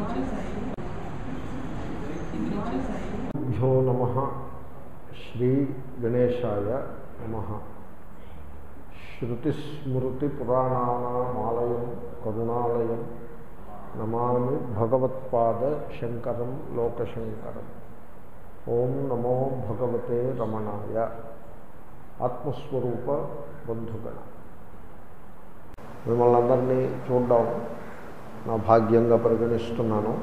భ్యో నమ శ్రీ గణేశాయ నమ శృతిస్మృతిపురాణానామాలయం కరుణాలయం నమామి భగవత్పాద శంకరం లోకశంకరం ఓం నమో భగవతే రమణాయ ఆత్మస్వరూప బంధుగణ మిమ్మల్ని అందరినీ చూడడం నా భాగ్యంగా పరిగణిస్తున్నాను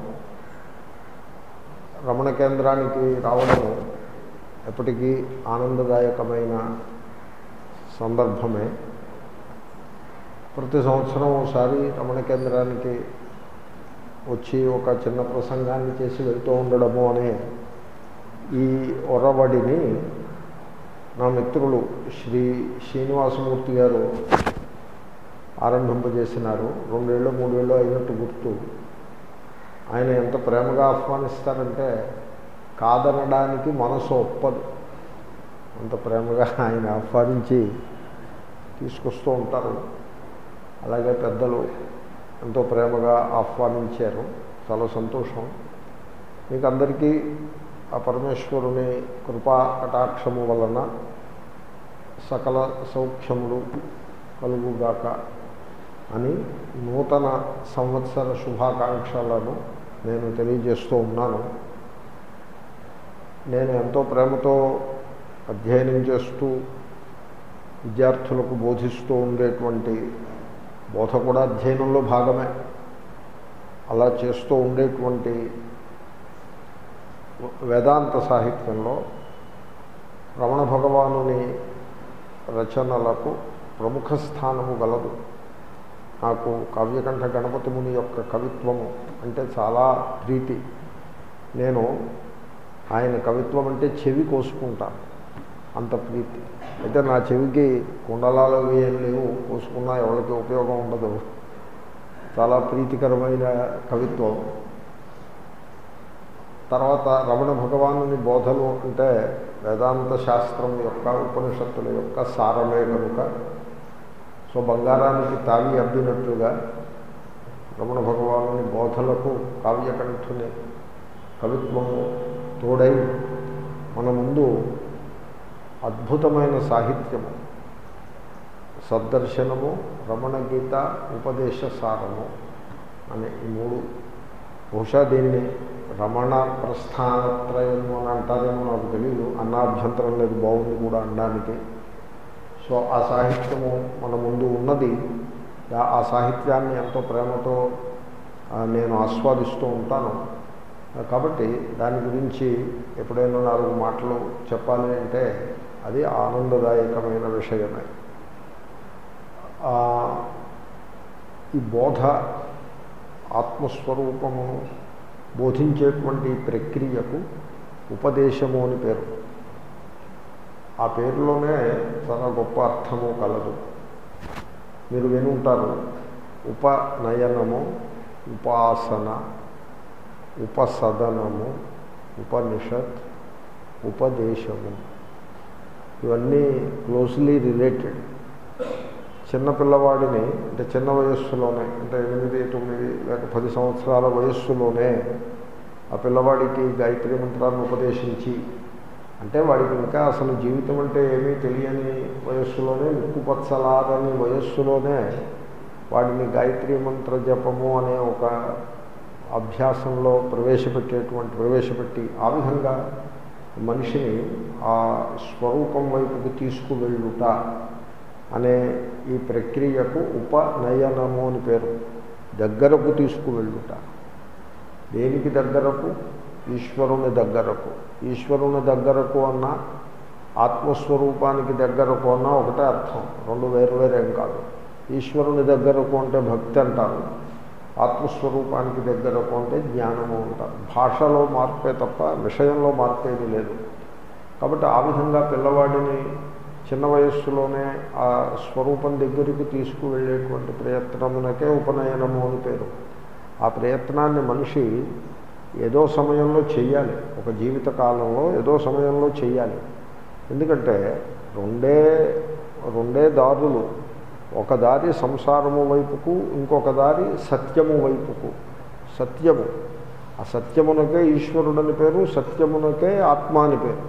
రమణ కేంద్రానికి రావడము ఎప్పటికీ ఆనందదాయకమైన సందర్భమే ప్రతి సంవత్సరం ఒకసారి రమణ కేంద్రానికి వచ్చి ఒక చిన్న ప్రసంగాన్ని చేసి వెళ్తూ ఉండడము అనే ఈ ఒరవడిని నా మిత్రులు శ్రీ శ్రీనివాసమూర్తి గారు ఆరంభింపజేసినారు రెండేళ్ళు మూడేళ్ళు అయినట్టు గుర్తు ఆయన ఎంత ప్రేమగా ఆహ్వానిస్తారంటే కాదనడానికి మనసు ఒప్పదు అంత ప్రేమగా ఆయన ఆహ్వానించి తీసుకొస్తూ ఉంటారు అలాగే పెద్దలు ఎంతో ప్రేమగా ఆహ్వానించారు చాలా సంతోషం మీకు అందరికీ ఆ పరమేశ్వరుని కృపా కటాక్షము వలన సకల సౌఖ్యములు కలుగుగాక అని నూతన సంవత్సర శుభాకాంక్షలను నేను తెలియజేస్తూ ఉన్నాను నేను ఎంతో ప్రేమతో అధ్యయనం చేస్తూ విద్యార్థులకు బోధిస్తూ ఉండేటువంటి బోధ కూడా అధ్యయనంలో భాగమే అలా చేస్తూ ఉండేటువంటి వేదాంత సాహిత్యంలో రమణ భగవానుని రచనలకు ప్రముఖ స్థానము గలదు నాకు కావ్యకంఠ గణపతి ముని యొక్క కవిత్వము అంటే చాలా ప్రీతి నేను ఆయన కవిత్వం అంటే చెవి కోసుకుంటాను అంత ప్రీతి అయితే నా చెవికి కుండలాలు ఏం లేవు కోసుకున్నా ఎవరికి ఉపయోగం ఉండదు చాలా ప్రీతికరమైన కవిత్వం తర్వాత రమణ భగవానుని బోధలు అంటే వేదాంత శాస్త్రం యొక్క ఉపనిషత్తుల యొక్క సారమే కనుక సో బంగారానికి తావి అబ్బినట్లుగా రమణ భగవానుని బోధలకు కావ్యకంఠుని కవిత్వము తోడై మన ముందు అద్భుతమైన సాహిత్యము సద్దర్శనము రమణ గీత ఉపదేశ సారము అనే ఈ మూడు బహుశా దీన్ని రమణ ప్రస్థానత్రయము అని అంటారేమో నాకు తెలియదు అన్నాభ్యంతరం లేదు బాగుంది కూడా అనడానికి సో ఆ సాహిత్యము మన ముందు ఉన్నది ఆ సాహిత్యాన్ని ఎంతో ప్రేమతో నేను ఆస్వాదిస్తూ ఉంటాను కాబట్టి దాని గురించి ఎప్పుడైనా నాలుగు మాటలు చెప్పాలి అంటే అది ఆనందదాయకమైన విషయమే ఈ బోధ ఆత్మస్వరూపము బోధించేటువంటి ప్రక్రియకు ఉపదేశము అని పేరు ఆ పేరులోనే చాలా గొప్ప అర్థము కలదు మీరు వినుంటారు ఉపనయనము ఉపాసన ఉపసదనము ఉపనిషత్ ఉపదేశము ఇవన్నీ క్లోజ్లీ రిలేటెడ్ చిన్నపిల్లవాడిని అంటే చిన్న వయస్సులోనే అంటే ఎనిమిది తొమ్మిది లేక పది సంవత్సరాల వయస్సులోనే ఆ పిల్లవాడికి గాయత్రి మంత్రాన్ని ఉపదేశించి అంటే వాడికి ఇంకా అసలు జీవితం అంటే ఏమీ తెలియని వయస్సులోనే ముక్కుపచ్చలారని వయస్సులోనే వాడిని గాయత్రి మంత్ర జపము అనే ఒక అభ్యాసంలో ప్రవేశపెట్టేటువంటి ప్రవేశపెట్టి ఆ విధంగా మనిషిని ఆ స్వరూపం వైపుకు తీసుకువెళ్ళుట అనే ఈ ప్రక్రియకు ఉపనయనము అని పేరు దగ్గరకు తీసుకువెళ్ళుట దేనికి దగ్గరకు ఈశ్వరుని దగ్గరకు ఈశ్వరుని దగ్గరకు అన్న ఆత్మస్వరూపానికి దగ్గరకు అన్న ఒకటే అర్థం రెండు వేరు వేరేం కాదు ఈశ్వరుని దగ్గరకు అంటే భక్తి అంటారు ఆత్మస్వరూపానికి దగ్గరకు అంటే జ్ఞానము అంటారు భాషలో మార్పే తప్ప విషయంలో మార్పేది లేదు కాబట్టి ఆ విధంగా పిల్లవాడిని చిన్న వయస్సులోనే ఆ స్వరూపం దగ్గరికి తీసుకువెళ్ళేటువంటి ప్రయత్నమునకే ఉపనయనము అని పేరు ఆ ప్రయత్నాన్ని మనిషి ఏదో సమయంలో చెయ్యాలి ఒక జీవిత కాలంలో ఏదో సమయంలో చెయ్యాలి ఎందుకంటే రెండే రెండే దారులు ఒక దారి సంసారము వైపుకు ఇంకొక దారి సత్యము వైపుకు సత్యము ఆ సత్యమునకే ఈశ్వరుడని పేరు సత్యమునకే ఆత్మ అని పేరు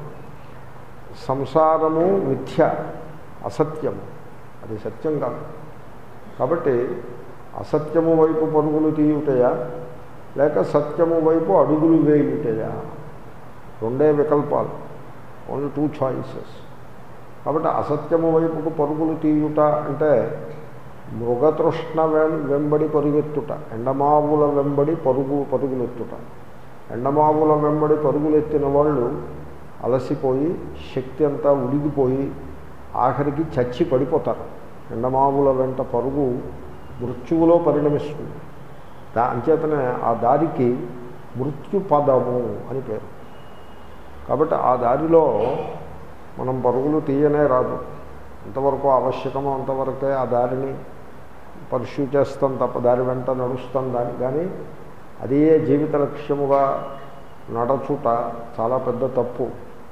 సంసారము మిథ్య అసత్యము అది సత్యం కాదు కాబట్టి అసత్యము వైపు పరుగులు తీయుటయా లేక సత్యము వైపు అడుగులు వేయుటయా రెండే వికల్పాలు ఓన్లీ టూ చాయిసెస్ కాబట్టి అసత్యము వైపుకు పరుగులు తీయుట అంటే మృగతృష్ణ వెం- వెంబడి పరుగెత్తుట ఎండమావుల వెంబడి పరుగు పరుగులెత్తుట ఎండమావుల వెంబడి పరుగులెత్తిన వాళ్ళు అలసిపోయి శక్తి అంతా ఉడిగిపోయి ఆఖరికి చచ్చి పడిపోతారు ఎండమావుల వెంట పరుగు మృత్యువులో పరిణమిస్తుంది దా అంచేతనే ఆ దారికి మృత్యుపదము అని పేరు కాబట్టి ఆ దారిలో మనం పరుగులు తీయనే రాదు ఎంతవరకు ఆవశ్యకమో అంతవరకే ఆ దారిని పర్ష్యూ చేస్తాం తప్ప దారి వెంట నడుస్తాం దాని కానీ అదే జీవిత లక్ష్యముగా నడచుట చాలా పెద్ద తప్పు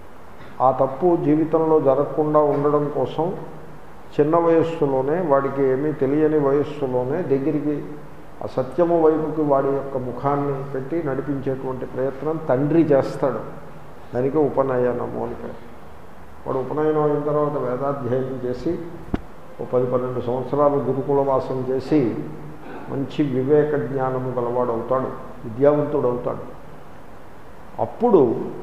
ఆ తప్పు జీవితంలో జరగకుండా ఉండడం కోసం చిన్న వయస్సులోనే వాడికి ఏమీ తెలియని వయస్సులోనే దగ్గరికి ఆ సత్యము వైపుకి వాడి యొక్క ముఖాన్ని పెట్టి నడిపించేటువంటి ప్రయత్నం తండ్రి చేస్తాడు దానికి ఉపనయనము అని పేరు వాడు ఉపనయనం అయిన తర్వాత వేదాధ్యయనం చేసి ఓ పది పన్నెండు సంవత్సరాలు గురుకుల వాసం చేసి మంచి వివేక జ్ఞానము గలవాడు అవుతాడు విద్యావంతుడు అవుతాడు అప్పుడు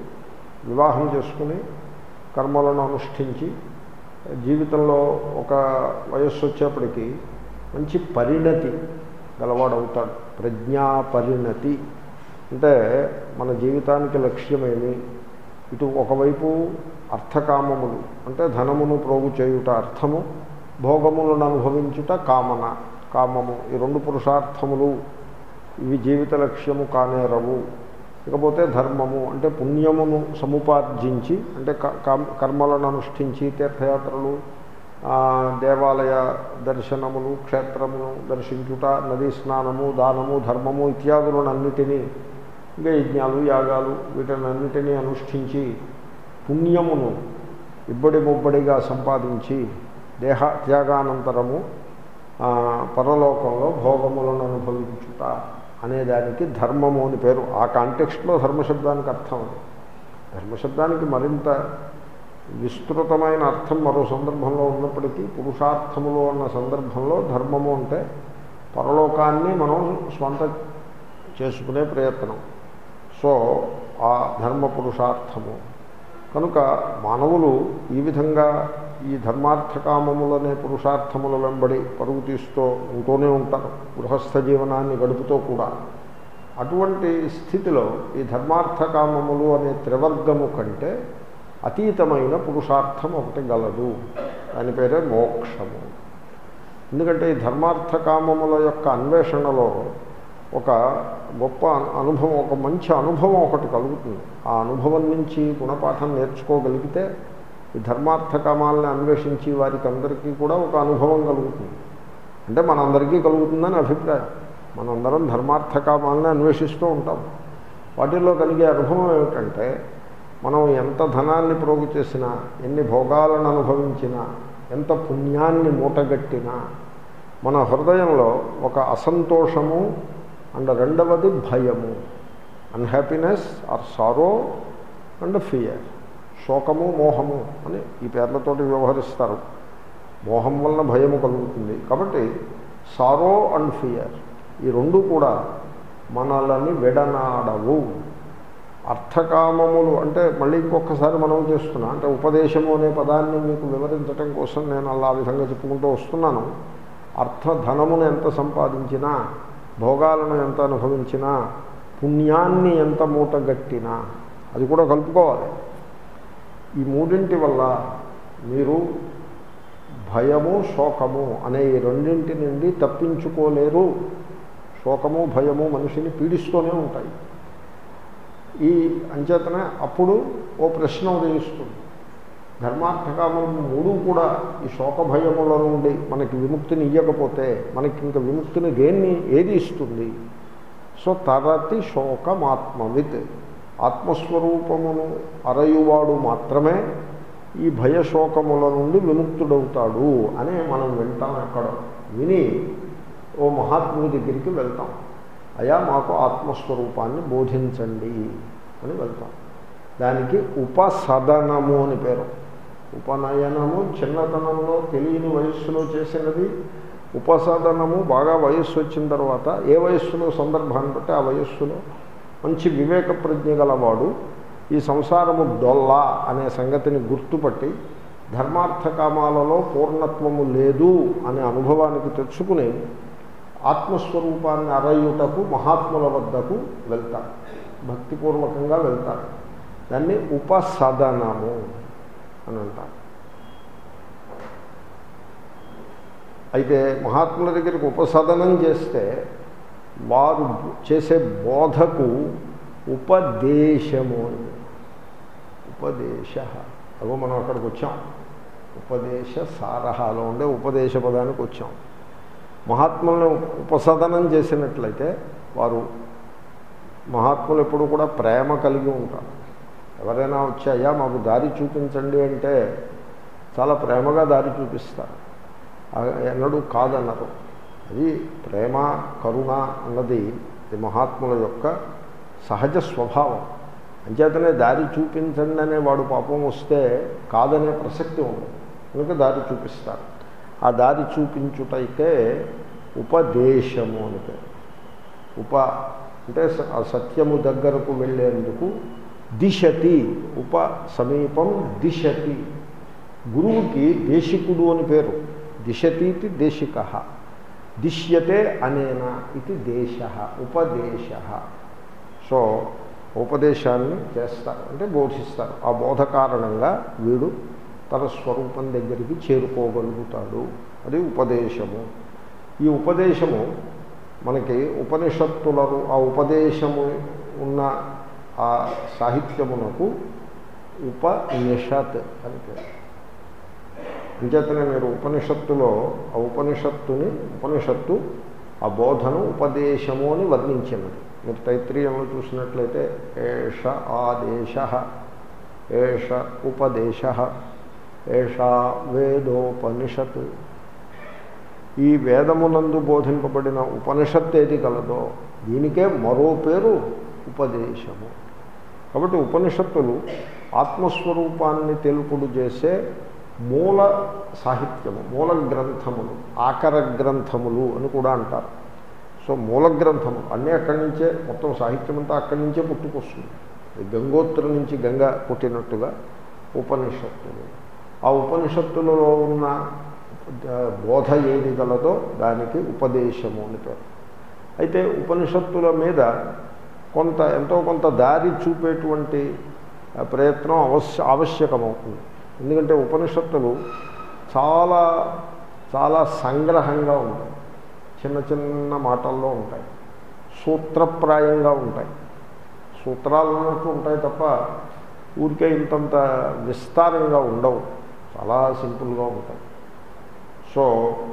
వివాహం చేసుకుని కర్మలను అనుష్ఠించి జీవితంలో ఒక వయస్సు వచ్చేప్పటికి మంచి పరిణతి గలవాడవుతాడు ప్రజ్ఞా పరిణతి అంటే మన జీవితానికి లక్ష్యమేమి ఇటు ఒకవైపు అర్థకామములు అంటే ధనమును ప్రోగు చేయుట అర్థము భోగములను అనుభవించుట కామన కామము ఈ రెండు పురుషార్థములు ఇవి జీవిత లక్ష్యము కానేరవు ఇకపోతే ధర్మము అంటే పుణ్యమును సముపార్జించి అంటే క- కర్మ- కర్మలను అనుష్ఠించి తీర్థయాత్రలు ఆ, దేవాలయ దర్శనములు క్షేత్రమును దర్శించుట నదీ స్నానము దానము ధర్మము ఇత్యాదులను అన్నిటినీ ఇంకా యజ్ఞాలు యాగాలు వీటినన్నిటినీ అనుష్ఠించి పుణ్యమును ఇబ్బడి ముబ్బడిగా సంపాదించి దేహ త్యాగానంతరము ఆ, పరలోకంలో భోగములను అనుభవించుట అనేదానికి ధర్మము అని పేరు ఆ కాంటెక్స్ట్లో ధర్మశబ్దానికి అర్థం అది ధర్మశబ్దానికి మరింత విస్తృతమైన అర్థం మరో సందర్భంలో ఉన్నప్పటికీ పురుషార్థములు అన్న సందర్భంలో ధర్మము అంటే పరలోకాన్ని మనం స్వంత చేసుకునే ప్రయత్నం సో ఆ ధర్మ పురుషార్థము కనుక మానవులు ఈ విధంగా ఈ ధర్మార్థకామములనే పురుషార్థముల వెంబడి పరుగు తీస్తూ ఉంటూనే ఉంటారు గృహస్థ జీవనాన్ని గడుపుతూ కూడా అటువంటి స్థితిలో ఈ ధర్మార్థకామములు అనే త్రివర్గము కంటే అతీతమైన పురుషార్థం ఒకటి గలదు దాని పేరే మోక్షము ఎందుకంటే ఈ ధర్మార్థకామముల యొక్క అన్వేషణలో ఒక గొప్ప అనుభవం ఒక మంచి అనుభవం ఒకటి కలుగుతుంది ఆ అనుభవం నుంచి గుణపాఠం నేర్చుకోగలిగితే ఈ ధర్మార్థకామాలను అన్వేషించి వారికి అందరికీ కూడా ఒక అనుభవం కలుగుతుంది అంటే మనందరికీ కలుగుతుందని అభిప్రాయం మనందరం ధర్మార్థకామాలను అన్వేషిస్తూ ఉంటాం వాటిల్లో కలిగే అనుభవం ఏమిటంటే మనం ఎంత ధనాన్ని ప్రోగు చేసినా ఎన్ని భోగాలను అనుభవించినా ఎంత పుణ్యాన్ని మూటగట్టినా మన హృదయంలో ఒక అసంతోషము అండ్ రెండవది భయము unhappiness or sorrow and fear శోకము మోహము అని ఈ పేర్లతోటి వ్యవహరిస్తారు మోహం వలన భయము కలుగుతుంది కాబట్టి సారో అండ్ ఫియర్ ఈ రెండు కూడా మనల్ని విడనాడవు అర్థకామములు అంటే మళ్ళీ ఇంకొకసారి మనం చేస్తున్నా అంటే ఉపదేశము అనే పదాన్ని మీకు వివరించటం కోసం నేను అలా ఆ విధంగా చెప్పుకుంటూ వస్తున్నాను అర్థధనమును ఎంత సంపాదించినా భోగాలను ఎంత అనుభవించినా పుణ్యాన్ని ఎంత మూటగట్టినా అది కూడా కలుపుకోవాలి ఈ మూడింటి వల్ల మీరు భయము శోకము అనే ఈ రెండింటి నుండి తప్పించుకోలేరు శోకము భయము మనిషిని పీడిస్తూనే ఉంటాయి ఈ అంచేతనే అప్పుడు ఓ ప్రశ్న ఉదయిస్తుంది ధర్మార్థకామము మూడు కూడా ఈ శోక భయముల నుండి మనకి విముక్తిని ఇవ్వకపోతే మనకి ఇంకా విముక్తిని దేన్ని ఏది ఇస్తుంది సో తరతి శోకమాత్మవిత్ ఆత్మస్వరూపమును అరయువాడు మాత్రమే ఈ భయశోకముల నుండి విముక్తుడవుతాడు అని మనం వింటాం ఎక్కడ విని ఓ మహాత్ముడి దగ్గరికి వెళ్తాం అయా మాకు ఆత్మస్వరూపాన్ని బోధించండి అని వెళ్తాం దానికి ఉపసదనము అని పేరు ఉపనయనము చిన్నతనంలో తెలియని వయస్సులో చేసినది ఉపసదనము బాగా వయస్సు వచ్చిన తర్వాత ఏ వయస్సులో సందర్భాన్ని బట్టి ఆ వయస్సులో మంచి వివేక ప్రజ్ఞ గలవాడు ఈ సంసారము డొల్లా అనే సంగతిని గుర్తుపట్టి ధర్మార్థ కామాలలో పూర్ణత్వము లేదు అనే అనుభవానికి తెచ్చుకుని ఆత్మస్వరూపాన్ని అరయుటకు మహాత్ముల వద్దకు వెళ్తారు భక్తిపూర్వకంగా వెళ్తారు దాన్ని ఉపసదనము అని అంటారు అయితే మహాత్ముల దగ్గరికి ఉపసదనం చేస్తే వారు చేసే బోధకు ఉపదేశము అని ఉపదేశ అగో మనం అక్కడికి వచ్చాం ఉపదేశ సారహాలో ఉండే ఉపదేశ పదానికి వచ్చాం మహాత్ములను ఉపసదనం చేసినట్లయితే వారు మహాత్ములు ఎప్పుడు కూడా ప్రేమ కలిగి ఉంటారు ఎవరైనా వచ్చాయా మాకు దారి చూపించండి అంటే చాలా ప్రేమగా దారి చూపిస్తారు ఎన్నడూ కాదన్నారు అది ప్రేమ కరుణ అన్నది ఇది మహాత్ముల యొక్క సహజ స్వభావం అంచేతనే దారి చూపించండి అనే వాడు పాపం వస్తే కాదనే ప్రసక్తి ఉంది కనుక దారి చూపిస్తారు ఆ దారి చూపించుటైతే ఉపదేశము అని పేరు ఉప అంటే ఆ సత్యము దగ్గరకు వెళ్ళేందుకు దిశతి ఉప సమీపం దిశతి గురువుకి దేశికుడు అని పేరు దిశతీతి దేశిక దిశ్యతే అనేన ఇది దేశ ఉపదేశ సో ఉపదేశాన్ని చేస్తారు అంటే బోధిస్తారు ఆ బోధ కారణంగా వీడు తన స్వరూపం దగ్గరికి చేరుకోగలుగుతాడు అది ఉపదేశము ఈ ఉపదేశము మనకి ఉపనిషత్తులను ఆ ఉపదేశము ఉన్న ఆ సాహిత్యమునకు ఉపనిషత్ అని పేరు అంచేతనే మీరు ఉపనిషత్తులో ఆ ఉపనిషత్తుని ఉపనిషత్తు ఆ బోధను ఉపదేశము అని వర్ణించినది మీరు తైత్రీయంలో చూసినట్లయితే ఏష ఆదేశ ఏష ఉపదేశ ఏషా వేదోపనిషత్ ఈ వేదమునందు బోధింపబడిన ఉపనిషత్తు ఏది కలదో దీనికే మరో పేరు ఉపదేశము కాబట్టి ఉపనిషత్తులు ఆత్మస్వరూపాన్ని తెలుపుడు చేసే మూల సాహిత్యము మూల గ్రంథములు ఆకర గ్రంథములు అని కూడా అంటారు సో మూల గ్రంథము అన్నీ అక్కడి నుంచే మొత్తం సాహిత్యం అంతా అక్కడి నుంచే పుట్టుకొస్తుంది గంగోత్ర నుంచి గంగ పుట్టినట్టుగా ఉపనిషత్తులు ఆ ఉపనిషత్తులలో ఉన్న బోధ ఏది గలదో దానికి ఉపదేశము అని పేరు అయితే ఉపనిషత్తుల మీద కొంత ఎంతో కొంత దారి చూపేటువంటి ప్రయత్నం అవశ్య ఆవశ్యకమవుతుంది ఎందుకంటే ఉపనిషత్తులు చాలా చాలా సంగ్రహంగా ఉంటాయి చిన్న చిన్న మాటల్లో ఉంటాయి సూత్రప్రాయంగా ఉంటాయి సూత్రాలు ఉన్నట్టు ఉంటాయి తప్ప ఊరికే ఇంతంత విస్తారంగా ఉండవు చాలా సింపుల్గా ఉంటాయి సో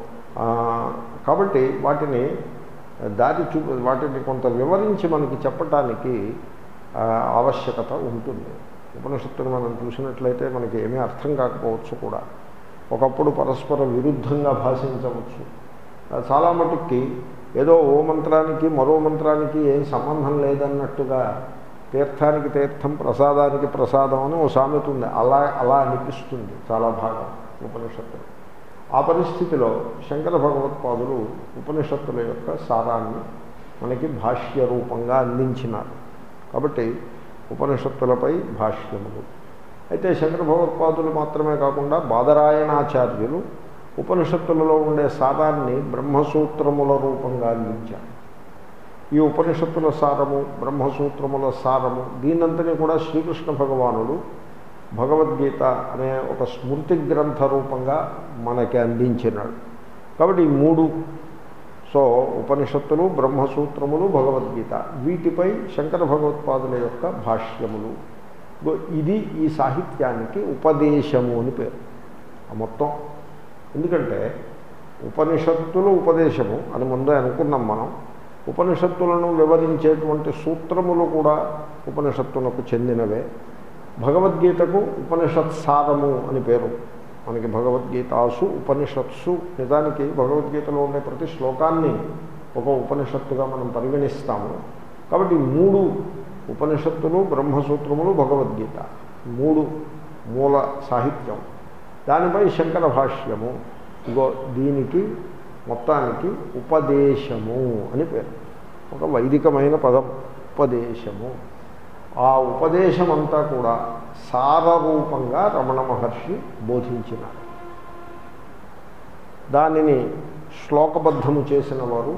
కాబట్టి వాటిని దారి చూ వాటిని కొంత వివరించి మనకి చెప్పటానికి ఆవశ్యకత ఉంటుంది ఉపనిషత్తును మనం చూసినట్లయితే మనకి ఏమీ అర్థం కాకపోవచ్చు కూడా ఒకప్పుడు పరస్పర విరుద్ధంగా భాషించవచ్చు చాలా మటుక్కి ఏదో ఓ మంత్రానికి మరో మంత్రానికి ఏం సంబంధం లేదన్నట్టుగా తీర్థానికి తీర్థం ప్రసాదానికి ప్రసాదం అని ఓ సామెత ఉంది అలా అలా అనిపిస్తుంది చాలా భాగం ఉపనిషత్తులు ఆ పరిస్థితిలో శంకర భగవత్పాదులు ఉపనిషత్తుల యొక్క సారాన్ని మనకి భాష్య రూపంగా అందించినారు కాబట్టి ఉపనిషత్తులపై భాష్యములు అయితే శంకర భగవత్పాదులు మాత్రమే కాకుండా బాదరాయణాచార్యులు ఉపనిషత్తులలో ఉండే సారాన్ని బ్రహ్మసూత్రముల రూపంగా అందించారు ఈ ఉపనిషత్తుల సారము బ్రహ్మసూత్రముల సారము దీనంతని కూడా శ్రీకృష్ణ భగవానుడు భగవద్గీత అనే ఒక స్మృతి గ్రంథ రూపంగా మనకి అందించినాడు కాబట్టి ఈ మూడు సో ఉపనిషత్తులు బ్రహ్మసూత్రములు భగవద్గీత వీటిపై శంకర భగవత్పాదుల యొక్క భాష్యములు ఇది ఈ సాహిత్యానికి ఉపదేశము అని పేరు ఆ మొత్తం ఎందుకంటే ఉపనిషత్తులు ఉపదేశము అని ముందే అనుకున్నాం మనం ఉపనిషత్తులను వివరించేటువంటి సూత్రములు కూడా ఉపనిషత్తులకు చెందినవే భగవద్గీతకు ఉపనిషత్ సారము అని పేరు మనకి భగవద్గీతాసు ఉపనిషత్సు నిజానికి భగవద్గీతలో ఉండే ప్రతి శ్లోకాన్ని ఒక ఉపనిషత్తుగా మనం పరిగణిస్తాము కాబట్టి ఈ మూడు ఉపనిషత్తులు బ్రహ్మసూత్రములు భగవద్గీత మూడు మూల సాహిత్యం దానిపై శంకర భాష్యము ఇగో దీనికి మొత్తానికి ఉపదేశము అని పేరు ఒక వైదికమైన పదం ఉపదేశము ఆ ఉపదేశమంతా కూడా సారరూపంగా రమణ మహర్షి బోధించినారు దానిని శ్లోకబద్ధము చేసిన వారు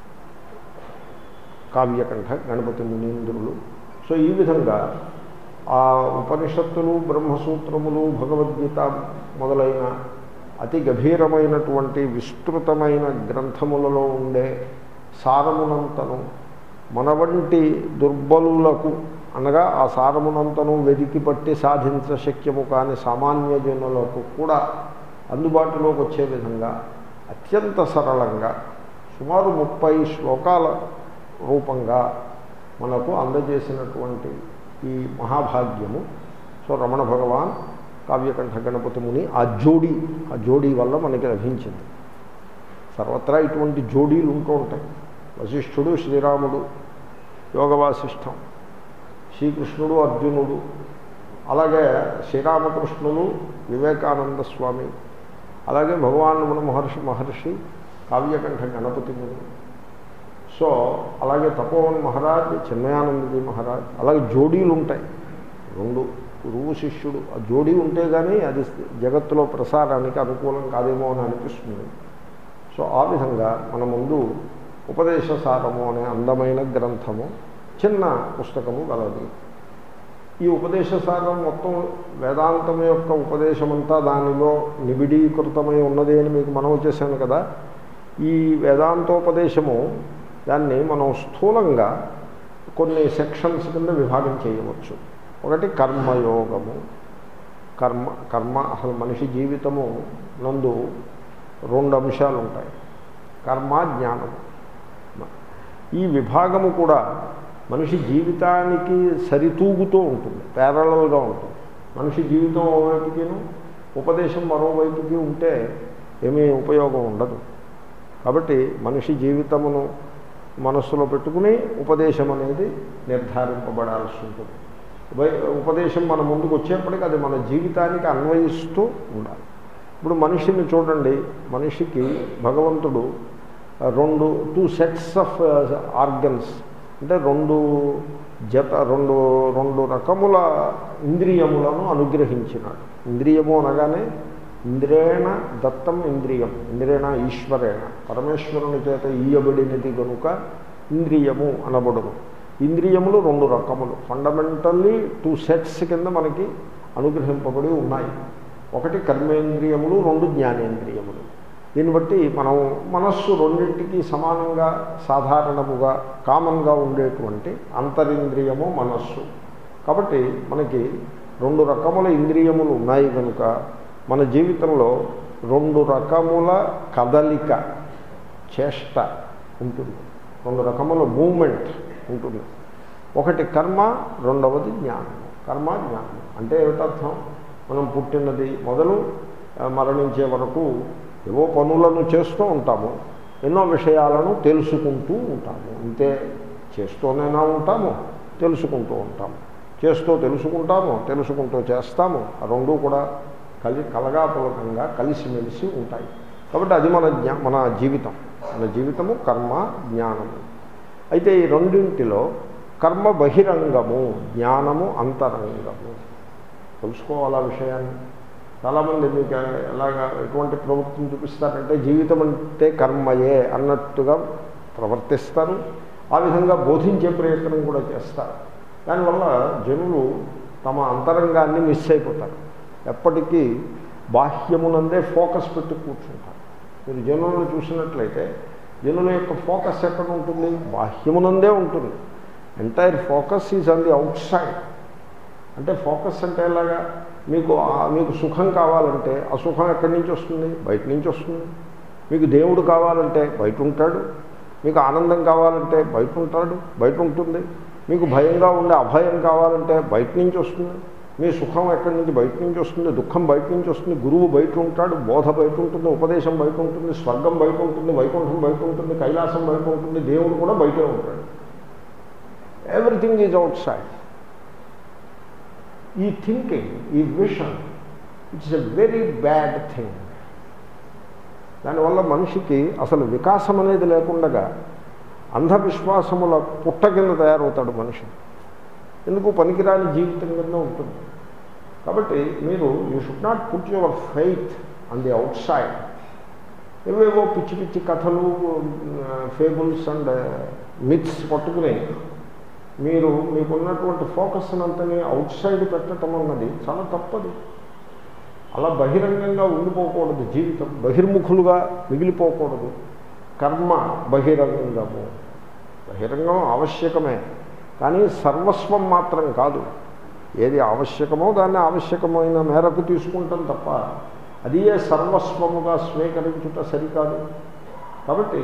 కావ్యకంఠ గణపతి మునీంద్రులు సో ఈ విధంగా ఆ ఉపనిషత్తులు బ్రహ్మసూత్రములు భగవద్గీత మొదలైన అతి గభీరమైనటువంటి విస్తృతమైన గ్రంథములలో ఉండే సారమునంతను మన వంటి దుర్బలులకు అనగా ఆ సారమునంతను వెదికి పట్టి సాధించ శక్యము కాని సామాన్య జనులకు కూడా అందుబాటులోకి వచ్చే విధంగా అత్యంత సరళంగా సుమారు ముప్పై శ్లోకాల రూపంగా మనకు అందజేసినటువంటి ఈ మహాభాగ్యము సో రమణ భగవాన్ కావ్యకంఠ గణపతి ముని ఆ జోడీ ఆ జోడీ వల్ల మనకి లభించింది సర్వత్రా ఇటువంటి జోడీలు ఉంటూ ఉంటాయి వశిష్ఠుడు శ్రీరాముడు యోగవాసిష్టం శ్రీకృష్ణుడు అర్జునుడు అలాగే శ్రీరామకృష్ణులు వివేకానంద స్వామి అలాగే భగవాన్ మన మహర్షి మహర్షి కావ్యకంఠ గణపతి ముని సో అలాగే తపోవన్ మహారాజ్ చిన్మయానందజీ మహారాజ్ అలాగే జోడీలు ఉంటాయి రెండు గురువు శిష్యుడు ఆ జోడీ ఉంటే కానీ అది జగత్తులో ప్రసారానికి అనుకూలం కాదేమో అని అనిపిస్తుంది సో ఆ విధంగా మన ముందు ఉపదేశసారము అనే అందమైన గ్రంథము చిన్న పుస్తకము గలదు ఈ ఉపదేశసారం మొత్తం వేదాంతం యొక్క ఉపదేశమంతా దానిలో నిబిడీకృతమై ఉన్నది అని మీకు మనం చేశాను కదా ఈ వేదాంతోపదేశము దాన్ని మనం స్థూలంగా కొన్ని సెక్షన్స్ కింద విభాగం చేయవచ్చు ఒకటి కర్మయోగము కర్మ కర్మ అసలు మనిషి జీవితము నందు రెండు అంశాలు ఉంటాయి కర్మ జ్ఞానము ఈ విభాగము కూడా మనిషి జీవితానికి సరితూగుతూ ఉంటుంది ప్యారలల్గా ఉంటుంది మనిషి జీవితం ఓవైపుకిను ఉపదేశం మరోవైపుకి ఉంటే ఏమీ ఉపయోగం ఉండదు కాబట్టి మనిషి జీవితమును మనస్సులో పెట్టుకుని ఉపదేశం అనేది నిర్ధారింపబడాల్సి ఉంటుంది ఉపదేశం మన ముందుకు వచ్చేప్పటికి అది మన జీవితానికి అన్వయిస్తూ ఉండాలి ఇప్పుడు మనిషిని చూడండి మనిషికి భగవంతుడు రెండు టూ సెట్స్ ఆఫ్ ఆర్గన్స్ అంటే రెండు జత రెండు రెండు రకముల ఇంద్రియములను అనుగ్రహించినాడు ఇంద్రియము అనగానే ఇంద్రేణ దత్తం ఇంద్రియం ఇంద్రేణ ఈశ్వరేణ పరమేశ్వరుని చేత ఈయబడినది కనుక ఇంద్రియము అనబడును ఇంద్రియములు రెండు రకములు ఫండమెంటల్లీ టూ సెట్స్ కింద మనకి అనుగ్రహింపబడి ఉన్నాయి ఒకటి కర్మేంద్రియములు రెండు జ్ఞానేంద్రియములు దీన్ని బట్టి మనం మనస్సు రెండింటికి సమానంగా సాధారణముగా కామన్గా ఉండేటువంటి అంతరింద్రియము మనస్సు కాబట్టి మనకి రెండు రకముల ఇంద్రియములు ఉన్నాయి కనుక మన జీవితంలో రెండు రకముల కదలిక చేష్ట ఉంటుంది రెండు రకముల మూమెంట్ ఉంటుంది ఒకటి కర్మ రెండవది జ్ఞానం కర్మ జ్ఞానం అంటే ఏమిటర్థం మనం పుట్టినది మొదలు మరణించే వరకు ఏవో పనులను చేస్తూ ఉంటాము ఎన్నో విషయాలను తెలుసుకుంటూ ఉంటాము ఇంతే చేస్తూనైనా ఉంటాము తెలుసుకుంటూ ఉంటాము చేస్తూ తెలుసుకుంటాము తెలుసుకుంటూ చేస్తాము ఆ రెండూ కూడా కలి కలగాపులకంగా కలిసిమెలిసి ఉంటాయి కాబట్టి అది మన జ్ఞా మన జీవితం మన జీవితము కర్మ జ్ఞానము అయితే ఈ రెండింటిలో కర్మ బహిరంగము జ్ఞానము అంతరంగము తెలుసుకోవాలి ఆ విషయాన్ని చాలామంది మీకు ఎలాగా ఎటువంటి ప్రవృత్తిని చూపిస్తారంటే జీవితం అంటే కర్మయే అన్నట్టుగా ప్రవర్తిస్తారు ఆ విధంగా బోధించే ప్రయత్నం కూడా చేస్తారు దానివల్ల జనులు తమ అంతరంగాన్ని మిస్ అయిపోతారు ఎప్పటికీ బాహ్యమునందే ఫోకస్ పెట్టి కూర్చుంటారు మీరు జనులను చూసినట్లయితే జనుల యొక్క ఫోకస్ ఎక్కడ ఉంటుంది బాహ్యమునందే ఉంటుంది entire focus is on the outside అంటే ఫోకస్ అంటే ఎలాగా మీకు మీకు సుఖం కావాలంటే ఆ సుఖం ఎక్కడి నుంచి వస్తుంది బయట నుంచి వస్తుంది మీకు దేవుడు కావాలంటే బయట ఉంటాడు మీకు ఆనందం కావాలంటే బయట ఉంటాడు బయట ఉంటుంది మీకు భయంగా ఉండే అభయం కావాలంటే బయట నుంచి వస్తుంది మీ సుఖం ఎక్కడి నుంచి బయట నుంచి వస్తుంది దుఃఖం బయట నుంచి వస్తుంది గురువు బయట ఉంటాడు బోధ బయట ఉంటుంది ఉపదేశం బయట ఉంటుంది స్వర్గం బయట ఉంటుంది వైకుంఠం బయట ఉంటుంది కైలాసం బయట ఉంటుంది దేవుడు కూడా బయటే ఉంటాడు ఎవ్రీథింగ్ ఈజ్ అవుట్ సైడ్ ఈ థింకింగ్ ఈ vision it's a very bad thing దానివల్ల మనిషికి అసలు వికాసం అనేది లేకుండగా అంధవిశ్వాసముల పుట్ట కింద తయారవుతాడు మనిషి ఎందుకు పనికిరాని జీవితం కింద ఉంటుంది కాబట్టి మీరు you should not put your faith on the outside ఏవేవో పిచ్చి పిచ్చి కథలు ఫేబుల్స్ అండ్ మిత్స్ పట్టుకుని మీరు మీకున్నటువంటి ఫోకస్ అంతని అవుట్ సైడ్ పెట్టడం అన్నది చాలా తప్పది అలా బహిరంగంగా ఉండిపోకూడదు జీవితం బహిర్ముఖులుగా మిగిలిపోకూడదు కర్మ బహిరంగము బహిరంగం ఆవశ్యకమే కానీ సర్వస్వం మాత్రం కాదు ఏది ఆవశ్యకమో దాన్ని ఆవశ్యకమైన మేరకు తీసుకుంటాం తప్ప అది ఏ సర్వస్వముగా స్వీకరించుట సరికాదు కాబట్టి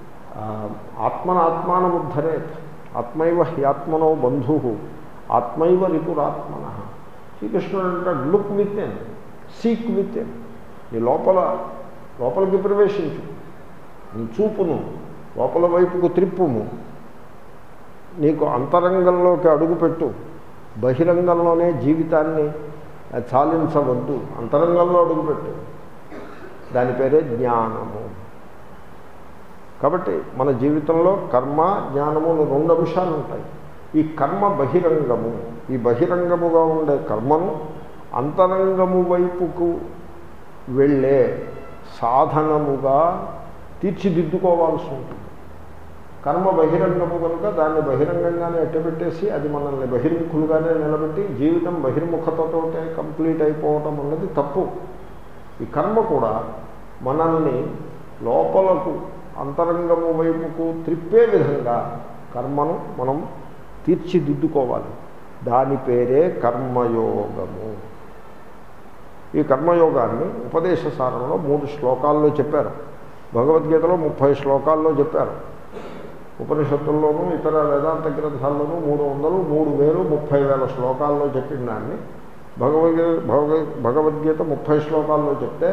ఆత్మన ఆత్మానముద్ధరే ఆత్మైవ హ్యాత్మనో బంధు ఆత్మైవ రిపురాత్మన శ్రీకృష్ణుడు అంటాడు look within seek within నీ లోపల లోపలికి ప్రవేశించు నీ చూపును లోపల వైపుకు త్రిప్పుము నీకు అంతరంగంలోకి అడుగుపెట్టు బహిరంగంలోనే జీవితాన్ని చాలించవద్దు అంతరంగంలో అడుగుపెట్టు దాని పేరే జ్ఞానము కాబట్టి మన జీవితంలో కర్మ జ్ఞానము రెండు అంశాలు ఉంటాయి ఈ కర్మ బహిరంగము ఈ బహిరంగముగా ఉండే కర్మను అంతరంగము వైపుకు వెళ్ళే సాధనముగా తీర్చిదిద్దుకోవాల్సి ఉంటుంది కర్మ బహిరంగము కనుక దాన్ని బహిరంగంగానే అట్టబెట్టేసి అది మనల్ని బహిర్ముఖులుగానే నిలబెట్టి జీవితం బహిర్ముఖతతోటే కంప్లీట్ అయిపోవటం అన్నది తప్పు ఈ కర్మ కూడా మనల్ని లోపలకు అంతరంగము వైపుకు త్రిప్పే విధంగా కర్మను మనం తీర్చిదిద్దుకోవాలి దాని పేరే కర్మయోగము ఈ కర్మయోగాన్ని ఉపదేశ సారంలో మూడు శ్లోకాల్లో చెప్పారు భగవద్గీతలో ముప్పై శ్లోకాల్లో చెప్పారు ఉపనిషత్తుల్లోనూ ఇతర వేదాంత గ్రంథాల్లోనూ మూడు వందలు మూడు వేలు ముప్పై వేల శ్లోకాల్లో చెప్పిన దాన్ని భగవద్గీత భగవద్ భగవద్గీత ముప్పై శ్లోకాల్లో చెప్తే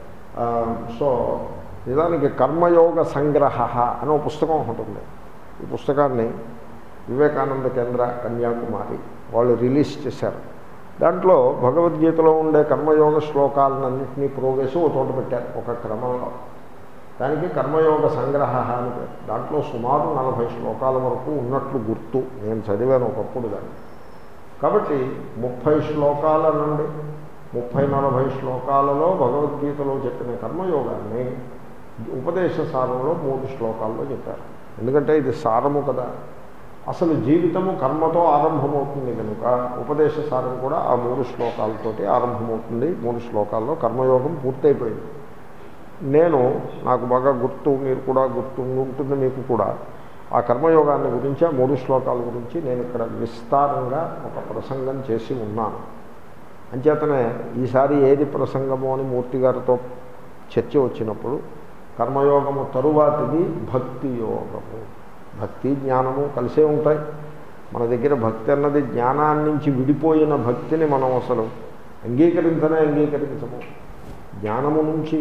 సో నిజానికి కర్మయోగ సంగ్రహ అని ఒక పుస్తకం ఉంటుంది ఈ పుస్తకాన్ని వివేకానంద కేంద్ర కన్యాకుమారి వాళ్ళు రిలీజ్ చేశారు దాంట్లో భగవద్గీతలో ఉండే కర్మయోగ శ్లోకాలన్నింటినీ ప్రోగేసి ఒక చోట పెట్టారు ఒక క్రమంలో దానికి కర్మయోగ సంగ్రహ అని పేరు దాంట్లో సుమారు నలభై శ్లోకాల వరకు ఉన్నట్లు గుర్తు నేను చదివాను ఒకప్పుడు దాన్ని కాబట్టి ముప్పై శ్లోకాల నుండి ముప్పై నలభై శ్లోకాలలో భగవద్గీతలో చెప్పిన కర్మయోగాన్ని ఉపదేశ సారంలో మూడు శ్లోకాల్లో చెప్పారు ఎందుకంటే ఇది సారము కదా అసలు జీవితము కర్మతో ఆరంభమవుతుంది కనుక ఉపదేశ సారం కూడా ఆ మూడు శ్లోకాలతోటి ఆరంభమవుతుంది మూడు శ్లోకాల్లో కర్మయోగం పూర్తయిపోయింది నేను నాకు బాగా గుర్తు మీరు కూడా గుర్తు ఉంటుంది మీకు కూడా ఆ కర్మయోగాన్ని గురించి ఆ మూడు శ్లోకాల గురించి నేను ఇక్కడ విస్తారంగా ఒక ప్రసంగం చేసి ఉన్నాను అంచేతనే ఈసారి ఏది ప్రసంగము అని మూర్తి గారితో చర్చ వచ్చినప్పుడు కర్మయోగము తరువాతిది భక్తి యోగము భక్తి జ్ఞానము కలిసే ఉంటాయి మన దగ్గర భక్తి అన్నది జ్ఞానాన్నించి విడిపోయిన భక్తిని మనం అసలు అంగీకరించనే అంగీకరించము జ్ఞానము నుంచి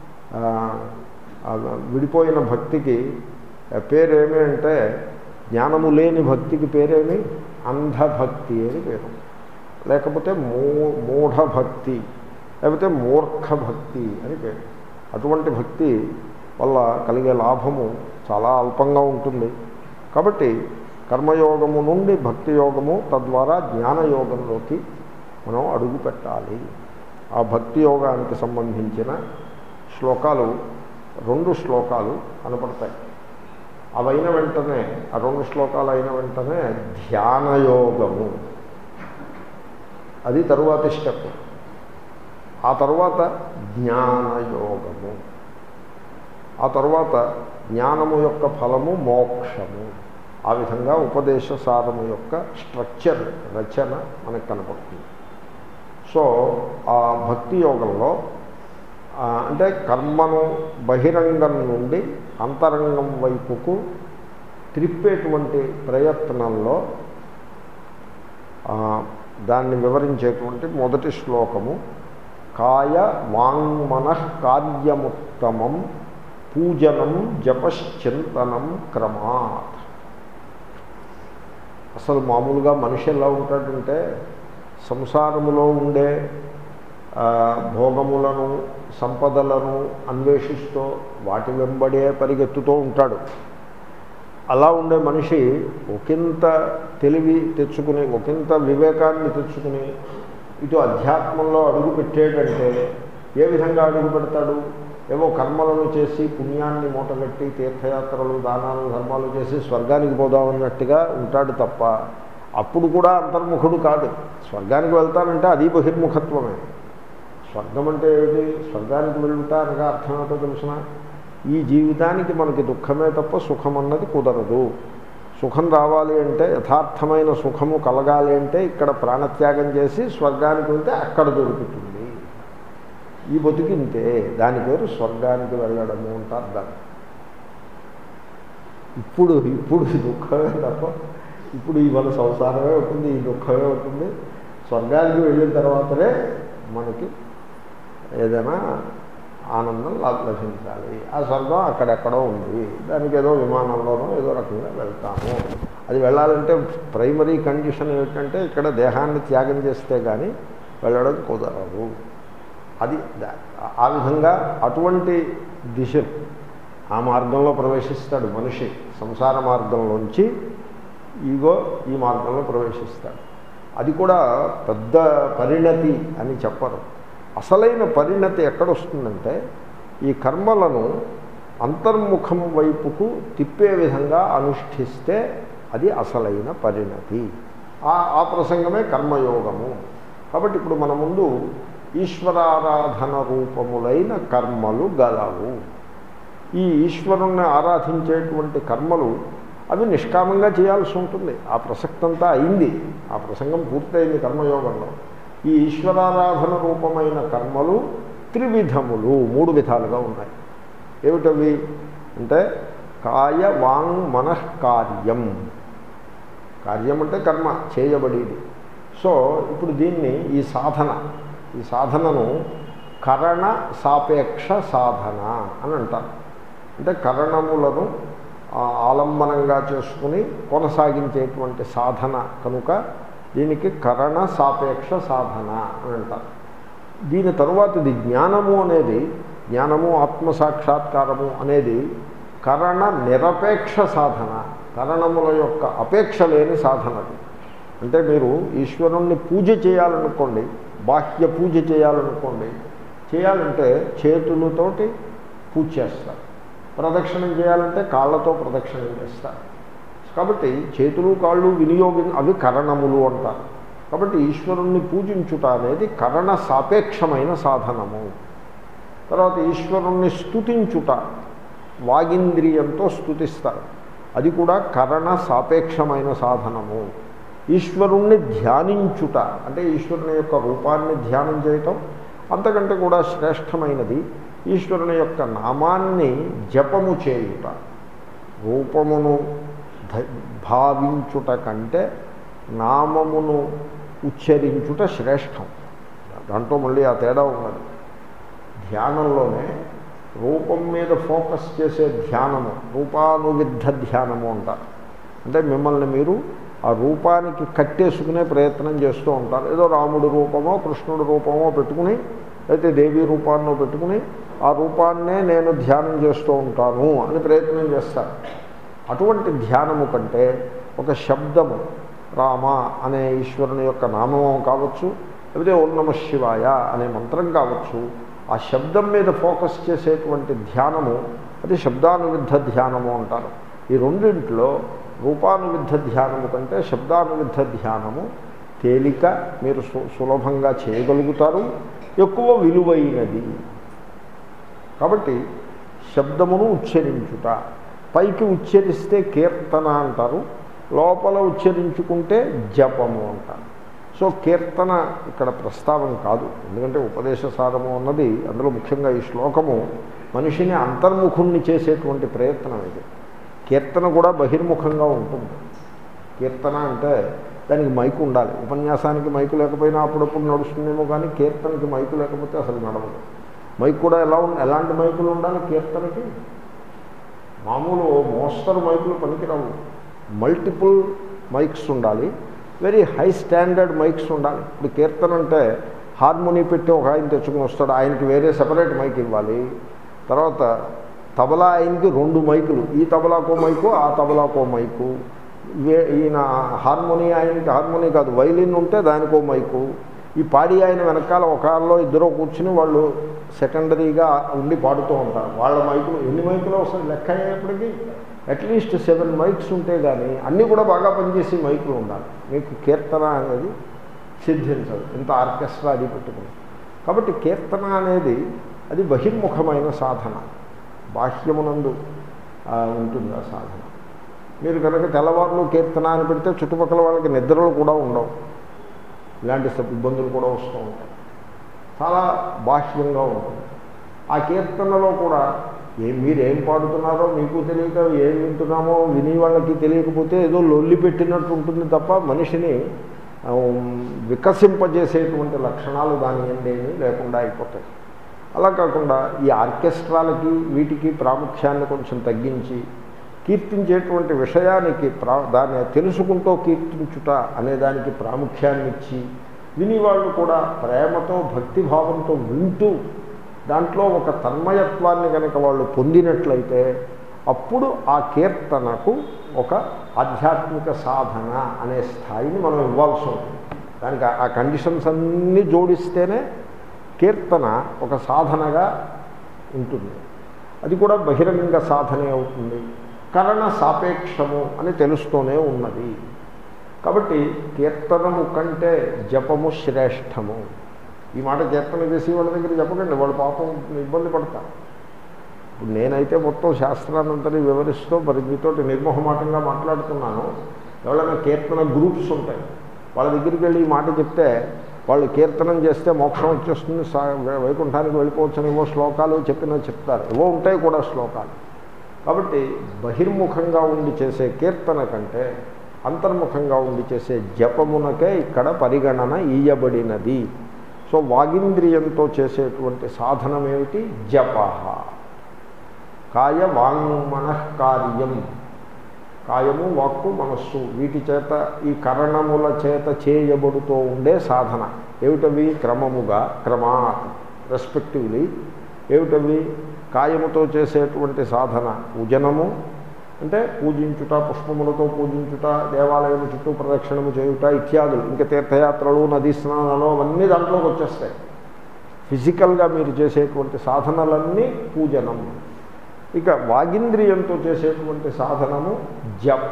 విడిపోయిన భక్తికి పేరేమి అంటే జ్ఞానము లేని భక్తికి పేరేమి అంధభక్తి అని పేరు లేకపోతే మూ మూఢభక్తి లేకపోతే మూర్ఖ భక్తి అని పేరు అటువంటి భక్తి వల్ల కలిగే లాభము చాలా అల్పంగా ఉంటుంది కాబట్టి కర్మయోగము నుండి భక్తి యోగము తద్వారా జ్ఞానయోగంలోకి మనం అడుగు పెట్టాలి ఆ భక్తి యోగానికి సంబంధించిన శ్లోకాలు రెండు శ్లోకాలు కనపడతాయి అవైన వెంటనే ఆ రెండు శ్లోకాలు అయిన వెంటనే ధ్యానయోగము అది తరువాతి స్టెప్ ఆ తర్వాత జ్ఞానయోగము ఆ తర్వాత జ్ఞానము యొక్క ఫలము మోక్షము ఆ విధంగా ఉపదేశ సారము యొక్క స్ట్రక్చర్ రచన మనకు కనపడుతుంది సో ఆ భక్తి యోగంలో అంటే కర్మను బహిరంగం నుండి అంతరంగం వైపుకు త్రిప్పేటువంటి ప్రయత్నంలో దాన్ని వివరించేటువంటి మొదటి శ్లోకము కాయ వాంగ్మన కార్యముత్తమం పూజనం జపశ్చింతనం క్రమాత్ అసలు మామూలుగా మనిషి ఎలా ఉంటాడంటే సంసారములో ఉండే ఆ, భోగములను సంపదలను అన్వేషిస్తూ వాటి వెంబడే పరిగెత్తుతూ ఉంటాడు అలా ఉండే మనిషి ఒకంత తెలివి తెచ్చుకుని ఒకంత వివేకాన్ని తెచ్చుకుని ఇటు అధ్యాత్మంలో అడుగు పెట్టాడంటే ఏ విధంగా అడుగు పెడతాడు ఏవో కర్మలను చేసి పుణ్యాన్ని మూటగట్టి తీర్థయాత్రలు దానాలు ధర్మాలు చేసి స్వర్గానికి పోదామన్నట్టుగా ఉంటాడు తప్ప అప్పుడు కూడా అంతర్ముఖుడు కాదు స్వర్గానికి వెళ్తానంటే అది బహిర్ముఖత్వమే స్వర్గం అంటే ఏమిటి స్వర్గానికి వెళ్తా అనగా అర్థం ఏంటో తెలిసిన ఈ జీవితానికి మనకి దుఃఖమే తప్ప సుఖం అన్నది కుదరదు సుఖం రావాలి అంటే యథార్థమైన సుఖము కలగాలి అంటే ఇక్కడ ప్రాణత్యాగం చేసి స్వర్గానికి వెళ్తే అక్కడ దొరుకుతుంది ఈ బతుకింతే దాని పేరు స్వర్గానికి వెళ్ళడము అంటారు దాన్ని ఇప్పుడు ఇప్పుడు ఈ దుఃఖమే తప్ప ఇప్పుడు ఈ మన సంసారమే ఉంటుంది ఈ దుఃఖమే ఉంటుంది స్వర్గానికి వెళ్ళిన తర్వాతనే మనకి ఏదైనా ఆనందం లా- లభించాలి ఆ స్వర్గం అక్కడెక్కడో ఉంది దానికి ఏదో విమానంలోనో ఏదో రకంగా వెళ్తాము అది వెళ్ళాలంటే ప్రైమరీ కండిషన్ ఏమిటంటే ఇక్కడ దేహాన్ని త్యాగం చేస్తే కానీ వెళ్ళడం కుదరదు అది దా- ఆ విధంగా అటువంటి దిశ ఆ మార్గంలో ప్రవేశిస్తాడు మనిషి సంసార మార్గంలోంచి ఈగో ఈ మార్గంలో ప్రవేశిస్తాడు అది కూడా పెద్ద పరిణతి అని చెప్పరు అసలైన పరిణతి ఎక్కడొస్తుందంటే ఈ కర్మలను అంతర్ముఖం వైపుకు తిప్పే విధంగా అనుష్ఠిస్తే అది అసలైన పరిణతి ఆ ఆ ప్రసంగమే కర్మయోగము కాబట్టి ఇప్పుడు మన ముందు ఈశ్వరారాధన రూపములైన కర్మలు గలవు ఈ ఈశ్వరుణ్ణి ఆరాధించేటువంటి కర్మలు అవి నిష్కామంగా చేయాల్సి ఉంటుంది ఆ ప్రసక్తంతా అయింది ఆ ప్రసంగం పూర్తయింది కర్మయోగంలో ఈ ఈశ్వరారాధన రూపమైన కర్మలు త్రివిధములు మూడు విధాలుగా ఉన్నాయి ఏమిటవి అంటే కాయ వాంగ్ మనః కార్యం కార్యం అంటే కర్మ చేయబడేది సో ఇప్పుడు దీన్ని ఈ సాధన ఈ సాధనను కరణ సాపేక్ష సాధన అని అంటారు అంటే కరణములను ఆ, ఆలంబనంగా చేసుకుని కొనసాగించేటువంటి సాధన కనుక దీనికి కరణ సాపేక్ష సాధన అని అంటారు దీని తరువాతది జ్ఞానము అనేది జ్ఞానము ఆత్మసాక్షాత్కారము అనేది కరణ నిరపేక్ష సాధన కరణముల యొక్క అపేక్ష లేని సాధనది అంటే మీరు ఈశ్వరుణ్ణి పూజ చేయాలనుకోండి బాహ్య పూజ చేయాలనుకోండి చేయాలంటే చేతులతోటి పూజ చేస్తారు ప్రదక్షిణం చేయాలంటే కాళ్ళతో ప్రదక్షిణం చేస్తారు కాబట్టి చేతులు కాళ్ళు వినియోగం అవి కరణములు అంటారు కాబట్టి ఈశ్వరుణ్ణి పూజించుట అనేది కరణ సాపేక్షమైన సాధనము తర్వాత ఈశ్వరుణ్ణి స్తుతించుట వాగింద్రియంతో స్తుతిస్తారు అది కూడా కరణ సాపేక్షమైన సాధనము ఈశ్వరుణ్ణి ధ్యానించుట అంటే ఈశ్వరుని యొక్క రూపాన్ని ధ్యానం చేయటం అంతకంటే కూడా శ్రేష్టమైనది ఈశ్వరుని యొక్క నామాన్ని జపము చేయుట రూపమును ధ- భావించుట కంటే నామమును ఉచ్చరించుట శ్రేష్టం దాంట్లో మళ్ళీ ఆ తేడా ఉన్నది ధ్యానంలోనే రూపం మీద ఫోకస్ చేసే ధ్యానము రూపానువిద్ధ ధ్యానము అంటారు అంటే మిమ్మల్ని మీరు ఆ రూపానికి కట్టేసుకునే ప్రయత్నం చేస్తూ ఉంటారు ఏదో రాముడి రూపమో కృష్ణుడి రూపమో పెట్టుకుని అయితే దేవీ రూపాన్నో పెట్టుకుని ఆ రూపాన్నే నేను ధ్యానం చేస్తూ ఉంటాను అని ప్రయత్నం చేస్తారు అటువంటి ధ్యానము కంటే ఒక శబ్దము రామ అనే ఈశ్వరుని యొక్క నామము కావచ్చు లేకపోతే ఓం నమ శివాయ అనే మంత్రం కావచ్చు ఆ శబ్దం మీద ఫోకస్ చేసేటువంటి ధ్యానము అది శబ్దానువిద్ధ ధ్యానము అంటారు ఈ రెండింటిలో రూపానువిద్ధ ధ్యానము కంటే శబ్దానువిద్ధ ధ్యానము తేలిక మీరు సు సులభంగా చేయగలుగుతారు ఎక్కువ విలువైనది కాబట్టి శబ్దమును ఉచ్చరించుట పైకి ఉచ్చరిస్తే కీర్తన అంటారు లోపల ఉచ్చరించుకుంటే జపము అంటారు సో కీర్తన ఇక్కడ ప్రస్తావన కాదు ఎందుకంటే ఉపదేశ సారము అన్నది అందులో ముఖ్యంగా ఈ శ్లోకము మనిషిని అంతర్ముఖుణ్ణి చేసేటువంటి ప్రయత్నం ఇది కీర్తన కూడా బహిర్ముఖంగా ఉంటుంది కీర్తన అంటే దానికి మైకు ఉండాలి ఉపన్యాసానికి మైకు లేకపోయినా అప్పుడప్పుడు నడుస్తుందేమో కానీ కీర్తనకి మైకు లేకపోతే అసలు నడవదు మైక్ కూడా ఎలా ఉండాలి ఎలాంటి మైకులు ఉండాలి కీర్తనకి మామూలు మోస్తరు మైకులు పనికిరావు మల్టిపుల్ మైక్స్ ఉండాలి వెరీ హై స్టాండర్డ్ మైక్స్ ఉండాలి ఇప్పుడు కీర్తన అంటే హార్మోనీ పెట్టి ఒక ఆయన తెచ్చుకుని వస్తాడు ఆయనకి వేరే సెపరేట్ మైక్ ఇవ్వాలి తర్వాత తబలా ఆయనకి రెండు మైకులు ఈ తబలాకో మైకు ఆ తబలాకో మైకు వే ఈయన హార్మోనీ ఆయనకి హార్మోనీ కాదు వైలిన్ ఉంటే దానికో మైకు ఈ పాడి ఆయన వెనకాల ఒకళ్ళలో ఇద్దరు కూర్చుని వాళ్ళు సెకండరీగా ఉండి పాడుతూ ఉంటారు వాళ్ళ మైకులు ఎన్ని మైకులు వస్తాయి లెక్క అయ్యేప్పటికీ అట్లీస్ట్ సెవెన్ మైక్స్ ఉంటే కానీ అన్నీ కూడా బాగా పనిచేసే మైకులు ఉండాలి మీకు కీర్తన అనేది సిద్ధించదు ఇంత ఆర్కెస్ట్రా అది పెట్టుకుని కాబట్టి కీర్తన అనేది అది బహిర్ముఖమైన సాధన బాహ్యమునందు ఆ, ఉంటుంది ఆ సాధన మీరు కనుక తెల్లవారులు కీర్తన అని పెడితే చుట్టుపక్కల వాళ్ళకి నిద్రలు కూడా ఉండవు ఇలాంటి స- ఇబ్బందులు కూడా వస్తూ ఉంటాయి చాలా బాహ్యంగా ఉంటుంది ఆ కీర్తనలో కూడా ఏ మీరు ఏం పాడుతున్నారో మీకు తెలియక ఏం వింటున్నామో విని వాళ్ళకి తెలియకపోతే ఏదో లొల్లి పెట్టినట్టు ఉంటుంది తప్ప మనిషిని ఆ, వికసింపజేసేటువంటి లక్షణాలు దాని ఏంటేమి లేకుండా అయిపోతాయి అలా కాకుండా ఈ ఆర్కెస్ట్రాలకి వీటికి ప్రాముఖ్యాన్ని కొంచెం తగ్గించి కీర్తించేటువంటి విషయానికి ప్రా దాన్ని తెలుసుకుంటూ కీర్తించుట అనే దానికి ప్రాముఖ్యాన్ని ఇచ్చి వినివాళ్ళు కూడా ప్రేమతో భక్తిభావంతో వింటూ దాంట్లో ఒక తన్మయత్వాన్ని కనుక వాళ్ళు పొందినట్లయితే అప్పుడు ఆ కీర్తనకు ఒక ఆధ్యాత్మిక సాధన అనే స్థాయిని మనం ఇవ్వాల్సి ఉంటుంది దానికి ఆ- ఆ కండిషన్స్ అన్నీ జోడిస్తేనే కీర్తన ఒక సాధనగా ఉంటుంది అది కూడా బహిరంగ సాధనే అవుతుంది కరణ సాపేక్షము అని తెలుస్తూనే ఉన్నది కాబట్టి కీర్తనము కంటే జపము శ్రేష్టము ఈ మాట కీర్తన చేసి వాళ్ళ దగ్గర చెప్పకండి వాళ్ళు పాపం ఇబ్బంది పడతారు ఇప్పుడు నేనైతే మొత్తం శాస్త్రాన్నంతని వివరిస్తూ మరి మీతోటి నిర్మోహమాటంగా మాట్లాడుతున్నాను ఎవరైనా కీర్తన గ్రూప్స్ ఉంటాయి వాళ్ళ దగ్గరికి వెళ్ళి ఈ మాట చెప్తే వాళ్ళు కీర్తనం చేస్తే మోక్షం వచ్చేస్తుంది సా- వై- వైకుంఠానికి వెళ్ళిపోవచ్చని ఏవో శ్లోకాలు చెప్పిన చెప్తారు ఏవో ఉంటాయి కూడా శ్లోకాలు కాబట్టి బహిర్ముఖంగా ఉండి చేసే కీర్తన కంటే అంతర్ముఖంగా ఉండి చేసే జపమునకే ఇక్కడ పరిగణన ఇయ్యబడినది సో వాగింద్రియంతో చేసేటువంటి సాధనం ఏమిటి జప కాయ వాంగ్మనఃకార్యం కాయము వాక్కు మనస్సు వీటి చేత ఈ కరణముల చేత చేయబడుతూ ఉండే సాధన ఏమిటవి క్రమముగా క్రమాత్ రెస్పెక్టివ్లీ ఏమిటవి కాయముతో చేసేటువంటి సాధన పూజనము అంటే పూజించుట పుష్పములతో పూజించుట దేవాలయం చుట్టూ ప్రదక్షిణము చేయుట ఇత్యాదులు ఇంకా తీర్థయాత్రలు నదీ స్నానాలు అవన్నీ దాంట్లోకి వచ్చేస్తాయి ఫిజికల్గా మీరు చేసేటువంటి సాధనలన్నీ పూజనం ఇక వాగింద్రియంతో చేసేటువంటి సాధనము జప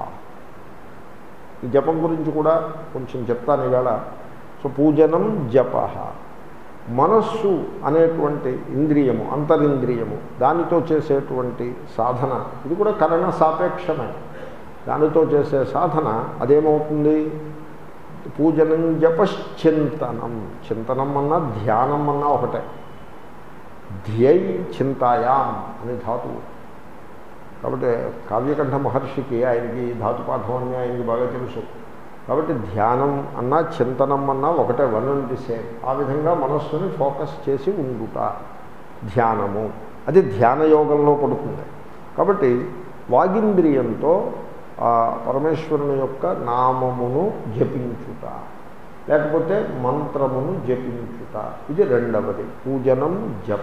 ఈ జపం గురించి కూడా కొంచెం చెప్తాను ఇవాళ సో పూజనం జప మనస్సు అనేటువంటి ఇంద్రియము అంతరింద్రియము దానితో చేసేటువంటి సాధన ఇది కూడా కరణ సాపేక్షమే దానితో చేసే సాధన అదేమవుతుంది పూజనం జపశ్చింతనం చింతనం అన్నా ధ్యానం అన్నా ఒకటే ధ్యై చింతాయాం అనే ధాతువు కాబట్టి కావ్యకంఠ మహర్షికి ఆయనకి ధాతుపాఠం అని ఆయనకి బాగా తెలుసు కాబట్టి ధ్యానం అన్నా చింతనం అన్నా ఒకటే వన్ అండ్ ది సేమ్ ఆ విధంగా మనస్సుని ఫోకస్ చేసి ఉండుట ధ్యానము అది ధ్యాన యోగంలో పడుతుంది కాబట్టి వాగింద్రియంతో ఆ పరమేశ్వరుని యొక్క నామమును జపించుట లేకపోతే మంత్రమును జపించుట ఇది రెండవది పూజనం జప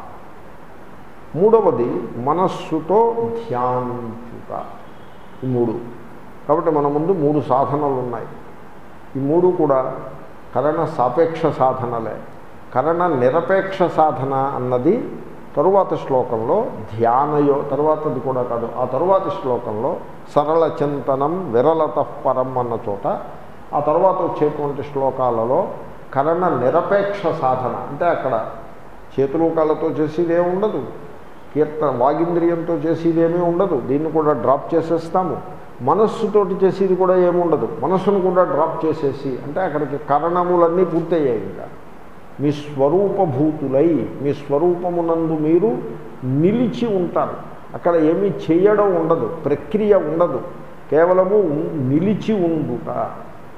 మూడవది మనస్సుతో ధ్యానించుట ఈ మూడు కాబట్టి మన ముందు మూడు సాధనలు ఉన్నాయి ఈ మూడు కూడా కరణ సాపేక్ష సాధనలే కరణ నిరపేక్ష సాధన అన్నది తరువాత శ్లోకంలో ధ్యానయో తరువాతది కూడా కాదు ఆ తరువాతి శ్లోకంలో సరళ చింతనం విరలత పరం అన్న చోట ఆ తర్వాత వచ్చేటువంటి శ్లోకాలలో కరణ నిరపేక్ష సాధన అంటే అక్కడ చేతులు కాళ్ళతో చేసేది ఏమి ఉండదు కీర్తన వాగింద్రియంతో చేసేదేమీ ఉండదు దీన్ని కూడా డ్రాప్ చేసేస్తాము మనస్సుతోటి చేసేది కూడా ఏముండదు మనస్సును కూడా డ్రాప్ చేసేసి అంటే అక్కడికి కరణములన్నీ పూర్తయ్యాయి ఇంకా మీ స్వరూపభూతులై మీ స్వరూపమునందు మీరు నిలిచి ఉంటారు అక్కడ ఏమీ చేయడం ఉండదు ప్రక్రియ ఉండదు కేవలము ఉం- నిలిచి ఉండుట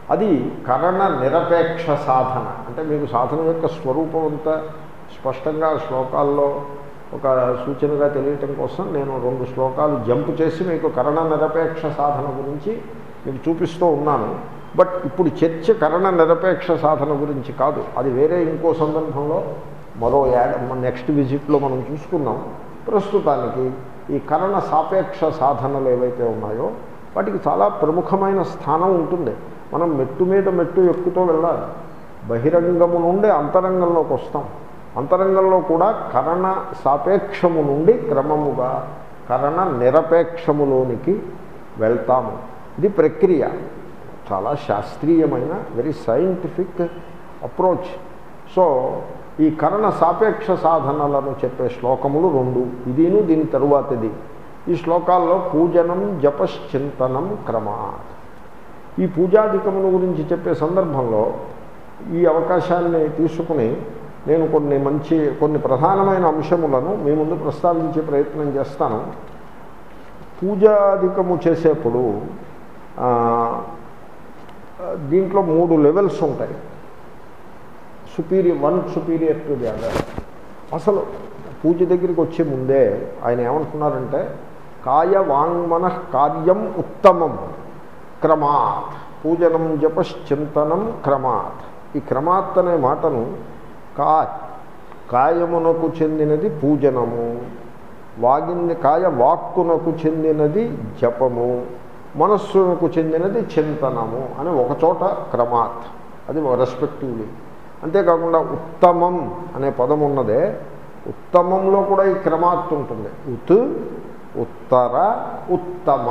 అది కరణ నిరపేక్ష సాధన అంటే మీకు సాధన యొక్క స్వరూపం అంతా స్పష్టంగా శ్లోకాల్లో ఒక సూచనగా తెలియటం కోసం నేను రెండు శ్లోకాలు జంప్ చేసి మీకు కరణ నిరపేక్ష సాధన గురించి మీకు చూపిస్తూ ఉన్నాను బట్ ఇప్పుడు చర్చ కరణ నిరపేక్ష సాధన గురించి కాదు అది వేరే ఇంకో సందర్భంలో మరో యాడ్ నెక్స్ట్ విజిట్లో మనం చూసుకుందాం ప్రస్తుతానికి ఈ కరణ సాపేక్ష సాధనలు ఏవైతే ఉన్నాయో వాటికి చాలా ప్రముఖమైన స్థానం ఉంటుంది మనం మెట్టు మీద మెట్టు ఎక్కుతూ వెళ్ళాలి బహిరంగము నుండి అంతరంగంలోకి వస్తాం అంతరంగంలో కూడా కరణ సాపేక్షము నుండి క్రమముగా కరణ నిరపేక్షములోనికి వెళ్తాము ఇది ప్రక్రియ చాలా శాస్త్రీయమైన వెరీ సైంటిఫిక్ అప్రోచ్ సో ఈ కరణ సాపేక్ష సాధనలను చెప్పే శ్లోకములు రెండు ఇదిను దీని తరువాతది ఈ శ్లోకాల్లో పూజనం జపశ్చింతనం క్రమాత్ ఈ పూజాధికమును గురించి చెప్పే సందర్భంలో ఈ అవకాశాన్ని తీసుకుని నేను కొన్ని మంచి కొన్ని ప్రధానమైన అంశములను మీ ముందు ప్రస్తావించే ప్రయత్నం చేస్తాను పూజాధికము చేసేప్పుడు ఆ, దీంట్లో మూడు లెవెల్స్ ఉంటాయి superior one superior to the other అసలు పూజ దగ్గరికి వచ్చే ముందే ఆయన ఏమంటున్నారంటే కాయ వాంగ్మన కార్యం ఉత్తమం క్రమాత్ పూజనం జపశ్చింతనం క్రమాత్ ఈ క్రమాత్ అనే మాటను కా కాయమునకు చెందినది పూజనము వాగింది కాయ వాక్కునకు చెందినది జపము మనస్సునకు చెందినది చింతనము అని ఒకచోట క్రమాత్ అది రెస్పెక్టివ్లీ అంతేకాకుండా ఉత్తమం అనే పదం ఉన్నదే ఉత్తమంలో కూడా ఈ క్రమాత్ ఉంటుంది ఉత్ ఉత్తర ఉత్తమ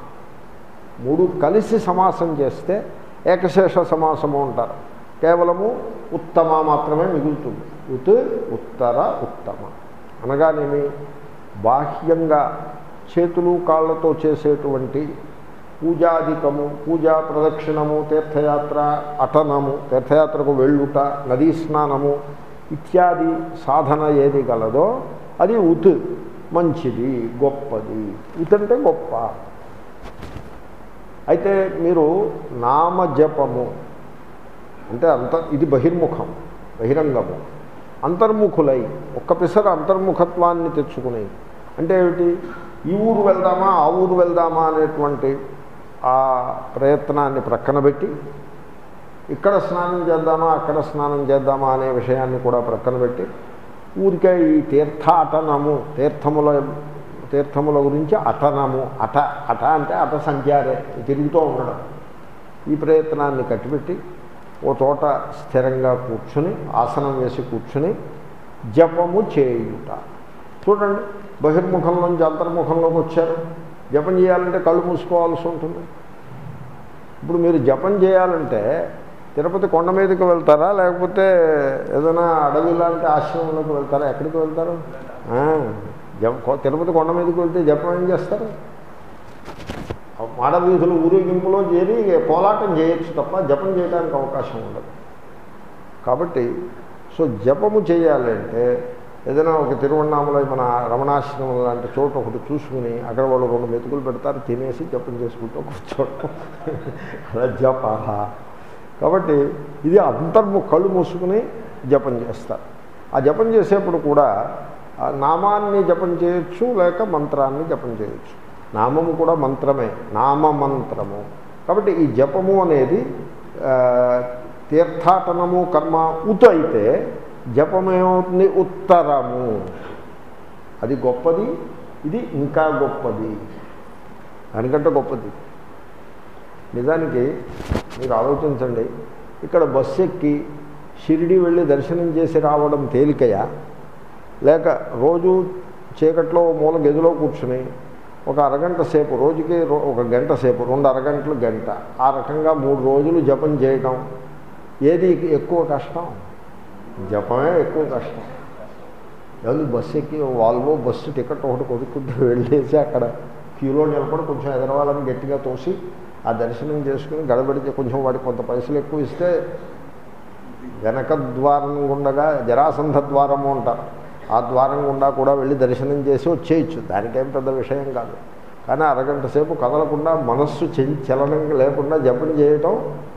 మూడు కలిసి సమాసం చేస్తే ఏకశేష సమాసము అంటారు కేవలము ఉత్తమ మాత్రమే మిగులుతుంది ఉత్ ఉత్తర ఉత్తమ అనగానేమి బాహ్యంగా చేతులు కాళ్ళతో చేసేటువంటి పూజాధికము పూజా ప్రదక్షిణము తీర్థయాత్ర అటనము తీర్థయాత్రకు వెళ్ళుట నదీ స్నానము ఇత్యాది సాధన ఏది గలదో అది ఉత్ మంచిది గొప్పది ఉత్ అంటే గొప్ప అయితే మీరు నామజపము అంటే అంత ఇది బహిర్ముఖం బహిరంగము అంతర్ముఖులై ఒక్క పిసర అంతర్ముఖత్వాన్ని తెచ్చుకుని అంటే ఏమిటి ఈ ఊరు వెళ్దామా ఆ ఊరు వెళ్దామా అనేటువంటి ఆ ప్రయత్నాన్ని ప్రక్కన పెట్టి ఇక్కడ స్నానం చేద్దామా అక్కడ స్నానం చేద్దామా అనే విషయాన్ని కూడా ప్రక్కన పెట్టి ఊరికే ఈ తీర్థాటనము తీర్థముల తీర్థముల గురించి అటనము అట అట అంటే అట సంచారే తిరుగుతూ ఉండడం ఈ ప్రయత్నాన్ని కట్టిపెట్టి ఓ చోట స్థిరంగా కూర్చుని ఆసనం వేసి కూర్చుని జపము చేయుట చూడండి బహిర్ముఖం నుంచి అంతర్ముఖంలోకి వచ్చారు జపం చేయాలంటే కళ్ళు మూసుకోవాల్సి ఉంటుంది ఇప్పుడు మీరు జపం చేయాలంటే తిరుపతి కొండ మీదకి వెళ్తారా లేకపోతే ఏదైనా అడవి లాంటి ఆశ్రమంలోకి వెళ్తారా ఎక్కడికి వెళ్తారు ఆ, జప తిరుపతి కొండ మీదకి వెళ్తే జపం ఏం చేస్తారు మాడ వీధులు ఊరేగింపులో చేరి పోలాటం చేయొచ్చు తప్ప జపం చేయడానికి అవకాశం ఉండదు కాబట్టి సో జపము చేయాలంటే ఏదైనా ఒక తిరువണ്ണామలై మన రమణాశ్రమం లాంటి చోట ఒకటి చూసుకుని అక్కడ వాళ్ళు రెండు మెతుకులు పెడతారు తినేసి జపం చేసుకుంటూ కూర్చోవడం అలా జప కాబట్టి ఇది అంతర్ము కళ్ళు మూసుకుని జపం చేస్తారు ఆ జపం చేసేప్పుడు కూడా ఆ నామాన్ని జపం చేయొచ్చు లేక మంత్రాన్ని జపం చేయొచ్చు నామము కూడా మంత్రమే నామ మంత్రము కాబట్టి ఈ జపము అనేది ఆ, తీర్థాటనము కర్మ ఉత్ అయితే జపమేమవుతుంది ఉత్తరము అది గొప్పది ఇది ఇంకా గొప్పది దానికంటే గొప్పది నిజానికి మీరు ఆలోచించండి ఇక్కడ బస్సు ఎక్కి షిరిడి వెళ్ళి దర్శనం చేసి రావడం తేలికయా లేక రోజు చీకట్లో ఓ మూల గదిలో కూర్చుని ఒక అరగంట సేపు రోజుకి రో- ఒక గంట సేపు రెండు అరగంటలు గంట ఆ రకంగా మూడు రోజులు జపం చేయడం ఏది ఎక్కువ కష్టం జపమే ఎక్కువ కష్టం ఎవరు బస్సు ఎక్కి వాల్వో బస్సు టికెట్ ఒకటి కొనుక్కుంటూ వెళ్ళేసి అక్కడ క్యూలో నిలబడి కొంచెం ఎదరవాలని గట్టిగా తోసి ఆ దర్శనం చేసుకుని గడబడితే కొంచెం వాడికి కొంత పైసలు ఎక్కువ ఇస్తే వెనక ద్వారం గుండగా జరాసంధ ద్వారము అంటారు ఆ ద్వారం గుండా కూడా వెళ్ళి దర్శనం చేసి వచ్చేయచ్చు దానికేం పెద్ద విషయం కాదు కానీ అరగంట సేపు కదలకుండా మనస్సు చెం- చలనం లేకుండా జపం చేయటం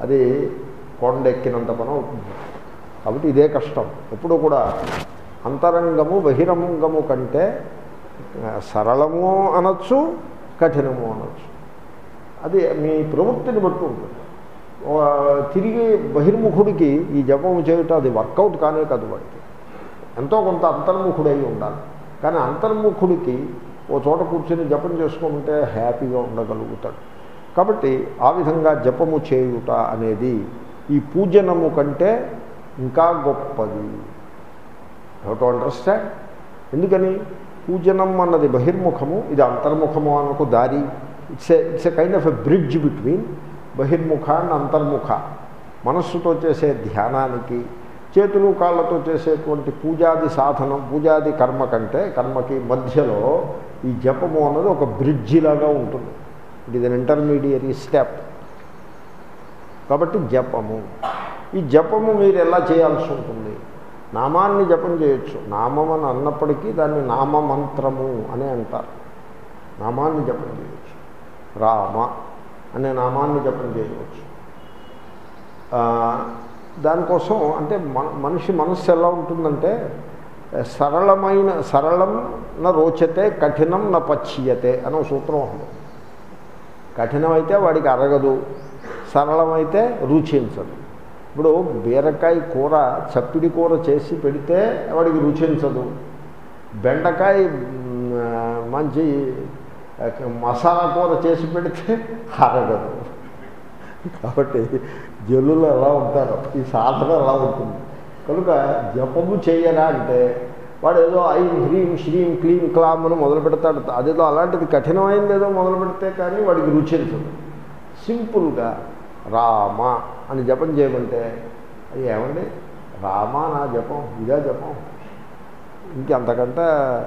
అది కొండెక్కినంత పని అవుతుంది కాబట్టి ఇదే కష్టం ఎప్పుడు కూడా అంతరంగము బహిరంగము కంటే ఆ, సరళము అనొచ్చు కఠినము అనొచ్చు అది మీ ప్రవృత్తిని బట్టి ఉంటుంది ఓ, తిరిగి బహిర్ముఖుడికి ఈ జపము చేయటం అది వర్కౌట్ కానే కాదు వాడికి ఎంతో కొంత అంతర్ముఖుడై ఉండాలి కానీ అంతర్ముఖుడికి ఓ చోట కూర్చొని జపం చేసుకుంటే హ్యాపీగా ఉండగలుగుతాడు కాబట్టి ఆ విధంగా జపము చేయుట అనేది ఈ పూజనము కంటే ఇంకా గొప్పది టు అండర్స్టాండ్ ఎందుకని పూజనం అన్నది బహిర్ముఖము ఇది అంతర్ముఖము అనుకు దారి it's a it's a kind of a bridge between బహిర్ముఖ అండ్ అంతర్ముఖ మనస్సుతో చేసే ధ్యానానికి చేతులు కాళ్ళతో చేసేటువంటి పూజాది సాధనం పూజాది కర్మ కంటే కర్మకి మధ్యలో ఈ జపము అన్నది ఒక బ్రిడ్జి లాగా ఉంటుంది it is an intermediary step కాబట్టి జపము ఈ జపము మీరు ఎలా చేయాల్సి ఉంటుంది నామాన్ని జపం చేయొచ్చు నామం అని అన్నప్పటికీ దాన్ని నామమంత్రము అని అంటారు నామాన్ని జపం చేయొచ్చు రామ అనే నామాన్ని జపం చేయవచ్చు ఆ, దానికోసం అంటే మన మనిషి మనస్సు ఎలా ఉంటుందంటే సరళమైన సరళం న రోచతే కఠినం న పచ్యతే అనే ఒక సూత్రం ఉంది కఠినమైతే వాడికి అరగదు సరళమైతే రుచించదు ఇప్పుడు బీరకాయ కూర చప్పిడి కూర చేసి పెడితే వాడికి రుచించదు బెండకాయ మ్, మంచి ఆ, మసాలా కూర చేసి పెడితే అరగదు కాబట్టి జల్లులు ఎలా ఉంటారు ఈ సాధన ఎలా ఉంటుంది కనుక జపము చేయరా అంటే వాడు ఏదో ఐం హ్రీం శ్రీం క్లీం క్లామ్ అని మొదలు పెడతాడు అదేదో అలాంటిది కఠినమైనది ఏదో మొదలు పెడితే కానీ వాడికి రుచించదు సింపుల్గా రామ అని జపం చేయమంటే అది ఏమండి రామ నా జపం ఇదే జపం ఇంకంతకంటే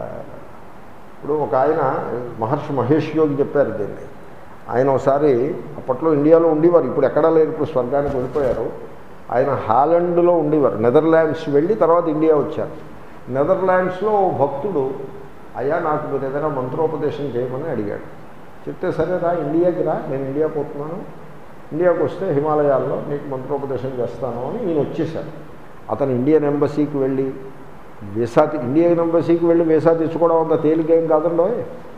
ఇప్పుడు ఒక ఆయన మహర్షి మహేష్ యోగి చెప్పారు దీన్ని ఆయన ఒకసారి అప్పట్లో ఇండియాలో ఉండేవారు ఇప్పుడు ఎక్కడా లేరు ఇప్పుడు స్వర్గానికి వెళ్ళిపోయారు ఆయన హాలండ్లో ఉండేవారు నెదర్లాండ్స్ వెళ్ళి తర్వాత ఇండియా వచ్చారు నెదర్లాండ్స్లో ఓ భక్తుడు అయ్యా నాకు మీరు ఏదైనా మంత్రోపదేశం చేయమని అడిగాడు చెప్తే సరే రా ఇండియాకి రా నేను ఇండియా పోతున్నాను ఇండియాకి వస్తే హిమాలయాల్లో నీకు మంత్రోపదేశం చేస్తాను అని నేను వచ్చేసాను అతను ఇండియన్ ఎంబసీకి వెళ్ళి వీసా తీ- ఇండియన్ ఎంబసీకి వెళ్ళి వీసా తెచ్చుకోవడం అంత తేలికేం కాదండో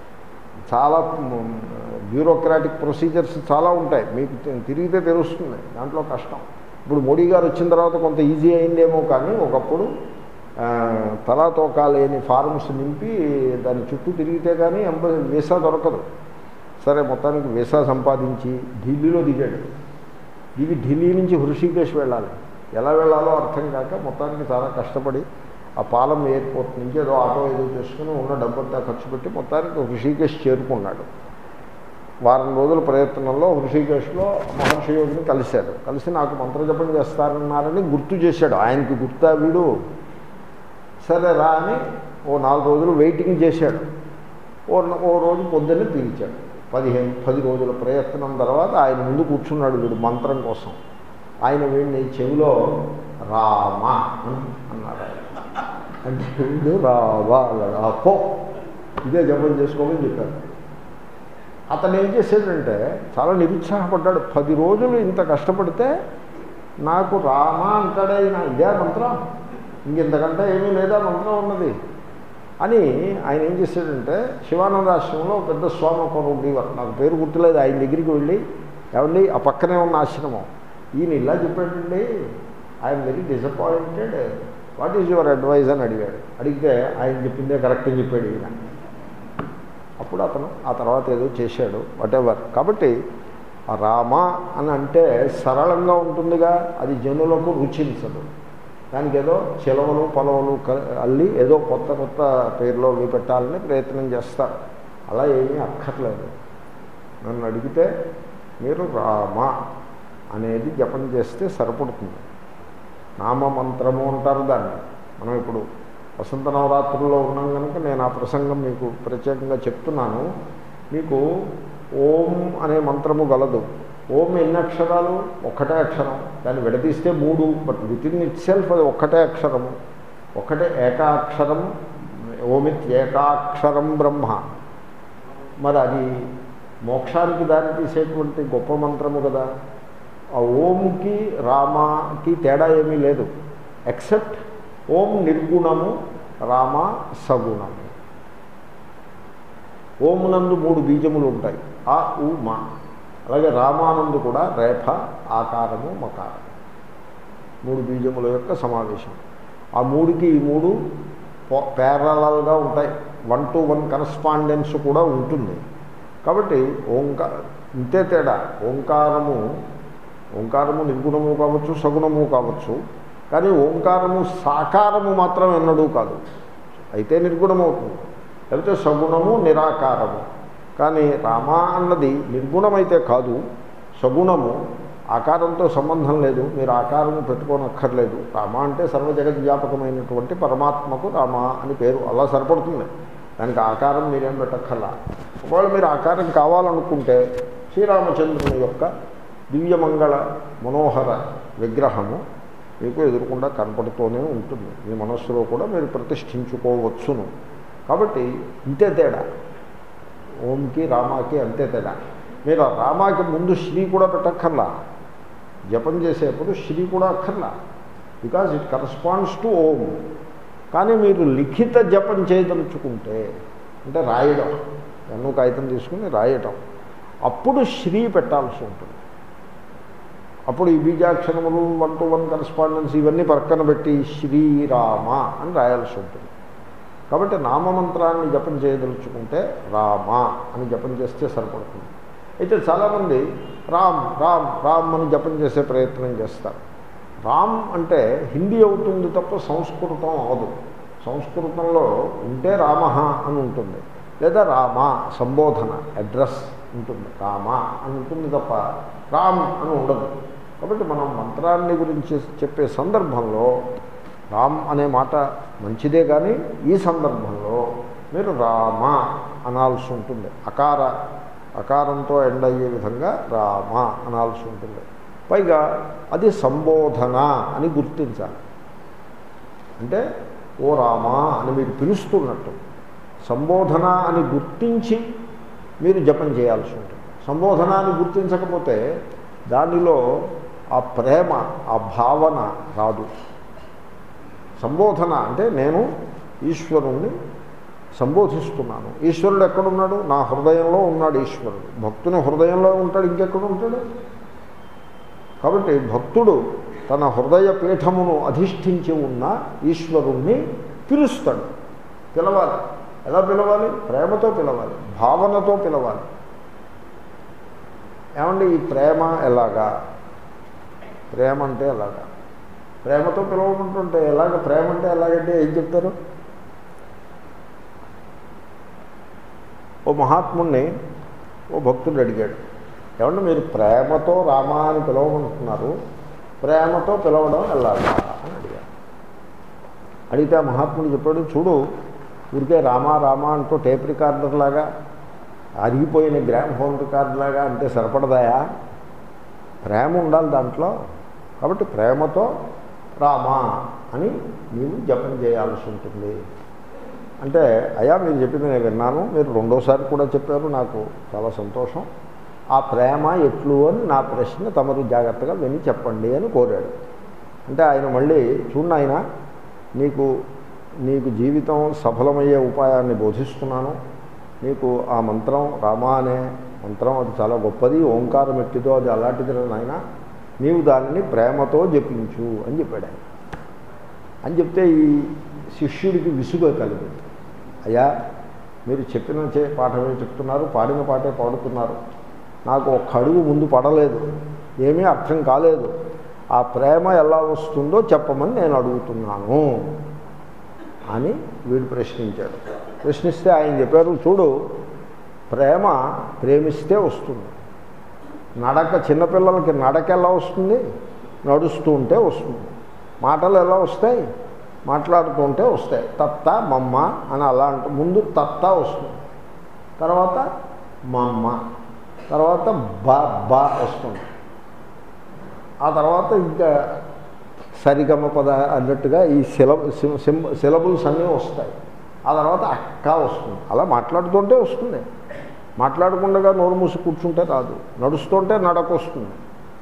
చాలా బ్యూరోక్రాటిక్ ప్రొసీజర్స్ చాలా ఉంటాయి మీకు తి- తిరిగితే తెలుస్తుంది దాంట్లో కష్టం ఇప్పుడు మోడీ గారు వచ్చిన తర్వాత కొంత ఈజీ అయిందేమో కానీ ఒకప్పుడు ఆ, తలా తోకా లేని ఫార్మ్స్ నింపి దాని చుట్టూ తిరిగితే కానీ ఎంబ వీసా దొరకదు సరే మొత్తానికి వీసా సంపాదించి ఢిల్లీలో దిగాడు దిగి ఢిల్లీ నుంచి హృషికేశ్ వెళ్ళాలి ఎలా వెళ్ళాలో అర్థం కాక మొత్తానికి చాలా కష్టపడి ఆ పాలం ఎయిర్పోర్ట్ నుంచి ఏదో ఆటో ఏదో చేసుకుని ఉన్న డబ్బంతా ఖర్చు పెట్టి మొత్తానికి హృషికేశ్ చేరుకున్నాడు వారం రోజుల ప్రయత్నంలో హృషికేశ్లో మహర్షి యోగిని కలిశాడు కలిసి నాకు మంత్రజపం చేస్తారన్నారని గుర్తు చేశాడు ఆయనకి గుర్తా వీడు సరే రా అని ఓ నాలుగు రోజులు వెయిటింగ్ చేశాడు ఓ ఓ రోజు పొద్దున్నే పిలిచాడు పదిహేను పది రోజుల ప్రయత్నం తర్వాత ఆయన ముందు కూర్చున్నాడు వీడు మంత్రం కోసం ఆయన వీడిని చెవిలో రామ అని అన్నాడు ఆయన. అంటే వీడు రావా అన్నాడు. పో ఇదే జపం చేసుకోమని చెప్పారు అతను ఏం చేశాడంటే చాలా నిరుత్సాహపడ్డాడు పది రోజులు ఇంత కష్టపడితే నాకు రామ అంటాడే ఆయన ఇదే మంత్రం ఇంకెంతకంటే ఏమీ లేదా మంత్రం ఉన్నది అని ఆయన ఏం చేశాడంటే శివానంద ఆశ్రమంలో పెద్ద స్వామి ఒకరు ఉండేవారు నాకు పేరు గుర్తులేదు ఆయన దగ్గరికి వెళ్ళి ఏమండి ఆ పక్కనే ఉన్న ఆశ్రమం ఈయన ఇలా చెప్పాడండి I'm very disappointed what is your advice అని అడిగాడు అడిగితే ఆయన చెప్పిందే కరెక్ట్ అని చెప్పాడు ఈయన అప్పుడు అతను ఆ తర్వాత ఏదో చేశాడు వాటెవర్ కాబట్టి ఆ రామ అని అంటే సరళంగా ఉంటుందిగా అది జనులకు రుచించదు దానికి ఏదో చిలవలు పొలవలు క- అల్లి ఏదో కొత్త కొత్త పేర్లో అవి పెట్టాలని ప్రయత్నం చేస్తారు అలా ఏమీ అక్కర్లేదు నన్ను అడిగితే మీరు రామ అనేది జపం చేస్తే సరిపడుతుంది నామమంత్రము అంటారు దాన్ని మనం ఇప్పుడు వసంత నవరాత్రుల్లో ఉన్నాం కనుక నేను ఆ ప్రసంగం మీకు ప్రత్యేకంగా చెప్తున్నాను మీకు ఓం అనే మంత్రము గలదు ఓం ఎన్ని అక్షరాలు ఒక్కటే అక్షరం దాన్ని విడదీస్తే మూడు but within itself అది ఒక్కటే అక్షరము ఒక్కటే ఏకాక్షరం ఓమిత్ ఏకాక్షరం బ్రహ్మ మరి అది మోక్షానికి దారి తీసేటువంటి గొప్ప మంత్రము కదా ఆ ఓంకి రామకి తేడా ఏమీ లేదు ఎక్సెప్ట్ ఓం నిర్గుణము రామ సగుణము ఓమునందు మూడు బీజములు ఉంటాయి ఆ ఉ మా అలాగే రామానందు కూడా రేఫ ఆకారము మకారము మూడు బీజముల యొక్క సమావేశం ఆ మూడుకి ఈ మూడు పేరలల్గా ఉంటాయి వన్ టు వన్ కరస్పాండెన్స్ కూడా ఉంటుంది కాబట్టి ఓంకార ఇంతే తేడా ఓంకారము ఓంకారము నిర్గుణము కావచ్చు సగుణము కావచ్చు కానీ ఓంకారము సాకారము మాత్రం ఎన్నడూ కాదు అయితే నిర్గుణమవుతుంది లేకపోతే సగుణము నిరాకారము కానీ రామ అన్నది నిర్గుణమైతే కాదు సగుణము ఆకారంతో సంబంధం లేదు మీరు ఆకారము పెట్టుకోనక్కర్లేదు రామ అంటే సర్వజగద్వ్యాపకమైనటువంటి పరమాత్మకు రామ అని పేరు అలా సరిపడుతుంది దానికి ఆకారం మీరేం పెట్టక్కర్లా ఒకవేళ మీరు ఆకారం కావాలనుకుంటే శ్రీరామచంద్రుని యొక్క దివ్యమంగళ మనోహర విగ్రహము మీకు ఎదురకుండా కనపడుతూనే ఉంటుంది మీ మనస్సులో కూడా మీరు ప్రతిష్ఠించుకోవచ్చును కాబట్టి ఇంతే తేడా ఓంకి రామాకి అంతే తేడా మీరు ఆ రామాకి ముందు శ్రీ కూడా పెట్టక్కర్లా జపం చేసేప్పుడు శ్రీ కూడా అక్కర్లా because it corresponds to Om కానీ మీరు లిఖిత జపం చేయదలుచుకుంటే అంటే రాయడం ఎన్నో కాగితం తీసుకుని రాయటం అప్పుడు శ్రీ పెట్టాల్సి ఉంటుంది అప్పుడు ఈ బీజాక్షరములు వన్ టు వన్ కరస్పాండెన్స్ ఇవన్నీ పక్కన పెట్టి శ్రీరామ అని రాయాల్సి ఉంటుంది కాబట్టి నామమంత్రాన్ని జపం చేయదలుచుకుంటే రామ అని జపం చేస్తే సరిపడుతుంది అయితే చాలామంది రామ్ రామ్ రామ్ అని జపం చేసే ప్రయత్నం చేస్తారు రామ్ అంటే హిందీ అవుతుంది తప్ప సంస్కృతం అవదు సంస్కృతంలో ఉంటే రామ అని ఉంటుంది లేదా రామ సంబోధన అడ్రస్ ఉంటుంది రామ అని ఉంటుంది తప్ప రామ్ అని ఉండదు కాబట్టి మనం మంత్రాన్ని గురించి చెప్పే సందర్భంలో రామ్ అనే మాట మంచిదే కానీ ఈ సందర్భంలో మీరు రామ అనాల్సి ఉంటుంది అకార అకారంతో ఎండ్ అయ్యే విధంగా రామ అనాల్సి ఉంటుంది పైగా అది సంబోధన అని గుర్తించాలి అంటే ఓ రామా అని మీరు పిలుస్తున్నట్టు సంబోధన అని గుర్తించి మీరు జపం చేయాల్సి ఉంటుంది సంబోధన అని గుర్తించకపోతే దానిలో ఆ ప్రేమ ఆ భావన రాదు సంబోధన అంటే నేను ఈశ్వరుణ్ణి సంబోధిస్తున్నాను ఈశ్వరుడు ఎక్కడున్నాడు నా హృదయంలో ఉన్నాడు ఈశ్వరుడు భక్తుని హృదయంలో ఉంటాడు ఇంకెక్కడ ఉంటాడు కాబట్టి భక్తుడు తన హృదయ పీఠమును అధిష్ఠించి ఉన్న ఈశ్వరుణ్ణి పిలుస్తాడు పిలవాలి ఎలా పిలవాలి ప్రేమతో పిలవాలి భావనతో పిలవాలి ఏమండి ఈ ప్రేమ ఎలాగా ప్రేమ అంటే ఎలాగా ప్రేమతో పిలవమంటుంటే ఎలాగ ప్రేమ అంటే ఎలాగంటే ఏం చెప్తారు ఓ మహాత్ముణ్ణి ఓ భక్తుడు అడిగాడు ఏమంటే మీరు ప్రేమతో రామా అని పిలవమంటున్నారు ప్రేమతో పిలవడం ఎలాగా అని అడిగాడు అడిగితే ఆ మహాత్ముడు చెప్పాడు చూడు ఊరికే రామా రామా అంటూ టేప్ రికార్డర్ లాగా అరిగిపోయిన గ్రామ్ ఫోన్ రికార్డ్ లాగా అంటే సరిపడదాయా ప్రేమ ఉండాలి దాంట్లో కాబట్టి ప్రేమతో రామా అని నీవు జపం చేయాల్సి ఉంటుంది అంటే అయ్యా మీరు చెప్పింది నేను విన్నాను మీరు రెండోసారి కూడా చెప్పారు నాకు చాలా సంతోషం ఆ ప్రేమ ఎట్లు అని నా ప్రశ్న తమరు జాగ్రత్తగా విని చెప్పండి అని కోరాడు అంటే ఆయన మళ్ళీ చూడండి ఆయన నీకు నీకు జీవితం సఫలమయ్యే ఉపాయాన్ని బోధిస్తున్నాను నీకు ఆ మంత్రం రామా అనే మంత్రం అది చాలా గొప్పది ఓంకారం ఎట్టిదో అది అలాంటిది నాయన నీవు దానిని ప్రేమతో జపించు అని చెప్పాడు ఆయన అని చెప్తే ఈ శిష్యుడికి విసుగు కలిగింది అయ్యా మీరు చెప్పిన చే పాఠమే చెప్తున్నారు పాడిన పాటే పాడుతున్నారు నాకు ఒక్క అడుగు ముందు పడలేదు ఏమీ అర్థం కాలేదు ఆ ప్రేమ ఎలా వస్తుందో చెప్పమని నేను అడుగుతున్నాను అని వీడు ప్రశ్నించాడు ప్రశ్నిస్తే ఆయన చెప్పారు చూడు ప్రేమ ప్రేమిస్తే వస్తుంది నడక చిన్నపిల్లలకి నడక ఎలా వస్తుంది నడుస్తూ ఉంటే వస్తుంది మాటలు ఎలా వస్తాయి మాట్లాడుతుంటే వస్తాయి తత్త మమ్మ అని అలా అంటూ ముందు తత్త వస్తుంది తర్వాత మమ్మ తర్వాత బ బ వస్తుంది ఆ తర్వాత ఇంకా సరిగమ పద అన్నట్టుగా ఈ సిలబ సిలబుల్స్ అన్నీ వస్తాయి ఆ తర్వాత అక్క వస్తుంది అలా మాట్లాడుతుంటే వస్తుంది మాట్లాడకుండా నోరు మూసి కూర్చుంటే రాదు నడుస్తుంటే నడక వస్తుంది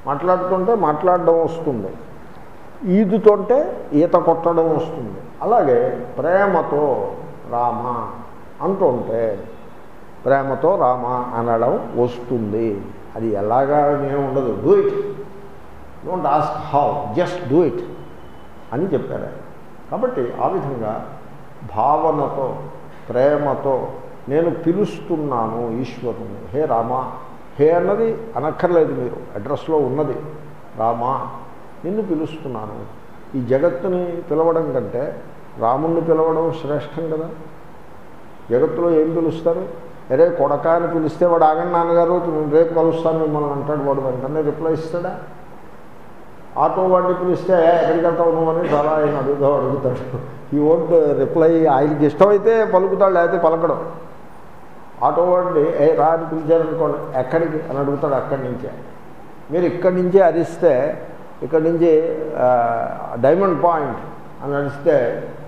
మాట్లాడుతుంటే మాట్లాడడం వస్తుంది ఈదుతుంటే ఈత కొట్టడం వస్తుంది అలాగే ప్రేమతో రామ అంటుంటే ప్రేమతో రామ అనడం వస్తుంది అది ఎలాగా నేను ఉండదు do it don't ask how just do it అని చెప్పారు ఆయన కాబట్టి ఆ విధంగా భావనతో ప్రేమతో నేను పిలుస్తున్నాను ఈశ్వరుని హే రామా హే అన్నది అనక్కర్లేదు మీరు అడ్రస్లో ఉన్నది రామా నిన్ను పిలుస్తున్నాను ఈ జగత్తుని పిలవడం కంటే రాముణ్ణి పిలవడం శ్రేష్టం కదా జగత్తులో ఏం పిలుస్తారు అరే కొడక అని పిలిస్తే వాడు ఆగండి నాన్నగారు నేను రేపు కలుస్తాను మిమ్మల్ని అంటాడు వాడు వెంటనే రిప్లై ఇస్తాడా ఆటో వాడిని పిలిస్తే "ఏ, ఎక్కడికి వెళ్తావు నువ్వు అని చాలా ఆయన అడుగుతావు అడుగుతాడు ఈ ఓట్ రిప్లై ఆయనకి ఇష్టమైతే పలుకుతాడు లేకపోతే పలకడం ఆటో వాడిని ఏ రా అని పిలిచారనుకోండి ఎక్కడికి అని అడుగుతాడు అక్కడి నుంచే మీరు ఇక్కడి నుంచే అరిస్తే ఇక్కడి నుంచి ఆ, డైమండ్ పాయింట్ అని అరిస్తే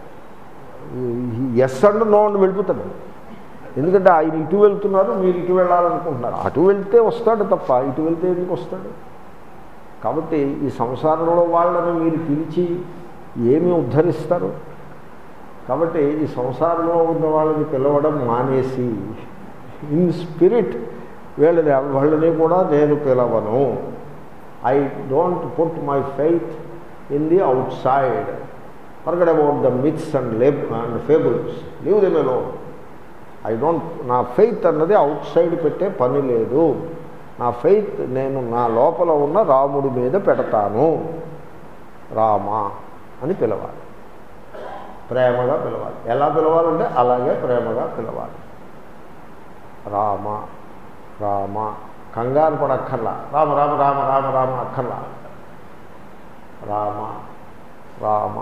ఎస్ అండ్ నో అని వెళ్ళిపోతాడు ఎందుకంటే ఆయన ఇటు వెళ్తున్నారు మీరు ఇటు వెళ్ళాలనుకుంటున్నారు అటు వెళ్తే వస్తాడు తప్ప ఇటు వెళ్తే ఎందుకు వస్తాడు కాబట్టి ఈ సంసారంలో వాళ్ళని మీరు పిలిచి ఏమి ఉద్ధరిస్తారు కాబట్టి ఈ సంసారంలో ఉన్న వాళ్ళని పిలవడం మానేసి ఇన్ స్పిరిట్ వీళ్ళని వాళ్ళని కూడా నేను పిలవను I don't put my faith in the outside forget about the myths and లేబ్ and fables leave them alone I don't నా ఫెయిత్ అన్నది అవుట్ సైడ్ పెట్టే పని లేదు నా ఫెయిత్ నేను నా లోపల ఉన్న రాముడి మీద పెడతాను రామ అని పిలవాలి ప్రేమగా పిలవాలి ఎలా పిలవాలంటే అలాగే ప్రేమగా పిలవాలి రామ రామ కంగారు పడక్కర్లా రామ రామ రామ రామ రామ అక్కర్లా రామ రామ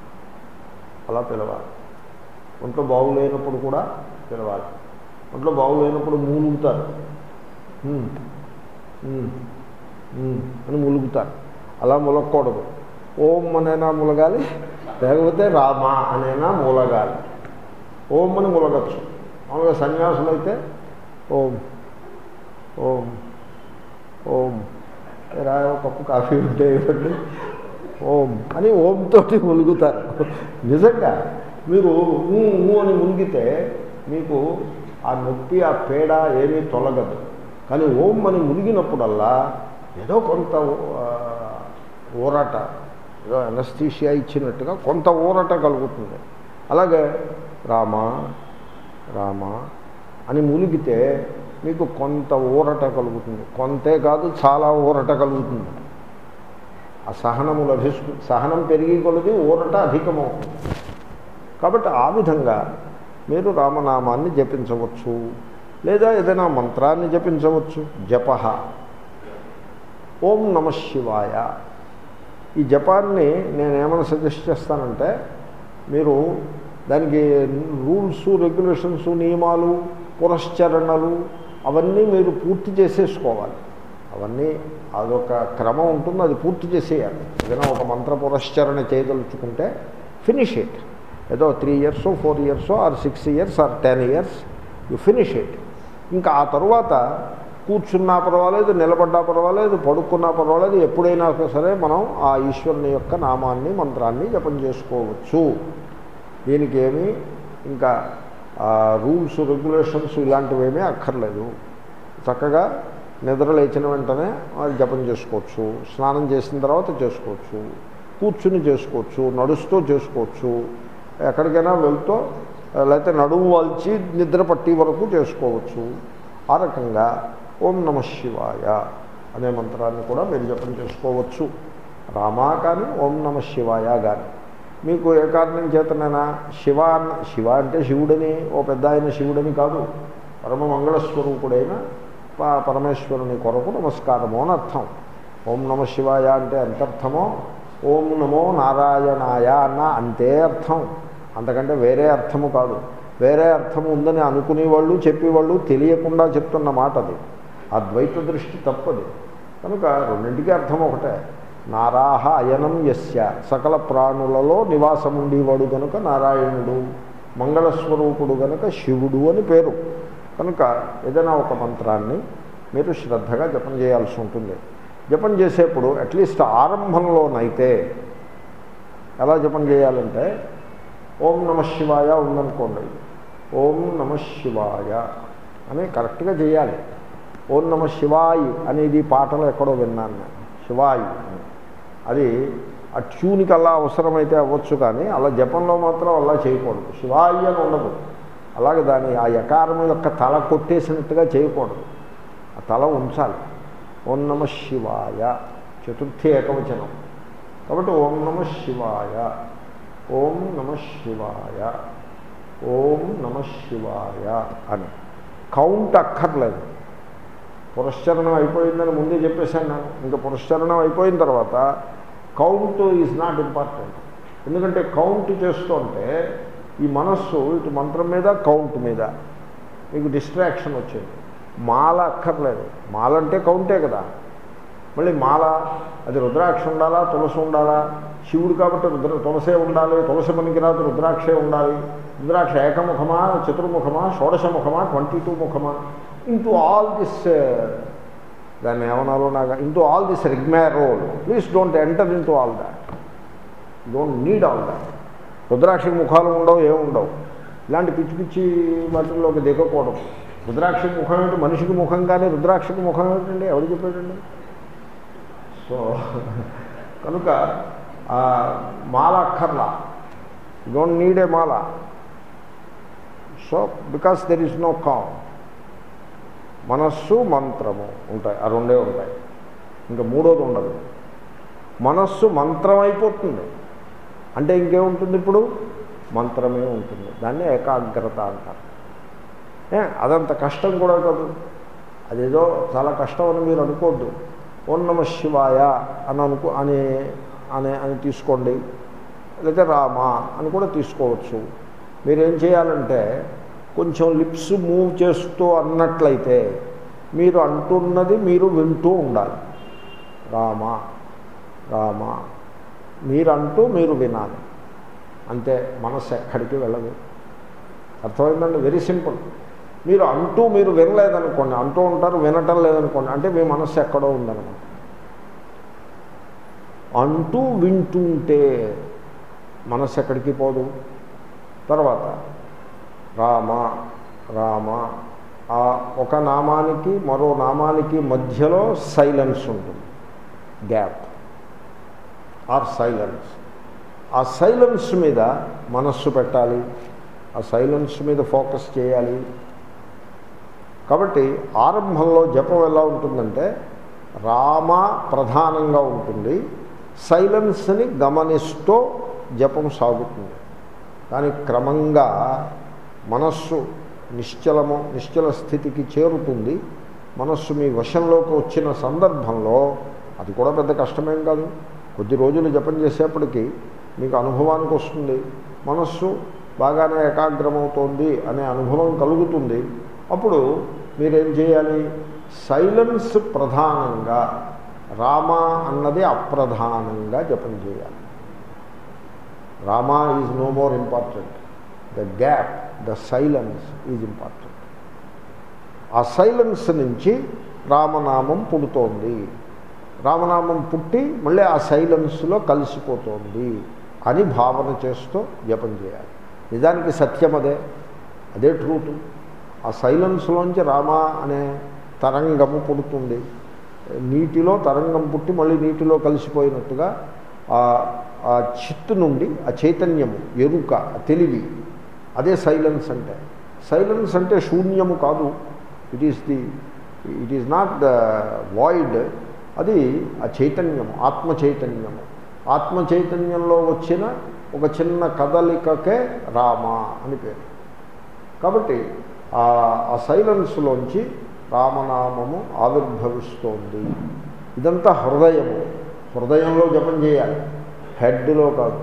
అలా పిలవాలి ఒంట్లో బాగులేనప్పుడు కూడా పిలవాలి ఒంట్లో బాగులేనప్పుడు మూలుగుతారు "ఉమ్, ఉమ్, ఉమ్" అని ములుగుతారు అలా ములగకూడదు ఓం అనైనా ములగాలి లేకపోతే రామ అనైనా మూలగాలి ఓం అని ములగచ్చు మామూలుగా సన్యాసులు అయితే ఓం ఓం ఓం రా ఒక కప్పు కాఫీ ఉంటే ఇవ్వండి ఓం అని ఓం తోటి ములుగుతారు నిజంగా మీరు ఊ ఊ అని మునిగితే మీకు ఆ నొప్పి ఆ పేడ ఏమీ తొలగదు కానీ ఓం అని మునిగినప్పుడల్లా ఏదో కొంత ఆ, ఊరట ఏదో అనస్థీషియా ఇచ్చినట్టుగా కొంత ఊరట కలుగుతుంది అలాగే రామ రామ అని మునిగితే మీకు కొంత ఊరట కలుగుతుంది కొంతే కాదు చాలా ఊరట కలుగుతుంది ఆ సహనము లభిస్తుంది సహనం పెరిగి కొలది ఊరట అధికమవుతుంది కాబట్టి ఆ విధంగా మీరు రామనామాన్ని జపించవచ్చు లేదా ఏదైనా మంత్రాన్ని జపించవచ్చు జప ఓం నమ శివాయ ఈ జపాన్ని నేనేమైనా సజెస్ట్ చేస్తానంటే మీరు దానికి రూల్స్ రెగ్యులేషన్స్ నియమాలు పురశ్చరణలు అవన్నీ మీరు పూర్తి చేసేసుకోవాలి అవన్నీ అదొక క్రమం ఉంటుంది అది పూర్తి చేసేయాలి ఏదైనా ఒక మంత్ర పురశ్చరణ చేయదలుచుకుంటే ఫినిష్ ఇట్ ఏదో three years four years or six years or ten years you finish it ఇంకా ఆ తర్వాత కూర్చున్నా పర్వాలేదు నిలబడ్డా పర్వాలేదు పడుకున్నా పర్వాలేదు ఎప్పుడైనా సరే మనం ఆ ఈశ్వరుని యొక్క నామాన్ని మంత్రాన్ని జపం చేసుకోవచ్చు దీనికి ఏమీ ఇంకా రూల్స్ రెగ్యులేషన్స్ ఇలాంటివేమీ అక్కర్లేదు చక్కగా నిద్ర లేచిన వెంటనే అది జపం చేసుకోవచ్చు స్నానం చేసిన తర్వాత చేసుకోవచ్చు కూర్చుని చేసుకోవచ్చు నడుస్తూ చేసుకోవచ్చు ఎక్కడికైనా వెళ్తూ లేకపోతే నడుము వాల్చి నిద్ర పట్టి వరకు చేసుకోవచ్చు ఆ రకంగా ఓం నమ శివాయ అనే మంత్రాన్ని కూడా మీరు జపం చేసుకోవచ్చు రామా కానీ ఓం నమ శివాయ కానీ మీకు ఏ కారణం చేతనైనా శివ అన్న శివ అంటే శివుడని ఓ పెద్ద ఆయన శివుడని కాదు పరమ మంగళస్వరూపుడైన ప- పరమేశ్వరుని కొరకు నమస్కారము అని అర్థం ఓం నమ శివాయ అంటే ఎంత అర్థమో ఓం నమో నారాయణాయ అన్న అంతే అర్థం అంతకంటే వేరే అర్థము కాదు వేరే అర్థము ఉందని అనుకునేవాళ్ళు చెప్పేవాళ్ళు తెలియకుండా చెప్తున్న మాట అది ఆ ద్వైత దృష్టి తప్పది కనుక రెండింటికి అర్థం ఒకటే నారాహ అయనం యస్య సకల ప్రాణులలో నివాసముండేవాడు గనుక నారాయణుడు మంగళస్వరూపుడు గనుక శివుడు అని పేరు కనుక ఏదైనా ఒక మంత్రాన్ని మీరు శ్రద్ధగా జపం చేయాల్సి ఉంటుంది జపం చేసేప్పుడు అట్లీస్ట్ ఆరంభంలోనైతే ఎలా జపం చేయాలంటే ఓం నమ శివాయ ఉందనుకోండి ఓం నమ శివాయ అని కరెక్ట్గా చేయాలి ఓం నమ శివాయి అనేది పాటలు ఎక్కడో విన్నాను నేను శివాయి అని అది ఆ ట్యూన్కి అలా అవసరమైతే అవ్వచ్చు కానీ అలా జపంలో మాత్రం అలా చేయకూడదు శివాయి అని ఉండదు అలాగే దాని ఆ యకారం యొక్క తల కొట్టేసినట్టుగా చేయకూడదు ఆ తల ఉంచాలి ఓం నమ శివాయ చతుర్థి ఏకవచనం కాబట్టి ఓం నమ శివాయ ఓం నమ శివాయ ఓం నమ శివాయ అని కౌంట్ అక్కర్లేదు పురస్చరణం అయిపోయిందని ముందే చెప్పేశాను నేను ఇంకా పురస్చరణం అయిపోయిన తర్వాత కౌంట్ ఈజ్ నాట్ ఇంపార్టెంట్ ఎందుకంటే కౌంట్ చేస్తుంటే ఈ మనస్సు ఇటు మంత్రం మీద కౌంట్ మీద మీకు డిస్ట్రాక్షన్ వచ్చింది మాల అక్కర్లేదు మాల అంటే కౌంటే కదా మళ్ళీ మాల అది రుద్రాక్ష ఉండాలా తులసి ఉండాలా శివుడు కాబట్టి రుద్ర తులసే ఉండాలి తులసి పనికిరాదు రుద్రాక్షే ఉండాలి రుద్రాక్ష ఏకముఖమా చతుర్ముఖమా షోడశముఖమా ట్వంటీ టూ ముఖమా ఇంటూ ఆల్ దిస్ దాన్ని ఏమనాలో నాకు into all this rigmarole please don't enter into all that don't need all that రుద్రాక్షకి ముఖాలు ఉండవు ఏముండవు ఇలాంటి పిచ్చి పిచ్చి వాటిల్లోకి దిగకూడదు రుద్రాక్షకి ముఖం ఏంటి మనిషికి ముఖం కానీ రుద్రాక్షకి ముఖం ఏంటండి ఎవరు చెప్పాడండి సో కనుక ఆ మాల అక్కర్లా డోంట్ నీడ్ ఏ మాల so because there is no calm మనస్సు మంత్రము ఉంటాయి ఆ రెండే ఉంటాయి ఇంకా మూడోది ఉండదు మనస్సు మంత్రం అయిపోతుంది అంటే ఇంకేముంటుంది ఇప్పుడు మంత్రమే ఉంటుంది దాన్ని ఏకాగ్రత అంటారు ఏ, అదంత కష్టం కూడా కాదు అదేదో చాలా కష్టం అని మీరు అనుకోవద్దు ఓం నమ శివాయ అని అనుకో అని అని అని తీసుకోండి లేదా రామ అని కూడా తీసుకోవచ్చు మీరేం చేయాలంటే కొంచెం లిప్స్ మూవ్ చేస్తూ అన్నట్లయితే మీరు అంటున్నది మీరు వింటూ ఉండాలి రామ రామ మీరంటూ మీరు వినాలి అంతే మనస్సు ఎక్కడికి వెళ్ళదు అర్థమైందండి వెరీ సింపుల్ మీరు అంటూ మీరు వినలేదనుకోండి అంటూ ఉంటారు వినటం లేదనుకోండి అంటే మీ మనస్సు ఎక్కడో ఉందన్నమాట అంటూ వింటుంటే మనస్సు ఎక్కడికి పోదు తర్వాత రామ రామ ఆ ఒక నామానికి మరో నామానికి మధ్యలో సైలెన్స్ ఉంటుంది గ్యాప్ ఆర్ సైలెన్స్ ఆ సైలెన్స్ మీద మనస్సు పెట్టాలి ఆ సైలెన్స్ మీద ఫోకస్ చేయాలి కాబట్టి ఆరంభంలో జపం ఎలా ఉంటుందంటే రామ ప్రధానంగా ఉంటుంది సైలెన్స్ని గమనిస్తూ జపం సాగుతుంది కానీ క్రమంగా మనస్సు నిశ్చలము నిశ్చల స్థితికి చేరుతుంది మనస్సు మీ వశంలోకి వచ్చిన సందర్భంలో అది కూడా పెద్ద కష్టమేం కాదు కొద్ది రోజులు జపం చేసేప్పటికీ మీకు అనుభవానికి వస్తుంది మనస్సు బాగానే ఏకాగ్రమవుతోంది అనే అనుభవం కలుగుతుంది అప్పుడు మీరేం చేయాలి సైలెన్స్ ప్రధానంగా రామ అన్నది అప్రధానంగా జపం చేయాలి Rama is no more important the gap the silence is important ఆ సైలెన్స్ నుంచి రామనామం పుడుతోంది రామనామం పుట్టి మళ్ళీ ఆ సైలెన్స్లో కలిసిపోతోంది అని భావన చేస్తూ జపం చేయాలి నిజానికి సత్యం అదే అదే ట్రూత్ ఆ సైలెన్స్లోంచి రామ అనే తరంగము పుడుతుంది నీటిలో తరంగం పుట్టి మళ్ళీ నీటిలో కలిసిపోయినట్టుగా ఆ ఆ చిత్తు నుండి ఆ చైతన్యము ఎరుక ఆ తెలివి అదే సైలెన్స్ అంటే సైలెన్స్ అంటే శూన్యము కాదు it is the it is not the void అది ఆ చైతన్యము ఆత్మ చైతన్యము ఆత్మ చైతన్యంలో వచ్చిన ఒక చిన్న కదలికకే రామ అని పేరు కాబట్టి ఆ సైలెన్స్లోంచి రామనామము ఆవిర్భవిస్తోంది ఇదంతా హృదయము హృదయంలో జపం చేయాలి హెడ్లో కాదు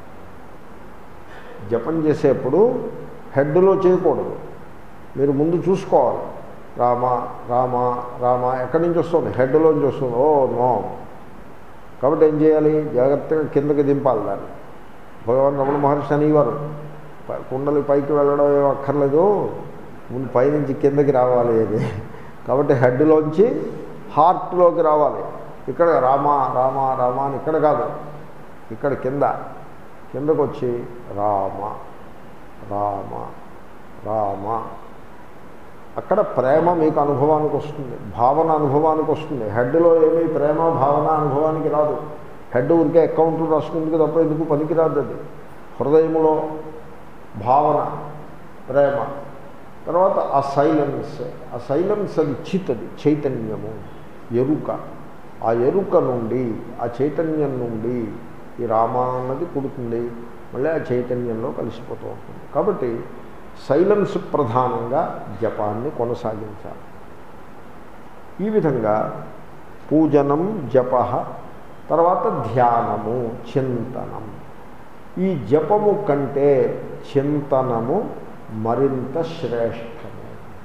జపం చేసేప్పుడు హెడ్లో చేయకూడదు మీరు ముందు చూసుకోవాలి రామ రామ రామ ఎక్కడి నుంచి వస్తుంది హెడ్లోంచి వస్తుంది ఓ నో కాబట్టి ఏం చేయాలి జాగ్రత్తగా కిందకి దింపాలి దాన్ని భగవాన్ రమణ మహర్షి అనేవారు ప- కుండలి పైకి వెళ్ళడం ఏం అక్కర్లేదు ముందు పైనుంచి కిందకి రావాలి అది కాబట్టి హెడ్లోంచి హార్ట్లోకి రావాలి ఇక్కడ రామ రామ రామ అని ఇక్కడ కాదు ఇక్కడ కింద కిందకు వచ్చి రామ రామ రామ అక్కడ ప్రేమ మీకు అనుభవానికి వస్తుంది భావన అనుభవానికి వస్తుంది హెడ్లో ఏమీ ప్రేమ భావన అనుభవానికి రాదు హెడ్ ఊరికే అకౌంట్లు రాసుకుందుకు తప్ప ఎందుకు పనికిరాదు అది హృదయంలో భావన ప్రేమ తర్వాత ఆ సైలెన్స్ ఆ సైలెన్స్ అది చిత్ అది చైతన్యము ఎరుక ఆ ఎరుక నుండి ఆ చైతన్యం నుండి ఈ రామ అన్నది పుడుతుంది మళ్ళీ ఆ చైతన్యంలో కలిసిపోతూ ఉంటుంది కాబట్టి సైలెన్స్ ప్రధానంగా జపాన్ని కొనసాగించాలి ఈ విధంగా పూజనం జప తర్వాత ధ్యానము చింతనం ఈ జపము కంటే చింతనము మరింత శ్రేష్టము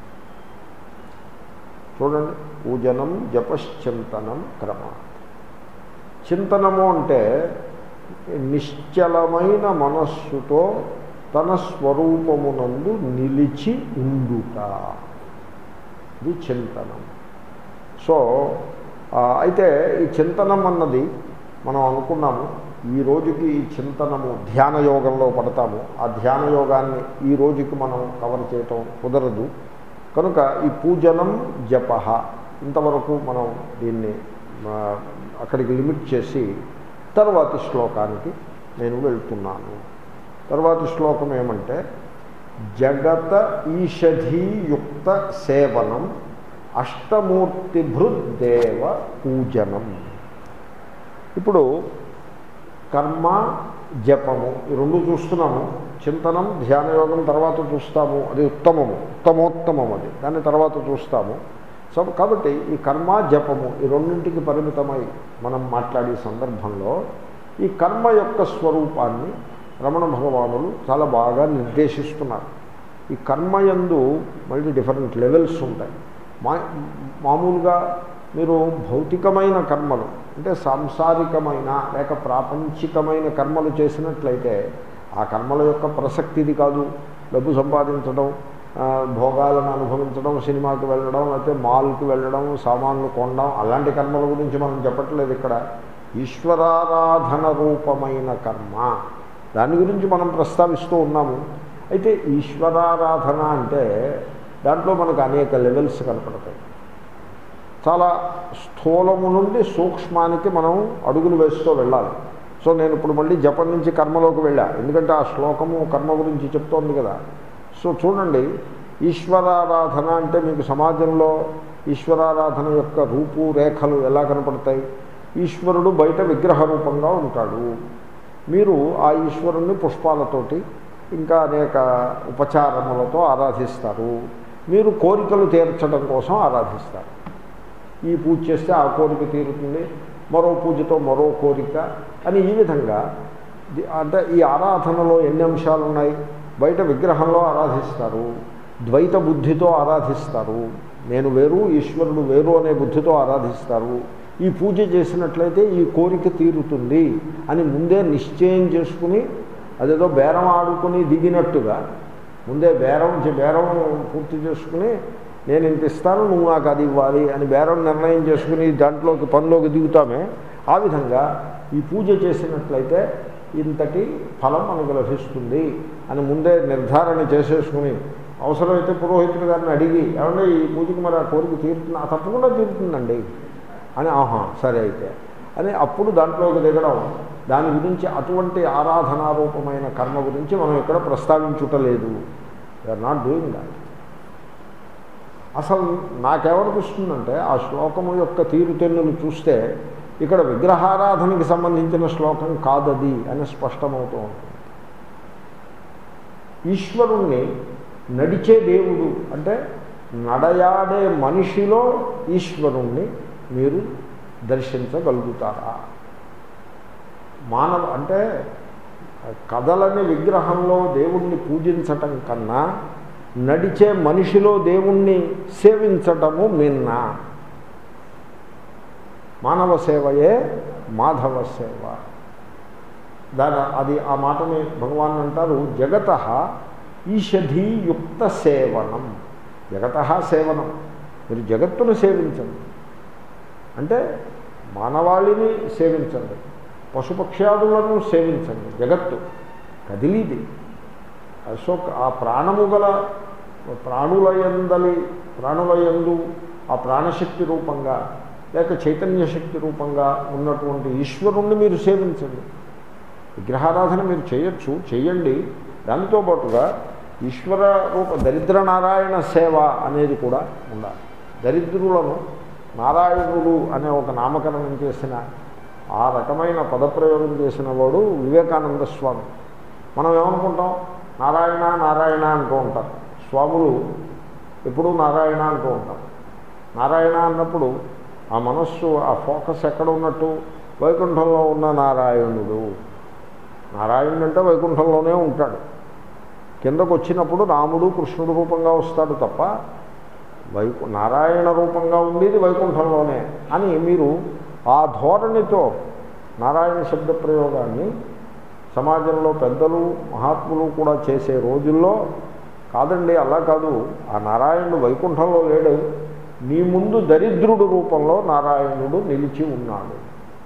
చూడండి పూజనం జపశ్చింతనం క్రమ చింతనము అంటే నిశ్చలమైన మనస్సుతో తన స్వరూపమునందు నిలిచి ఉండుట ఇది చింతనం సో ఆ, అయితే ఈ చింతనం అన్నది మనం అనుకున్నాము ఈ రోజుకి ఈ చింతనము ధ్యాన యోగంలో పడతాము ఆ ధ్యాన యోగాన్ని ఈ రోజుకి మనం కవర్ చేయటం కుదరదు కనుక ఈ పూజనం జప ఇంతవరకు మనం దీన్ని ఆ, అక్కడికి లిమిట్ చేసి తర్వాతి శ్లోకానికి నేను వెళ్తున్నాను తర్వాతి శ్లోకం ఏమంటే జగత ఈషధీయుక్త సేవనం అష్టమూర్తిభృద్దేవ పూజనం ఇప్పుడు కర్మ జపము ఈ రెండు చూస్తున్నాము చింతనం ధ్యానయోగం తర్వాత చూస్తాము అది ఉత్తమము ఉత్తమోత్తమం అది దాన్ని తర్వాత చూస్తాము సో కాబట్టి ఈ కర్మ జపము ఈ రెండింటికి పరిమితమై మనం మాట్లాడే సందర్భంలో ఈ కర్మ యొక్క స్వరూపాన్ని రమణ భగవానులు చాలా బాగా నిర్దేశిస్తున్నారు ఈ కర్మయందు మళ్ళీ డిఫరెంట్ లెవెల్స్ ఉంటాయి మా మామూలుగా మీరు భౌతికమైన కర్మలు అంటే సాంసారికమైన లేక ప్రాపంచికమైన కర్మలు చేసినట్లయితే ఆ కర్మల యొక్క ప్రసక్తిది కాదు డబ్బు సంపాదించడం ఆ, భోగాలను అనుభవించడం సినిమాకి వెళ్ళడం లేకపోతే మాల్కి వెళ్ళడం సామాన్లు కొనడం అలాంటి కర్మల గురించి మనం చెప్పట్లేదు ఇక్కడ ఈశ్వరారాధన రూపమైన కర్మ దాని గురించి మనం ప్రస్తావిస్తూ ఉన్నాము అయితే ఈశ్వరారాధన అంటే దాంట్లో మనకు అనేక లెవెల్స్ కనపడతాయి చాలా స్థూలము నుండి సూక్ష్మానికి మనం అడుగులు వేస్తూ వెళ్ళాలి సో నేను ఇప్పుడు మళ్ళీ జపం నుంచి కర్మలోకి వెళ్ళా ఎందుకంటే ఆ శ్లోకము కర్మ గురించి చెప్తోంది కదా సో చూడండి ఈశ్వరారాధన అంటే మీకు సమాజంలో ఈశ్వరారాధన యొక్క రూపు రేఖలు ఎలా కనపడతాయి ఈశ్వరుడు బయట విగ్రహ రూపంగా ఉంటాడు మీరు ఆ ఈశ్వరుణ్ణి పుష్పాలతోటి ఇంకా అనేక ఉపచారములతో ఆరాధిస్తారు మీరు కోరికలు తీర్చడం కోసం ఆరాధిస్తారు ఈ పూజ చేస్తే ఆ కోరిక తీరుతుంది మరో పూజతో మరో కోరిక అని ఈ విధంగా ది- అంటే ఈ ఆరాధనలో ఎన్ని అంశాలు ఉన్నాయి బయట విగ్రహంలో ఆరాధిస్తారు ద్వైత బుద్ధితో ఆరాధిస్తారు నేను వేరు ఈశ్వరుడు వేరు అనే బుద్ధితో ఆరాధిస్తారు ఈ పూజ చేసినట్లయితే ఈ కోరిక తీరుతుంది అని ముందే నిశ్చయం చేసుకుని అదేదో బేరం ఆడుకుని దిగినట్టుగా ముందే బేరం చే- బేరం పూర్తి చేసుకుని నేను ఇంత ఇస్తాను నువ్వు నాకు అది ఇవ్వాలి అని బేరం నిర్ణయం చేసుకుని దాంట్లోకి పనిలోకి దిగుతామే ఆ విధంగా ఈ పూజ చేసినట్లయితే ఇంతటి ఫలం మనకు లభిస్తుంది అని ముందే నిర్ధారణ చేసేసుకుని అవసరమైతే పురోహితుడు గారిని అడిగి ఏమంటే ఈ పూజకి మరి ఆ కోరిక తీరుతుంది ఆ తప్పకుండా తీరుతుందండి అని ఆహా సరే అయితే అని అప్పుడు దాంట్లోకి దిగడం దాని గురించి అటువంటి ఆరాధనారూపమైన కర్మ గురించి మనం ఇక్కడ ప్రస్తావించుటలేదు ఆర్ నాట్ డూయింగ్ దాట్ అసలు నాకేమనిపిస్తుందంటే ఆ శ్లోకము యొక్క తీరుతెన్నులు చూస్తే ఇక్కడ విగ్రహారాధనకి సంబంధించిన శ్లోకం కాదది అని స్పష్టమవుతూ ఉంటుంది ఈశ్వరుణ్ణి నడిచే దేవుడు అంటే నడయాడే మనిషిలో ఈశ్వరుణ్ణి మీరు దర్శించగలుగుతారా మానవ అంటే కదలని విగ్రహంలో దేవుణ్ణి పూజించటం కన్నా నడిచే మనిషిలో దేవుణ్ణి సేవించటము మిన్న మానవ సేవయే మాధవ సేవ దాని అది ఆ మాటని భగవాన్ అంటారు జగత ఈషధీయుక్త సేవనం జగత సేవనం మీరు జగత్తును సేవించండి అంటే మానవాళిని సేవించండి పశుపక్ష్యాదులను సేవించండి జగత్తు కదిలీది సో ఆ ప్రాణము గల ప్రాణులయందలి ప్రాణులయందు ఆ ప్రాణశక్తి రూపంగా లేక చైతన్య శక్తి రూపంగా ఉన్నటువంటి ఈశ్వరుణ్ణి మీరు సేవించండి విగ్రహారాధన మీరు చేయొచ్చు చేయండి దానితో పాటుగా ఈశ్వర రూప దరిద్ర నారాయణ సేవ అనేది కూడా ఉండాలి దరిద్రులను నారాయణుడు అనే ఒక నామకరణం చేసిన ఆ రకమైన పదప్రయోగం చేసిన వాడు వివేకానంద స్వామి మనం ఏమనుకుంటాం నారాయణ నారాయణ అంటూ ఉంటారు స్వాములు ఎప్పుడూ నారాయణ అంటూ ఉంటారు నారాయణ అన్నప్పుడు ఆ మనస్సు ఆ ఫోకస్ ఎక్కడ ఉన్నట్టు వైకుంఠంలో ఉన్న నారాయణుడు నారాయణుడు అంటే వైకుంఠంలోనే ఉంటాడు కిందకు వచ్చినప్పుడు రాముడు కృష్ణుడు రూపంగా వస్తాడు తప్ప వైకు నారాయణ రూపంగా ఉండేది వైకుంఠంలోనే అని మీరు ఆ ధోరణితో నారాయణ శబ్ద ప్రయోగాన్ని సమాజంలో పెద్దలు మహాత్ములు కూడా చేసే రోజుల్లో కాదండి అలా కాదు ఆ నారాయణుడు వైకుంఠంలో లేడు నీ ముందు దరిద్రుడు రూపంలో నారాయణుడు నిలిచి ఉన్నాడు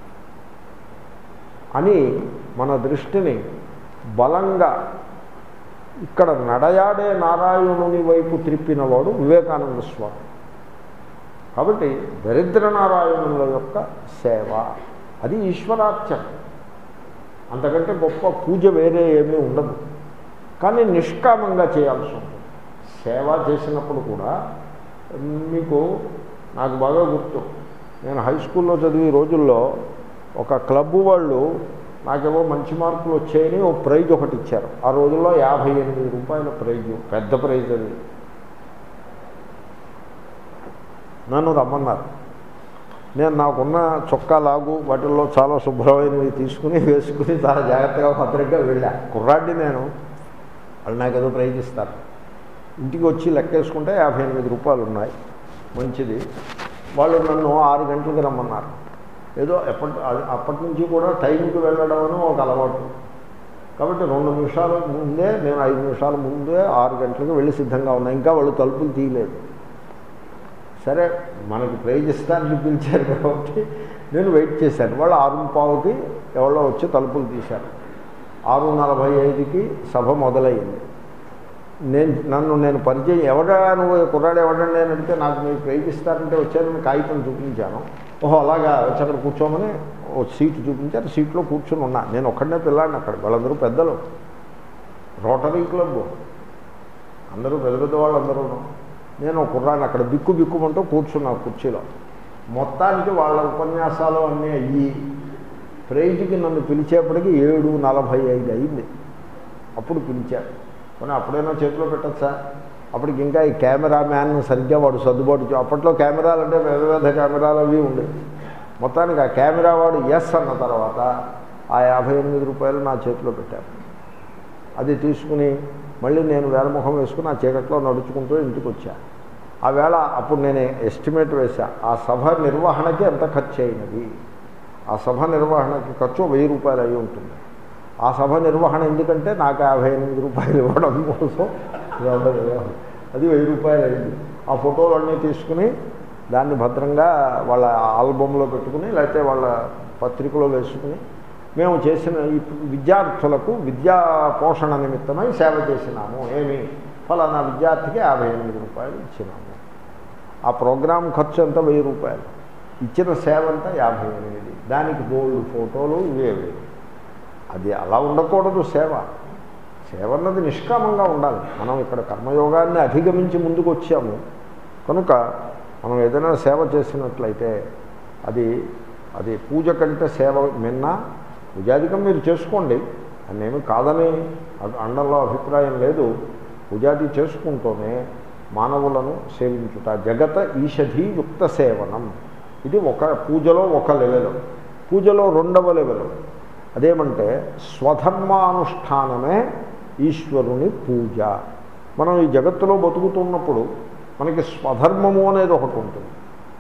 అని మన దృష్టిని బలంగా ఇక్కడ నడయాడే నారాయణుని వైపు త్రిప్పినవాడు వివేకానంద స్వామి కాబట్టి దరిద్ర నారాయణుల యొక్క సేవ అది ఈశ్వరార్చన అంతకంటే గొప్ప పూజ వేరే ఏమీ ఉండదు కానీ నిష్కామంగా చేయాల్సి ఉంటుంది సేవ చేసినప్పుడు కూడా మీకు నాకు బాగా గుర్తు నేను హై స్కూల్లో చదివే రోజుల్లో ఒక క్లబ్ వాళ్ళు నాకేమో మంచి మార్కులు వచ్చాయని ఓ ప్రైజ్ ఒకటి ఇచ్చారు ఆ రోజుల్లో యాభై ఎనిమిది రూపాయల ప్రైజు పెద్ద ప్రైజ్ అది నన్ను రమ్మన్నారు నేను నాకున్న చొక్కా లాగు వాటిల్లో చాలా శుభ్రమైనవి తీసుకుని వేసుకుని చాలా జాగ్రత్తగా భద్రంగా వెళ్ళా కుర్రాడిని నేను వాళ్ళు నాకు ఏదో ప్రైజ్ ఇస్తారు ఇంటికి వచ్చి లెక్కేసుకుంటే యాభై ఎనిమిది రూపాయలు ఉన్నాయి మంచిది వాళ్ళు నన్ను ఆరు గంటలకు రమ్మన్నారు ఏదో ఎప్పటి అప్పటి నుంచి కూడా టైంకి వెళ్ళడం అని ఒక అలవాటు కాబట్టి రెండు నిమిషాల ముందే నేను ఐదు నిమిషాల ముందే ఆరు గంటలకు వెళ్ళి సిద్ధంగా ఉన్నా ఇంకా వాళ్ళు తలుపులు తీయలేదు సరే మనకి ప్రైజ్ ఇస్తానికి పిలిచారు కాబట్టి నేను వెయిట్ చేశాను వాళ్ళు ఆరు పావుకి ఎవరో వచ్చి తలుపులు తీశారు ఆరు నలభై ఐదుకి సభ మొదలైంది నేను నన్ను నేను పరిచయం ఎవడా నువ్వు కుర్రాడు ఎవడండి నేను అడిగితే నాకు మీరు ప్రైజ్ ఇస్తారంటే వచ్చారని కాగితం చూపించాను ఓహో అలాగా వచ్చి అక్కడ కూర్చోమని ఓ సీటు చూపించారు సీట్లో కూర్చొని ఉన్నా నేను ఒక్కడనే పిల్లాడిని అక్కడ వాళ్ళందరూ పెద్దలు రోటరీ క్లబ్ అందరూ పెద్ద పెద్ద వాళ్ళు అందరూ నేను కుర్రాన్ని అక్కడ బిక్కు బిక్కుమంటూ కూర్చున్నా కుర్చీలో మొత్తానికి వాళ్ళ ఉపన్యాసాలు అన్నీ అయ్యి ప్రైజ్కి నన్ను పిలిచేప్పటికి ఏడు నలభై ఐదు అయింది అప్పుడు పిలిచారు కానీ అప్పుడైనా చేతిలో పెట్టచ్చా అప్పటికి ఇంకా ఈ కెమెరా మ్యాన్ సరిగ్గా వాడు సర్దుబాటు చే- అప్పట్లో కెమెరాలు అంటే పెద్ద పెద్ద కెమెరాలు అవి ఉండేవి మొత్తానికి ఆ కెమెరా వాడు ఎస్ అన్న తర్వాత ఆ యాభై ఎనిమిది రూపాయలు నా చేతిలో పెట్టారు అది తీసుకుని మళ్ళీ నేను వేలముఖం వేసుకుని ఆ చీకట్లో నడుచుకుంటూ ఇంటికి వచ్చా ఆ వేళ అప్పుడు నేను ఎస్టిమేట్ వేశా ఆ సభ నిర్వహణకి ఎంత ఖర్చు అయినది ఆ సభ నిర్వహణకి ఖర్చు వెయ్యి రూపాయలు అయి ఉంటుంది ఆ సభ నిర్వహణ ఎందుకంటే నాకు యాభై ఎనిమిది రూపాయలు ఇవ్వడం కోసం అది వెయ్యి రూపాయలు అయింది ఆ ఫోటోలన్నీ తీసుకుని దాన్ని భద్రంగా వాళ్ళ ఆల్బంలో పెట్టుకుని లేకపోతే వాళ్ళ పత్రికలో వేసుకుని మేము చేసిన ఈ విద్యార్థులకు విద్యా పోషణ నిమిత్తమై సేవ చేసినాము ఏమి ఫలానా విద్యార్థికి యాభై ఎనిమిది రూపాయలు ఇచ్చినాము ఆ ప్రోగ్రాం ఖర్చు అంతా వెయ్యి రూపాయలు ఇచ్చిన సేవ అంతా యాభై ఎనిమిది దానికి బోల్డ్ ఫోటోలు ఇవేవి అది అలా ఉండకూడదు సేవ సేవ అన్నది నిష్కామంగా ఉండాలి మనం ఇక్కడ కర్మయోగాన్ని అధిగమించి ముందుకు వచ్చాము కనుక మనం ఏదైనా సేవ చేసినట్లయితే అది అది పూజ కంటే సేవ మిన్న పూజాధికం మీరు చేసుకోండి అన్నేమి కాదని అ- అండంలో అభిప్రాయం లేదు పూజాది చేసుకుంటూనే మానవులను సేవించుట జగత ఈషధి యుక్త సేవనం ఇది ఒక పూజలో ఒక లెవెల్ పూజలో రెండవ లెవెల్ అదేమంటే స్వధర్మానుష్ఠానమే ఈశ్వరుని పూజ మనం ఈ జగత్తులో బతుకుతున్నప్పుడు మనకి స్వధర్మము అనేది ఒకటి ఉంటుంది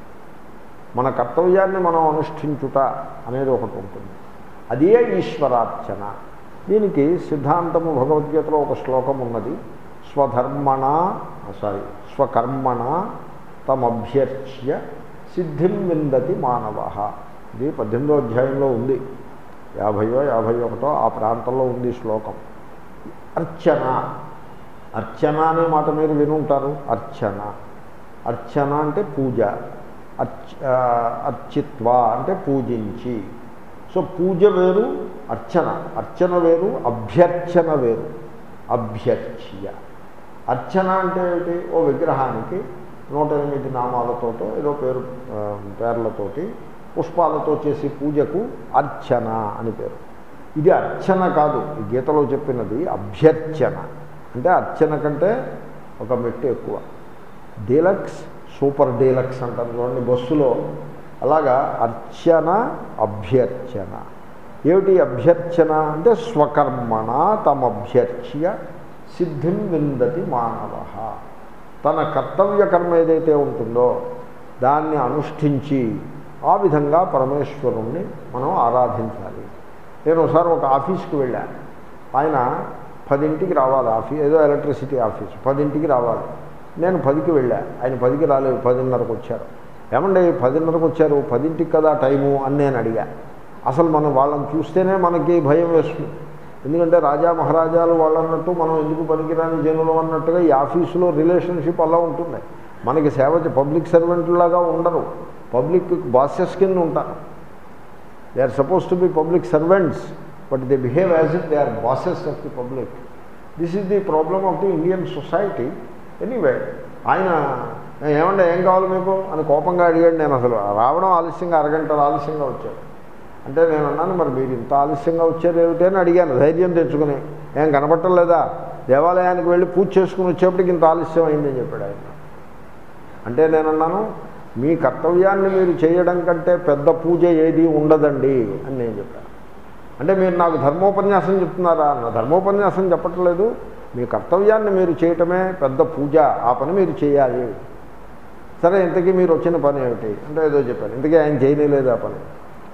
మన కర్తవ్యాన్ని మనం అనుష్ఠించుట అనేది ఒకటి ఉంటుంది అదే ఈశ్వరార్చన దీనికి సిద్ధాంతము భగవద్గీతలో ఒక శ్లోకం ఉన్నది స్వధర్మణ సారీ స్వకర్మణ తమభ్యర్చ్య సిద్ధిం విందతి మానవ ఇది పద్దెనిమిదో అధ్యాయంలో ఉంది యాభయో యాభై ఒకటో ఆ ప్రాంతంలో ఉంది ఈ శ్లోకం అర్చన అర్చన అనే మాట మీరు వినుంటారు అర్చన అర్చన అంటే పూజ అర్చ ఆ, అర్చిత్వ అంటే పూజించి సో పూజ వేరు అర్చన అర్చన వేరు అభ్యర్చన వేరు అభ్యర్చ్య అర్చన అంటే ఏమిటి ఓ విగ్రహానికి నూట ఎనిమిది నామాలతోటో ఏదో పేరు ఆ, పేర్లతోటి పుష్పాలతో చేసే పూజకు అర్చన అని పేరు ఇది అర్చన కాదు ఈ గీతలో చెప్పినది అభ్యర్చన అంటే అర్చన కంటే ఒక మెట్టు ఎక్కువ డీలక్స్ సూపర్ డీలక్స్ అంటారు చూడండి బస్సులో అలాగా అర్చన అభ్యర్చన ఏమిటి అభ్యర్చన అంటే స్వకర్మణ తమభ్యర్చ్య సిద్ధిం విందతి మానవ తన కర్తవ్య కర్మ ఏదైతే ఉంటుందో దాన్ని అనుష్ఠించి ఆ విధంగా పరమేశ్వరుణ్ణి మనం ఆరాధించాలి నేను ఒకసారి ఒక ఆఫీస్కి వెళ్ళాను ఆయన పదింటికి రావాలి ఆఫీస్ ఏదో ఎలక్ట్రిసిటీ ఆఫీస్ పదింటికి రావాలి నేను పదికి వెళ్ళా ఆయన పదికి రాలేదు పదిన్నరకు వచ్చారు ఏమండి పదిన్నరకు వచ్చారు పదింటికి కదా టైము అని నేను అడిగా అసలు మనం వాళ్ళని చూస్తేనే మనకి భయం వేస్తుంది ఎందుకంటే రాజా మహారాజాలు వాళ్ళు అన్నట్టు మనం ఎందుకు పనికిరాని జనులు అన్నట్టుగా ఈ ఆఫీసులో రిలేషన్షిప్ అలా ఉంటుంది మనకి సేవ చే- పబ్లిక్ సర్వెంట్లాగా ఉండరు పబ్లిక్ బాసెస్ కింద ఉంటారు they are suppose to be public servants but they behave as it they are bosses of the public this is the problem of the Indian society anyway ఆయన ఏమంటే ఏం కావాలి మీకు అని కోపంగా అడిగాడు నేను అసలు రావడం ఆలస్యంగా అరగంట ఆలస్యంగా వచ్చాడు అంటే నేను అన్నాను మరి మీరు ఇంత ఆలస్యంగా వచ్చారు ఏమిటి అని అడిగాను ధైర్యం తెచ్చుకుని ఏం కనపట్టలేదా దేవాలయానికి వెళ్ళి పూజ చేసుకుని వచ్చేప్పటికి ఇంత ఆలస్యం అయిందని చెప్పాడు ఆయన అంటే నేను అన్నాను మీ కర్తవ్యాన్ని మీరు చేయడం కంటే పెద్ద పూజ ఏది ఉండదండి అని నేను చెప్పాను అంటే మీరు నాకు ధర్మోపన్యాసం చెప్తున్నారా అన్న ధర్మోపన్యాసం చెప్పట్లేదు మీ కర్తవ్యాన్ని మీరు చేయటమే పెద్ద పూజ ఆ పని మీరు చేయాలి సరే ఇంతకీ మీరు వచ్చిన పని ఏమిటి అంటే ఏదో చెప్పాను ఇంతకీ ఆయన చేయలేదు ఆ పని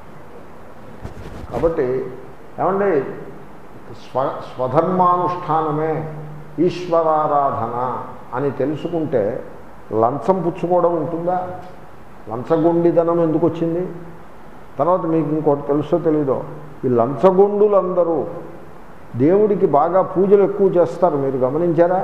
కాబట్టి ఏమండి స్వ స్వధర్మానుష్ఠానమే ఈశ్వరారాధన అని తెలుసుకుంటే లంచం పుచ్చుకోవడం ఉంటుందా లంచగొండిదనం ఎందుకు వచ్చింది తర్వాత మీకు ఇంకోటి తెలుసో తెలీదో ఈ లంచగొండులందరూ దేవుడికి బాగా పూజలు ఎక్కువ చేస్తారు మీరు గమనించారా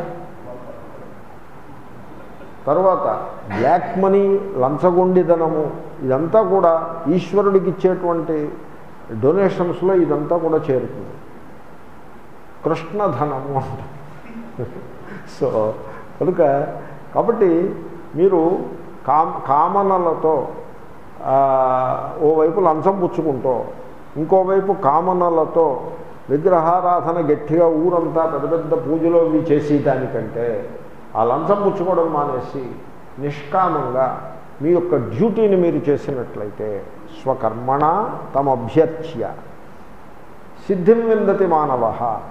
తర్వాత బ్లాక్ మనీ లంచగొండిదనము ఇదంతా కూడా ఈశ్వరుడికి ఇచ్చేటువంటి డొనేషన్స్లో ఇదంతా కూడా చేరుతుంది కృష్ణధనము అంటారు సో కనుక కాబట్టి మీరు కామ కామనలతో ఆ, ఓవైపు లంచం పుచ్చుకుంటూ ఇంకోవైపు కామనలతో విగ్రహారాధన గట్టిగా ఊరంతా పెద్ద పెద్ద పూజలు ఇవి చేసేదానికంటే ఆ లంచం పుచ్చుకోవడం మానేసి నిష్కామంగా మీ యొక్క డ్యూటీని మీరు చేసినట్లయితే స్వకర్మణ తమ అభ్యర్చ్య సిద్ధిం విందతి మానవ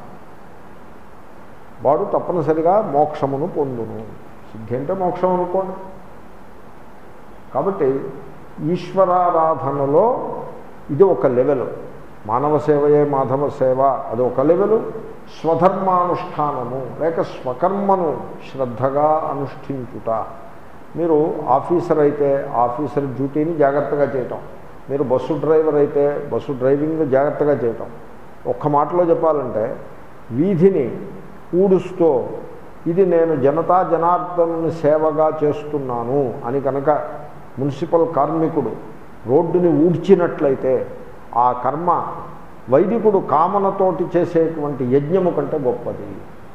వాడు తప్పనిసరిగా మోక్షమును పొందును సిద్ధి అంటే మోక్షం అనుకోండి కాబట్టి ఈశ్వరారాధనలో ఇది ఒక లెవెల్ మానవ సేవయే మాధవ సేవ అది ఒక లెవెలు స్వధర్మానుష్ఠానము లేక స్వకర్మను శ్రద్ధగా అనుష్ఠించుట మీరు ఆఫీసర్ అయితే ఆఫీసర్ డ్యూటీని జాగ్రత్తగా చేయటం మీరు బస్సు డ్రైవర్ అయితే బస్సు డ్రైవింగ్ జాగ్రత్తగా చేయటం ఒక్క మాటలో చెప్పాలంటే వీధిని ఊడుస్తూ ఇది నేను జనతా జనార్దనుని సేవగా చేస్తున్నాను అని కనుక మున్సిపల్ కార్మికుడు రోడ్డుని ఊడ్చినట్లయితే ఆ కర్మ వైదికుడు కామనతోటి చేసేటువంటి యజ్ఞము కంటే గొప్పది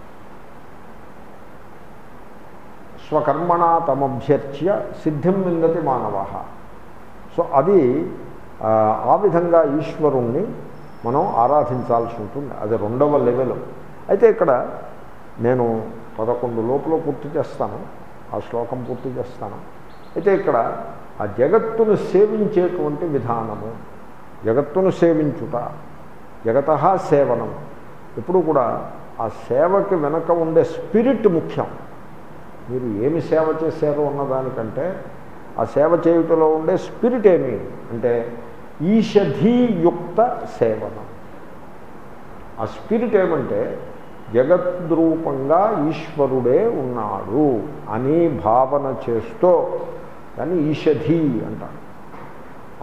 స్వకర్మణ తమభ్యర్చ్య సిద్ధిం విందతి మానవ సో అది ఆ, ఆ విధంగా ఈశ్వరుణ్ణి మనం ఆరాధించాల్సి ఉంటుంది అది రెండవ లెవెల్ అయితే ఇక్కడ నేను పదకొండు లోపల పూర్తి చేస్తాను ఆ శ్లోకం పూర్తి చేస్తాను అయితే ఇక్కడ ఆ జగత్తును సేవించేటువంటి విధానము జగత్తును సేవించుట జగత సేవనం ఎప్పుడు కూడా ఆ సేవకి వెనక ఉండే స్పిరిట్ ముఖ్యం మీరు ఏమి సేవ చేశారో అన్నదానికంటే ఆ సేవ చేయుటలో ఉండే స్పిరిట్ ఏమి అంటే ఈషధీయుక్త సేవనం ఆ స్పిరిట్ ఏమంటే జగద్రూపంగా ఈశ్వరుడే ఉన్నాడు అని భావన చేస్తూ దాన్ని ఈషధి అంటారు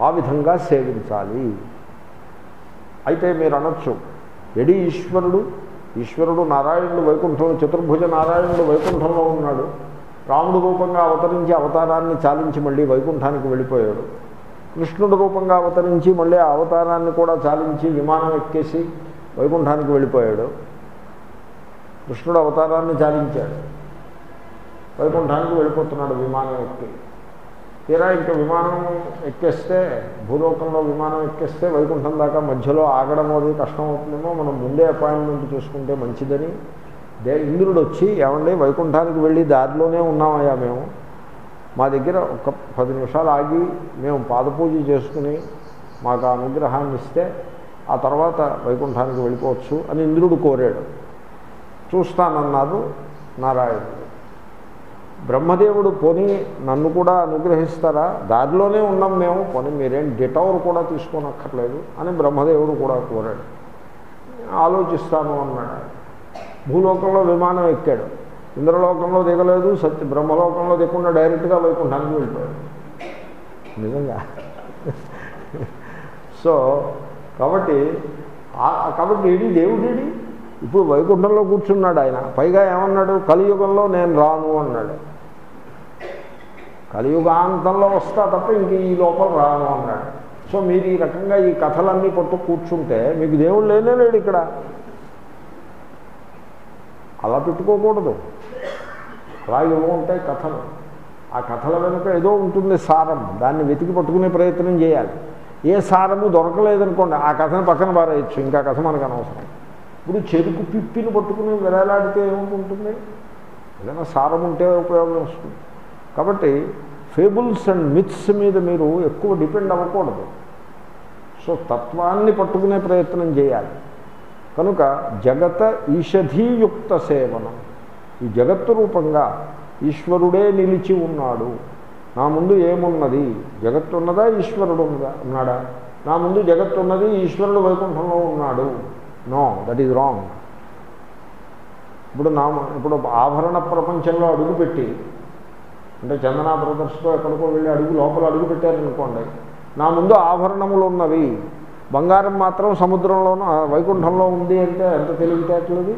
ఆ విధంగా సేవించాలి అయితే మీరు అనొచ్చు ఎడి ఈశ్వరుడు ఈశ్వరుడు నారాయణుడు వైకుంఠంలో చతుర్భుజ నారాయణుడు వైకుంఠంలో ఉన్నాడు రాముడు రూపంగా అవతరించి అవతారాన్ని చాలించి మళ్ళీ వైకుంఠానికి వెళ్ళిపోయాడు కృష్ణుడు రూపంగా అవతరించి మళ్ళీ ఆ అవతారాన్ని కూడా చాలించి విమానం ఎక్కేసి వైకుంఠానికి వెళ్ళిపోయాడు కృష్ణుడు అవతారాన్ని చాలించాడు వైకుంఠానికి వెళ్ళిపోతున్నాడు విమానం ఎక్కి తీరా ఇంకా విమానం ఎక్కేస్తే భూలోకంలో విమానం ఎక్కేస్తే వైకుంఠం దాకా మధ్యలో ఆగడం అది కష్టం అవుతుందేమో మనం ముందే అపాయింట్మెంట్ చేసుకుంటే మంచిదని దే ఇంద్రుడు వచ్చి ఏమండి వైకుంఠానికి వెళ్ళి దారిలోనే ఉన్నామయ్యా మేము మా దగ్గర ఒక పది నిమిషాలు ఆగి మేము పాదపూజ చేసుకుని మాకు ఆ అనుగ్రహాన్ని ఇస్తే ఆ తర్వాత వైకుంఠానికి వెళ్ళిపోవచ్చు అని ఇంద్రుడు కోరాడు చూస్తానన్నారు నారాయణుడు బ్రహ్మదేవుడు పోనీ నన్ను కూడా అనుగ్రహిస్తారా దారిలోనే ఉన్నాం మేము పోనీ మీరేం డిటవర్ కూడా తీసుకోనక్కర్లేదు అని బ్రహ్మదేవుడు కూడా కోరాడు ఆలోచిస్తాను అన్నాడు భూలోకంలో విమానం ఎక్కాడు ఇంద్రలోకంలో దిగలేదు సత్య బ్రహ్మలోకంలో దిగకుండా డైరెక్ట్గా వైకుంఠానికి వెళ్ళిపోయాడు నిజంగా సో కాబట్టి ఆ- కాబట్టి ఏడి దేవుడేడి ఇప్పుడు వైకుంఠంలో కూర్చున్నాడు ఆయన పైగా ఏమన్నాడు కలియుగంలో నేను రాను అన్నాడు కలియుగాంతంలో వస్తా తప్ప ఇంక ఈ లోపల రాను అన్నాడు సో మీరు ఈ రకంగా ఈ కథలన్నీ పట్టు కూర్చుంటే మీకు దేవుడు లేనే లేడు ఇక్కడ అలా పెట్టుకోకూడదు అలాగే ఏవో ఉంటాయి కథలు ఆ కథల వెనుక ఏదో ఉంటుంది సారం దాన్ని వెతికి పట్టుకునే ప్రయత్నం చేయాలి ఏ సారము దొరకలేదనుకోండి ఆ కథను పక్కన పారేయచ్చు ఇంకా కథ మనకు అనవసరం ఇప్పుడు చెరుకు పిప్పిని పట్టుకుని వేలాడితే ఏముంటుంది ఏదైనా సారం ఉంటే ఉపయోగం వస్తుంది కాబట్టి ఫేబుల్స్ అండ్ మిత్స్ మీద మీరు ఎక్కువ డిపెండ్ అవ్వకూడదు సో తత్వాన్ని పట్టుకునే ప్రయత్నం చేయాలి కనుక జగత ఈషధీయుక్త సేవనం ఈ జగత్తు రూపంగా ఈశ్వరుడే నిలిచి ఉన్నాడు నా ముందు ఏమున్నది జగత్తు ఉన్నదా ఈశ్వరుడు ఉన్నదా ఉన్నాడా నా ముందు జగత్తు ఉన్నది ఈశ్వరుడు వైకుంఠంలో ఉన్నాడు నో దట్ ఈజ్ రాంగ్ ఇప్పుడు నా ఇప్పుడు ఆభరణ ప్రపంచంలో అడుగుపెట్టి అంటే చందనా బ్రదర్స్తో ఎక్కడికో వెళ్ళి అడుగు లోపల అడుగు పెట్టారనుకోండి నా ముందు ఆభరణములు ఉన్నవి బంగారం మాత్రం సముద్రంలోనూ ఆ, వైకుంఠంలో ఉంది అంటే ఎంత తెలివితేటలది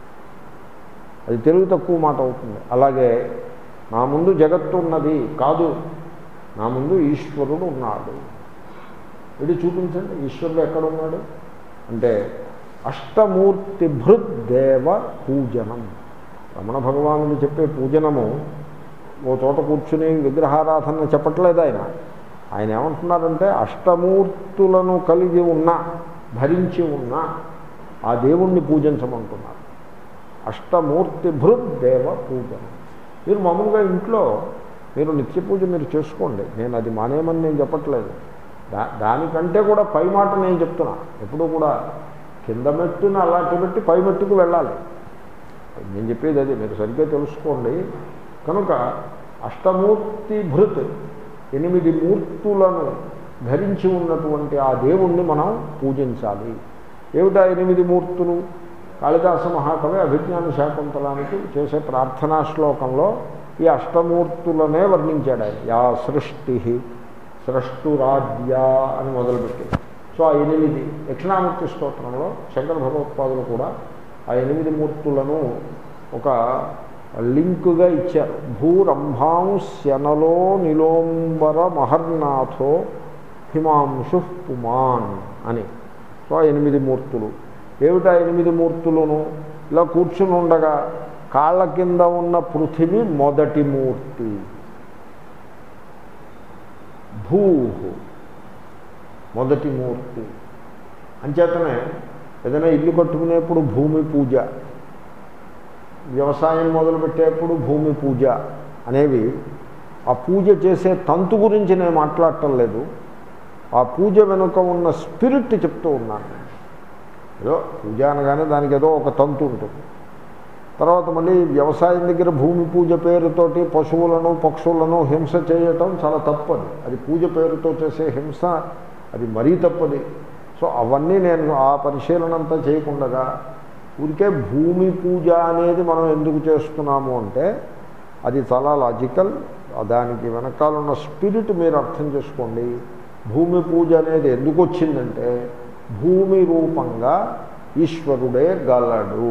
అది తెలివి తక్కువ మాట అవుతుంది అలాగే నా ముందు జగత్తు ఉన్నది కాదు నా ముందు ఈశ్వరుడు ఉన్నాడు ఇది చూపించండి ఈశ్వరుడు ఎక్కడ ఉన్నాడు అంటే అష్టమూర్తి భృద్దేవ పూజనం రమణ భగవానుడు చెప్పే పూజనము ఓ చోట కూర్చుని విగ్రహారాధన చెప్పట్లేదు ఆయన ఆయన ఏమంటున్నారంటే అష్టమూర్తులను కలిగి ఉన్న ధరించి ఉన్న ఆ దేవుణ్ణి పూజించమంటున్నారు అష్టమూర్తి భృద్దేవ పూజనం మీరు మామూలుగా ఇంట్లో మీరు నిత్య పూజ మీరు చేసుకోండి నేను అది మానేమని నేను చెప్పట్లేదు దా దానికంటే కూడా పై మాట నేను చెప్తున్నా ఎప్పుడూ కూడా కింద మెట్టును అలాంటి పెట్టి పై మెట్టుకు వెళ్ళాలి నేను చెప్పేది అది మీరు సరిగ్గా తెలుసుకోండి కనుక అష్టమూర్తి భృత్ ఎనిమిది మూర్తులను ధరించి ఉన్నటువంటి ఆ దేవుణ్ణి మనం పూజించాలి ఏమిటా ఎనిమిది మూర్తులు కాళిదాస మహాకవి అభిజ్ఞాన శాకుంతలానికి చేసే ప్రార్థనా శ్లోకంలో ఈ అష్టమూర్తులనే వర్ణించాడు ఆయన యా సృష్టి సృష్టురాజ్య అని మొదలుపెట్టి సో ఆ ఎనిమిది దక్షిణామూర్తి స్తోత్రంలో శంకర భగవత్పాదులు కూడా ఆ ఎనిమిది మూర్తులను ఒక లింకుగా ఇచ్చారు భూరంభాంశనలో నిలోంబర మహర్నాథో హిమాంశు పుమాన్ అని సో ఆ ఎనిమిది మూర్తులు ఏమిటా ఎనిమిది మూర్తులను ఇలా కూర్చుని ఉండగా కాళ్ళ కింద ఉన్న పృథివీ మొదటి మూర్తి భూ మొదటి మూర్తి అంచేతనే ఏదైనా ఇల్లు కట్టుకునేప్పుడు భూమి పూజ వ్యవసాయం మొదలుపెట్టేప్పుడు భూమి పూజ అనేవి ఆ పూజ చేసే తంతు గురించి నేను మాట్లాడటం లేదు ఆ పూజ వెనుక ఉన్న స్పిరిట్ చెప్తూ ఉన్నాను ఏదో పూజ అనగానే దానికి ఏదో ఒక తంతు ఉంటుంది తర్వాత మళ్ళీ వ్యవసాయం దగ్గర భూమి పూజ పేరుతోటి పశువులను పక్షులను హింస చేయటం చాలా తప్పది అది పూజ పేరుతో చేసే హింస అది మరీ తప్పది సో అవన్నీ నేను ఆ పరిశీలన అంతా చేయకుండా ఊరికే భూమి పూజ అనేది మనం ఎందుకు చేస్తున్నాము అంటే అది చాలా లాజికల్ దానికి వెనకాల ఉన్న స్పిరిట్ మీరు అర్థం చేసుకోండి భూమి పూజ అనేది ఎందుకు వచ్చిందంటే భూమి రూపంగా ఈశ్వరుడే గలడు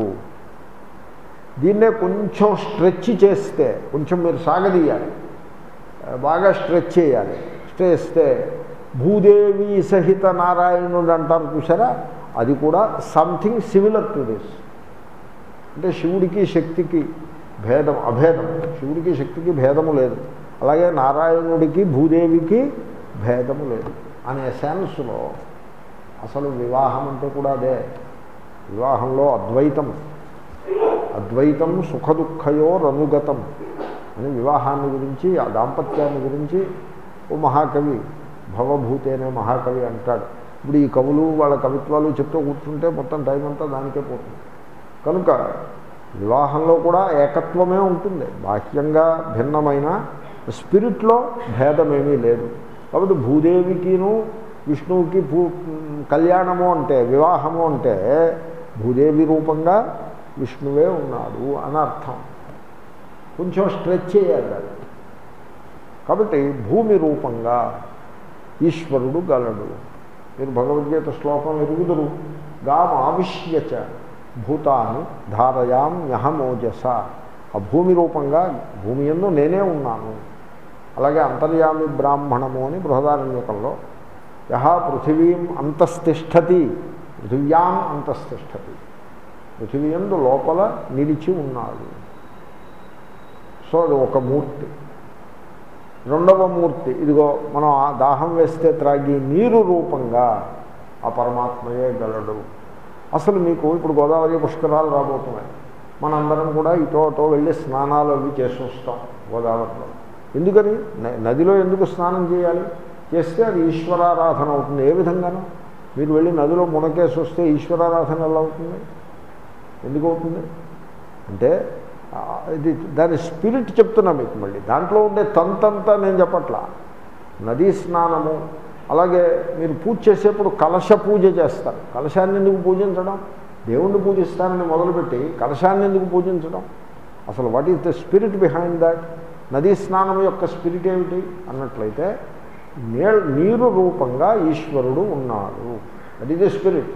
దీన్నే కొంచెం స్ట్రెచ్ చేస్తే కొంచెం మీరు సాగదీయాలి బాగా స్ట్రెచ్ చేయాలి చేస్తే భూదేవి సహిత నారాయణుడు అంటారు చూసారా అది కూడా సంథింగ్ సిమిలర్ టు దిస్ అంటే శివుడికి శక్తికి భేదం అభేదం శివుడికి శక్తికి భేదము లేదు అలాగే నారాయణుడికి భూదేవికి భేదము లేదు అనే సెన్స్లో అసలు వివాహం అంటే కూడా అదే వివాహంలో అద్వైతం అద్వైతం సుఖదుఖయోరనుగతం అని వివాహాన్ని గురించి ఆ దాంపత్యాన్ని గురించి ఓ మహాకవి భవభూతి అనే మహాకవి అంటాడు ఇప్పుడు ఈ కవులు వాళ్ళ కవిత్వాలు చెప్తూ కూర్చుంటే మొత్తం టైం అంతా దానికే పోతుంది కనుక వివాహంలో కూడా ఏకత్వమే ఉంటుంది బాహ్యంగా భిన్నమైన స్పిరిట్లో భేదమేమీ లేదు కాబట్టి భూదేవికిను విష్ణువుకి భూ కళ్యాణము అంటే వివాహము అంటే భూదేవి రూపంగా విష్ణువే ఉన్నాడు అని అర్థం కొంచెం స్ట్రెచ్ చేయాలి అది కాబట్టి భూమి రూపంగా ఈశ్వరుడు గలడు మీరు భగవద్గీత శ్లోకం ఎరుగుదురు గామావిష్యచ భూతాన్ని ధారయాం యహమోజస ఆ భూమి రూపంగా భూమి ఎందు నేనే ఉన్నాను అలాగే అంతర్యామి బ్రాహ్మణము అని బృహదారణ్యకంలో యహ పృథివీం అంతస్థిష్టతి పృథివ్యాం అంతస్థిష్టతి పృథివీ ఎందు లోపల నిలిచి ఉన్నాడు సో అది ఒక మూర్తి రెండవ మూర్తి ఇదిగో మనం ఆ దాహం వేస్తే త్రాగి నీరు రూపంగా ఆ పరమాత్మయే గలడు అసలు మీకు ఇప్పుడు గోదావరి పుష్కరాలు రాబోతున్నాయి మనందరం కూడా ఇటో అటో వెళ్ళి స్నానాలు అవి చేసి వస్తాం గోదావరిలో ఎందుకని న- నదిలో ఎందుకు స్నానం చేయాలి చేస్తే అది ఈశ్వరారాధన అవుతుంది ఏ విధంగానూ మీరు వెళ్ళి నదిలో మునకేసి వస్తే ఈశ్వరారాధన ఎలా అవుతుంది ఎందుకు అవుతుంది అంటే ఆ, ఇది దాని స్పిరిట్ చెప్తున్నా మీకు మళ్ళీ దాంట్లో ఉండే తంతంతా నేను చెప్పట్లా నదీ స్నానము అలాగే మీరు పూజ చేసేప్పుడు కలశ పూజ చేస్తారు కలశాన్ని ఎందుకు పూజించడం దేవుణ్ణి పూజిస్తానని మొదలుపెట్టి కలశాన్ని ఎందుకు పూజించడం అసలు what is the spirit behind that నదీ స్నానం యొక్క స్పిరిట్ ఏమిటి అన్నట్లయితే నే నీరు రూపంగా ఈశ్వరుడు ఉన్నాడు that is the spirit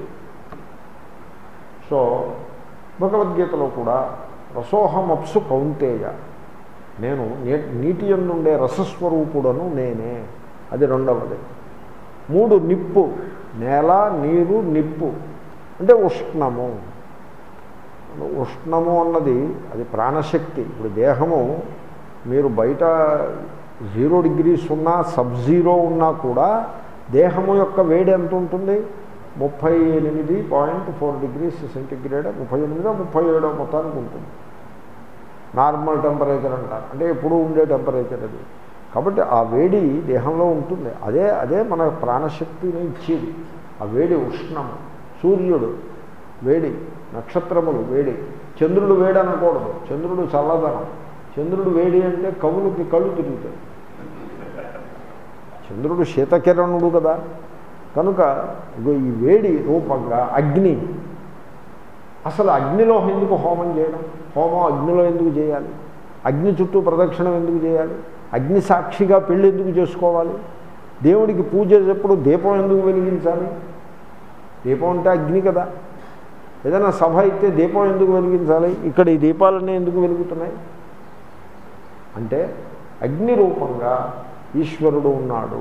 so భగవద్గీతలో కూడా రసోహమప్సు కౌంతేయ నేను నీ- నీటి ఎందుండే రసస్వరూపుడను నేనే అది రెండవది మూడు నిప్పు నేల నీరు నిప్పు అంటే ఉష్ణము ఉష్ణము అన్నది అది ప్రాణశక్తి ఇప్పుడు దేహము మీరు బయట జీరో డిగ్రీస్ ఉన్నా సబ్ జీరో ఉన్నా కూడా దేహము యొక్క వేడి ఎంత ఉంటుంది ముప్పై ఎనిమిది పాయింట్ ఫోర్ డిగ్రీస్ సెంటిగ్రేడ్ ముప్పై ఎనిమిదో ముప్పై ఏడో మొత్తానికి ఉంటుంది నార్మల్ టెంపరేచర్ అంటారు అంటే ఎప్పుడూ ఉండే టెంపరేచర్ అది కాబట్టి ఆ వేడి దేహంలో ఉంటుంది అదే అదే మన ప్రాణశక్తిని ఇచ్చేది ఆ వేడి ఉష్ణము సూర్యుడు వేడి నక్షత్రములు వేడి చంద్రుడు వేడి అనకూడదు చంద్రుడు చల్లదనం చంద్రుడు వేడి అంటే కవులకి కళ్ళు తిరుగుతాయి చంద్రుడు శీతకిరణుడు కదా కనుక ఇగో ఈ వేడి రూపంగా అగ్ని అసలు అగ్నిలో ఎందుకు హోమం చేయడం హోమం అగ్నిలో ఎందుకు చేయాలి అగ్ని చుట్టూ ప్రదక్షిణం ఎందుకు చేయాలి అగ్ని సాక్షిగా పెళ్ళి ఎందుకు చేసుకోవాలి దేవుడికి పూజ చేసేప్పుడు దీపం ఎందుకు వెలిగించాలి దీపం అంటే అగ్ని కదా ఏదైనా సభ అయితే దీపం ఎందుకు వెలిగించాలి ఇక్కడ ఈ దీపాలన్నీ ఎందుకు వెలుగుతున్నాయి అంటే అగ్ని రూపంగా ఈశ్వరుడు ఉన్నాడు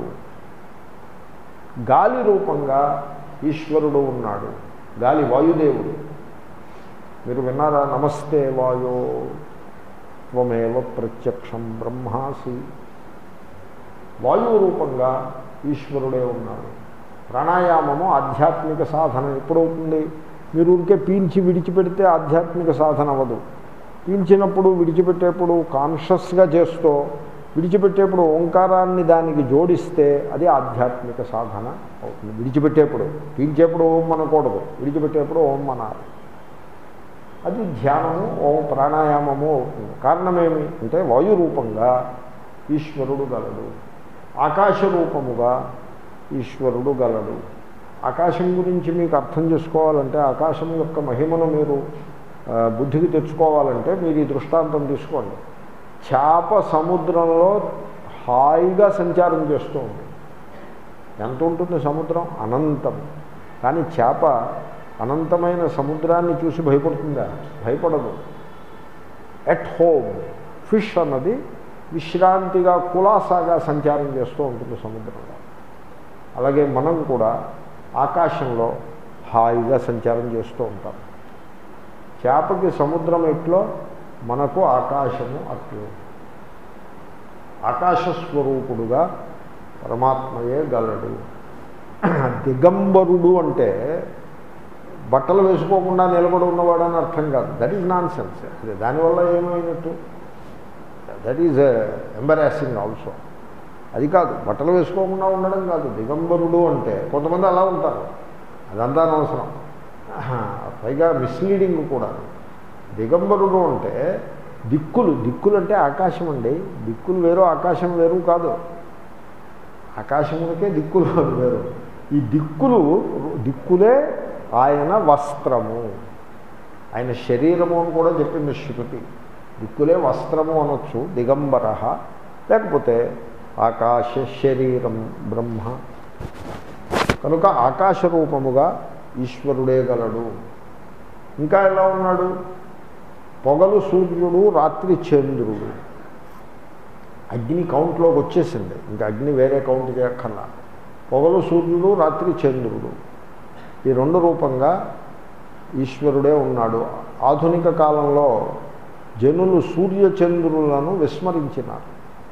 గాలి రూపంగా ఈశ్వరుడు ఉన్నాడు గాలి వాయుదేవుడు మీరు విన్నారా నమస్తే వాయో త్వమేవ ప్రత్యక్షం బ్రహ్మాసి వాయువు రూపంగా ఈశ్వరుడే ఉన్నాడు ప్రాణాయామము ఆధ్యాత్మిక సాధన ఎప్పుడవుతుంది మీరు ఊరికే పీల్చి విడిచిపెడితే ఆధ్యాత్మిక సాధన అవ్వదు పీల్చినప్పుడు విడిచిపెట్టేప్పుడు కాన్షియస్గా చేస్తూ విడిచిపెట్టేప్పుడు ఓంకారాన్ని దానికి జోడిస్తే అది ఆధ్యాత్మిక సాధన అవుతుంది విడిచిపెట్టేప్పుడు పీల్చేప్పుడు ఓం అనకూడదు విడిచిపెట్టేప్పుడు ఓం అనాలి అది ధ్యానము ఓం ప్రాణాయామము అవుతుంది కారణమేమి అంటే వాయు రూపంగా ఈశ్వరుడు గలడు ఆకాశ రూపముగా ఈశ్వరుడు గలడు ఆకాశం గురించి మీకు అర్థం చేసుకోవాలంటే ఆకాశం యొక్క మహిమను మీరు ఆ, బుద్ధికి తెచ్చుకోవాలంటే మీరు ఈ దృష్టాంతం తీసుకోండి చేప సముద్రంలో హాయిగా సంచారం చేస్తూ ఉంటుంది ఎంత ఉంటుంది సముద్రం అనంతం కానీ చేప అనంతమైన సముద్రాన్ని చూసి భయపడుతుందా భయపడదు ఎట్ హోమ్ ఫిష్ అన్నది విశ్రాంతిగా కులాసాగా సంచారం చేస్తూ ఉంటుంది సముద్రంలో అలాగే మనం కూడా ఆకాశంలో హాయిగా సంచారం చేస్తూ ఉంటాం చేపకి సముద్రం ఎట్లో మనకు ఆకాశము అట్లు ఆకాశ స్వరూపుడుగా పరమాత్మయే గలడు దిగంబరుడు అంటే బట్టలు వేసుకోకుండా నిలబడి ఉన్నవాడని అర్థం కాదు దట్ ఈజ్ నాన్ సెన్స్ దానివల్ల ఏమైనట్టు దట్ ఈజ్ ఎంబరాసింగ్ ఆల్సో అది కాదు బట్టలు వేసుకోకుండా ఉండడం కాదు దిగంబరుడు అంటే కొంతమంది అలా ఉంటారు అదంతా అనవసరం పైగా మిస్లీడింగ్ కూడా దిగంబరుడు అంటే దిక్కులు దిక్కులు అంటే ఆకాశం అండి దిక్కులు వేరు ఆకాశం వేరు కాదు ఆకాశములకే దిక్కులు వేరు ఈ దిక్కులు దిక్కులే ఆయన వస్త్రము ఆయన శరీరము అని కూడా చెప్పింది శృతి దిక్కులే వస్త్రము అనొచ్చు దిగంబర లేకపోతే ఆకాశ శరీరం బ్రహ్మ కనుక ఆకాశ రూపముగా ఈశ్వరుడే గలడు ఇంకా ఎలా ఉన్నాడు పొగలు సూర్యుడు రాత్రి చంద్రుడు అగ్ని కౌంట్లోకి వచ్చేసింది ఇంకా అగ్ని వేరే కౌంట్ చేయక్కర్లా పొగలు సూర్యుడు రాత్రి చంద్రుడు ఈ రెండు రూపంగా ఈశ్వరుడే ఉన్నాడు ఆధునిక కాలంలో జనులు సూర్యచంద్రులను విస్మరించినారు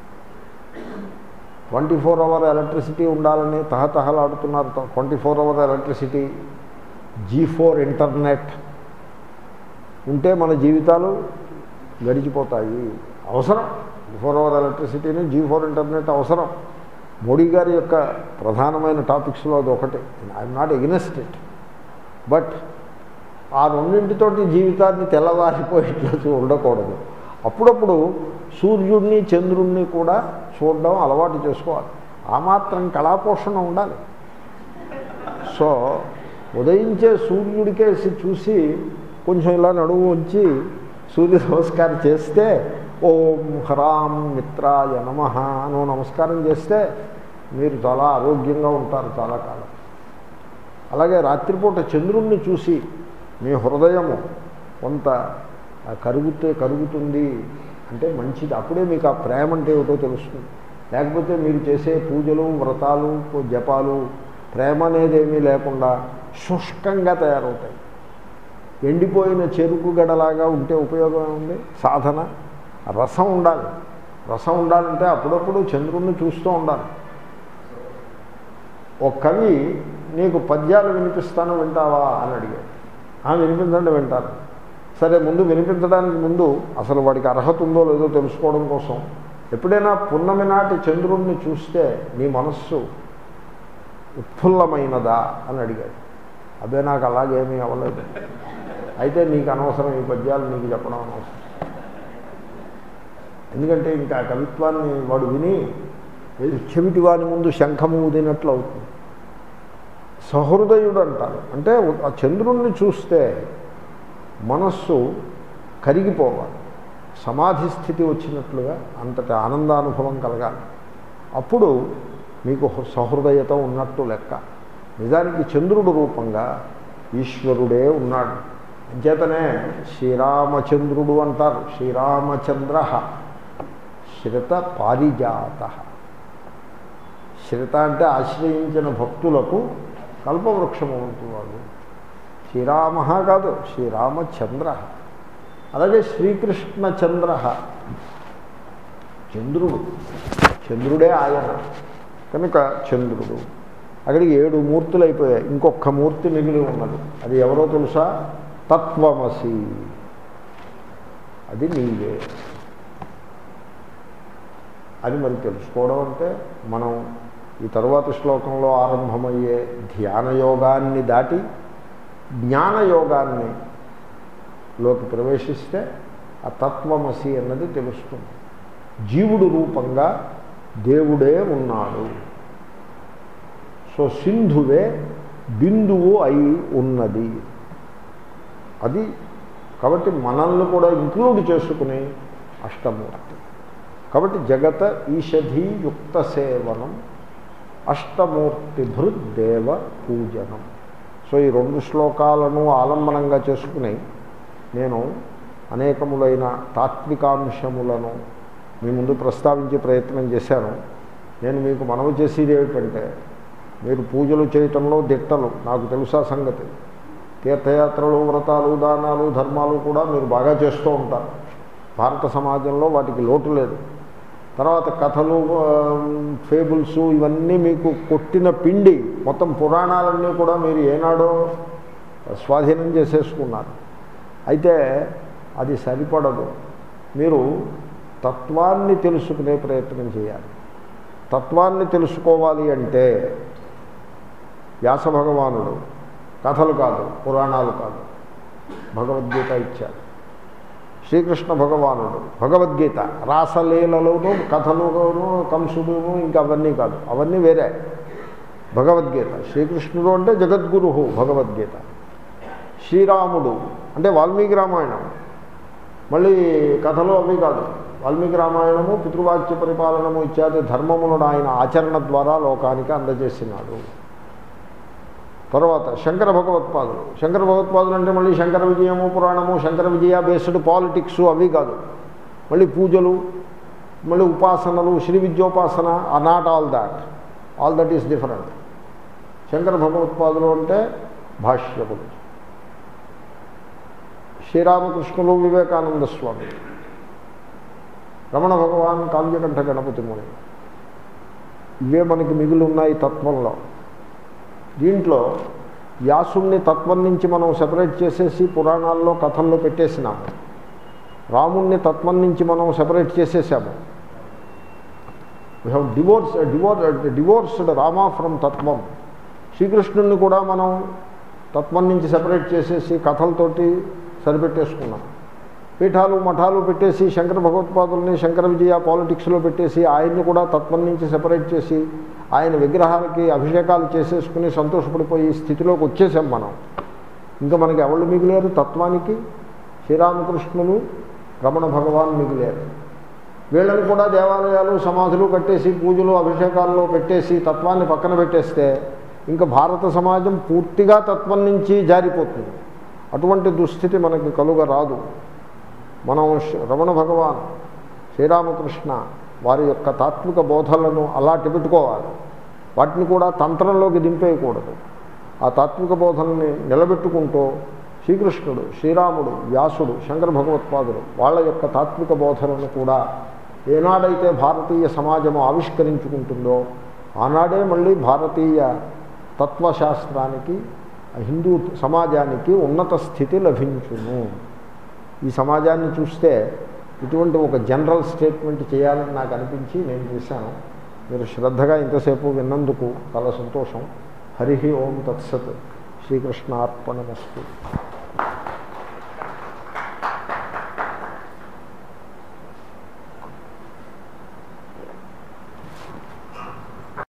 ట్వంటీ ఫోర్ అవర్ ఎలక్ట్రిసిటీ ఉండాలని తహతహలాడుతున్నారు twenty four hour electricity G four internet ఉంటే మన జీవితాలు గడిచిపోతాయి అవసరం ఫోర్ అవర్ ఎలక్ట్రిసిటీని జీ ఫోర్ ఇంటర్నెట్ అవసరం మోడీ గారి యొక్క ప్రధానమైన టాపిక్స్లో అది ఒకటి I'm not against it but ఆ రెండింటితోటి జీవితాన్ని తెల్లవారిపోయేట్లు ఉండకూడదు అప్పుడప్పుడు సూర్యుడిని చంద్రుణ్ణి కూడా చూడడం అలవాటు చేసుకోవాలి ఆ మాత్రం కళాపోషణ ఉండాలి సో ఉదయించే సూర్యుడికేసి చూసి కొంచెం ఇలా నడువు ఉంచి సూర్య నమస్కారం చేస్తే ఓం హ్రాం మిత్రాయ నమ అను నమస్కారం చేస్తే మీరు చాలా ఆరోగ్యంగా ఉంటారు చాలా కాలం అలాగే రాత్రిపూట చంద్రుణ్ణి చూసి మీ హృదయము కొంత కరుగుతే కరుగుతుంది అంటే మంచిది అప్పుడే మీకు ఆ ప్రేమ అంటే ఏమిటో తెలుస్తుంది లేకపోతే మీరు చేసే పూజలు వ్రతాలు జపాలు ప్రేమ అనేది ఏమీ లేకుండా శుష్కంగా తయారవుతాయి ఎండిపోయిన చెరుకు గడలాగా ఉంటే ఉపయోగం ఉంది సాధన రసం ఉండాలి రసం ఉండాలంటే అప్పుడప్పుడు చంద్రుణ్ణి చూస్తూ ఉండాలి ఒక కవి నీకు పద్యాలు వినిపిస్తాను వింటావా అని అడిగాడు ఆ వినిపించండి వింటాను సరే ముందు వినిపించడానికి ముందు అసలు వాడికి అర్హత ఉందో లేదో తెలుసుకోవడం కోసం ఎప్పుడైనా పున్నమి నాటి చంద్రుణ్ణి చూస్తే నీ మనస్సు ఉత్ఫుల్లమైనదా అని అడిగాడు అదే నాకు అలాగేమీ అవ్వలేదు అయితే నీకు అనవసరం ఈ పద్యాలు నీకు చెప్పడం అనవసరం ఎందుకంటే ఇంకా ఆ కవిత్వాన్ని వాడు విని చెవిటి వాని ముందు శంఖము ఊదినట్లు అవుతుంది సహృదయుడు అంటారు అంటే ఆ చంద్రుణ్ణి చూస్తే మనస్సు కరిగిపోవాలి సమాధి స్థితి వచ్చినట్లుగా అంతటి ఆనందానుభవం కలగాలి అప్పుడు మీకు సహృదయత ఉన్నట్టు లెక్క నిజానికి చంద్రుడు రూపంగా ఈశ్వరుడే ఉన్నాడు అంచేతనే శ్రీరామచంద్రుడు అంటారు శ్రీరామచంద్ర శ్రిత పారిజాత శ్రిత అంటే ఆశ్రయించిన భక్తులకు కల్పవృక్షము వంటివాడు శ్రీరామ కాదు శ్రీరామచంద్ర అలాగే శ్రీకృష్ణ చంద్ర చంద్రుడు చంద్రుడే ఆయన కనుక చంద్రుడు అక్కడికి ఏడు మూర్తులు అయిపోయాయి ఇంకొక మూర్తి మిగిలి ఉన్నది అది ఎవరో తెలుసా తత్వమసి అది నీవే అది మరి తెలుసుకోవడం అంటే మనం ఈ తరువాతి శ్లోకంలో ఆరంభమయ్యే ధ్యానయోగాన్ని దాటి జ్ఞానయోగాన్ని లోకి ప్రవేశిస్తే ఆ తత్వమసి అన్నది తెలుస్తుంది జీవుడు రూపంగా దేవుడే ఉన్నాడు సో సింధువే బిందువు అయి ఉన్నది అది కాబట్టి మనల్ని కూడా ఇంక్లూడ్ చేసుకుని అష్టమూర్తి కాబట్టి జగత ఈషధీయుక్త సేవనం అష్టమూర్తిభృద్దేవ పూజనం సో ఈ రెండు శ్లోకాలను ఆలంబనంగా చేసుకుని నేను అనేకములైన తాత్వికాంశములను మీ ముందు ప్రస్తావించే ప్రయత్నం చేశాను నేను మీకు మనవి చేసేది ఏమిటంటే మీరు పూజలు చేయటంలో దిట్టలు నాకు తెలుసా సంగతి తీర్థయాత్రలు వ్రతాలు దానాలు ధర్మాలు కూడా మీరు బాగా చేస్తూ ఉంటారు భారత సమాజంలో వాటికి లోటు లేదు తర్వాత కథలు ఫేబుల్స్ ఇవన్నీ మీకు కొట్టిన పిండి మొత్తం పురాణాలన్నీ కూడా మీరు ఏనాడో స్వాధీనం చేసేసుకున్నారు అయితే అది సరిపడదు మీరు తత్వాన్ని తెలుసుకునే ప్రయత్నం చేయాలి తత్వాన్ని తెలుసుకోవాలి అంటే వ్యాస భగవానుడు కథలు కాదు పురాణాలు కాదు భగవద్గీత ఇచ్చాడు శ్రీకృష్ణ భగవానుడు భగవద్గీత రాసలీలలోను కథలును కంసుడును ఇంకా అవన్నీ కాదు అవన్నీ వేరే భగవద్గీత శ్రీకృష్ణుడు అంటే జగద్గురు భగవద్గీత శ్రీరాముడు అంటే వాల్మీకి రామాయణం మళ్ళీ కథలు అవి కాదు వాల్మీకి రామాయణము పితృవాక్య పరిపాలనము ఇత్యాది ధర్మములను ఆయన ఆచరణ ద్వారా లోకానికి అందజేసినాడు తర్వాత శంకర భగవత్పాదులు శంకర భగవత్పాదులు అంటే మళ్ళీ శంకర విజయము పురాణము శంకర విజయ బేస్డ్ పాలిటిక్స్ అవి కాదు మళ్ళీ పూజలు మళ్ళీ ఉపాసనలు శ్రీ విద్యోపాసన are not all that all that is different Shankara భగవత్పాదులు అంటే భాష్యములు శ్రీరామకృష్ణులు వివేకానంద స్వామి రమణ భగవాన్ కావ్యకంఠ గణపతి ముని ఇవే మనకి మిగిలి ఉన్నాయి తత్వంలో దీంట్లో వ్యాసుణ్ణి తత్వం నుంచి మనం సెపరేట్ చేసేసి పురాణాల్లో కథల్లో పెట్టేసినాము రాముణ్ణి తత్వం నుంచి మనం సెపరేట్ చేసేసాము we have divorce divorce divorced Rama from తత్వం శ్రీకృష్ణుణ్ణి కూడా మనం తత్వం నుంచి సెపరేట్ చేసేసి కథలతోటి సరిపెట్టేసుకున్నాం పీఠాలు మఠాలు పెట్టేసి శంకర భగవత్పాదుల్ని శంకర విజయ పాలిటిక్స్లో పెట్టేసి ఆయన్ని కూడా తత్వం నుంచి సెపరేట్ చేసి ఆయన విగ్రహాలకి అభిషేకాలు చేసేసుకుని సంతోషపడిపోయి ఈ స్థితిలోకి వచ్చేసాం మనం ఇంకా మనకి ఎవళ్ళు మిగిలేరు తత్వానికి శ్రీరామకృష్ణులు రమణ భగవాన్ మిగిలేరు వీళ్ళని కూడా దేవాలయాలు సమాధులు కట్టేసి పూజలు అభిషేకాల్లో పెట్టేసి తత్వాన్ని పక్కన పెట్టేస్తే ఇంకా భారత సమాజం పూర్తిగా తత్వం నుంచి జారిపోతుంది అటువంటి దుస్థితి మనకి కలుగ రాదు మనం రమణ భగవాన్ శ్రీరామకృష్ణ వారి యొక్క తాత్విక బోధలను అలాంటి పెట్టుకోవాలి వాటిని కూడా తంత్రంలోకి దింపేయకూడదు ఆ తాత్విక బోధనని నిలబెట్టుకుంటూ శ్రీకృష్ణుడు శ్రీరాముడు వ్యాసుడు శంకర భగవత్పాదులు వాళ్ళ యొక్క తాత్విక బోధనను కూడా ఏనాడైతే భారతీయ సమాజము ఆవిష్కరించుకుంటుందో ఆనాడే మళ్ళీ భారతీయ తత్వశాస్త్రానికి హిందూ సమాజానికి ఉన్నత స్థితి లభించును ఈ సమాజాన్ని చూస్తే ఇటువంటి ఒక జనరల్ స్టేట్మెంట్ చేయాలని నాకు అనిపించి నేను చేశాను మీరు శ్రద్ధగా ఇంతసేపు విన్నందుకు చాలా సంతోషం హరి ఓం తత్సత్ శ్రీకృష్ణార్పణమస్తు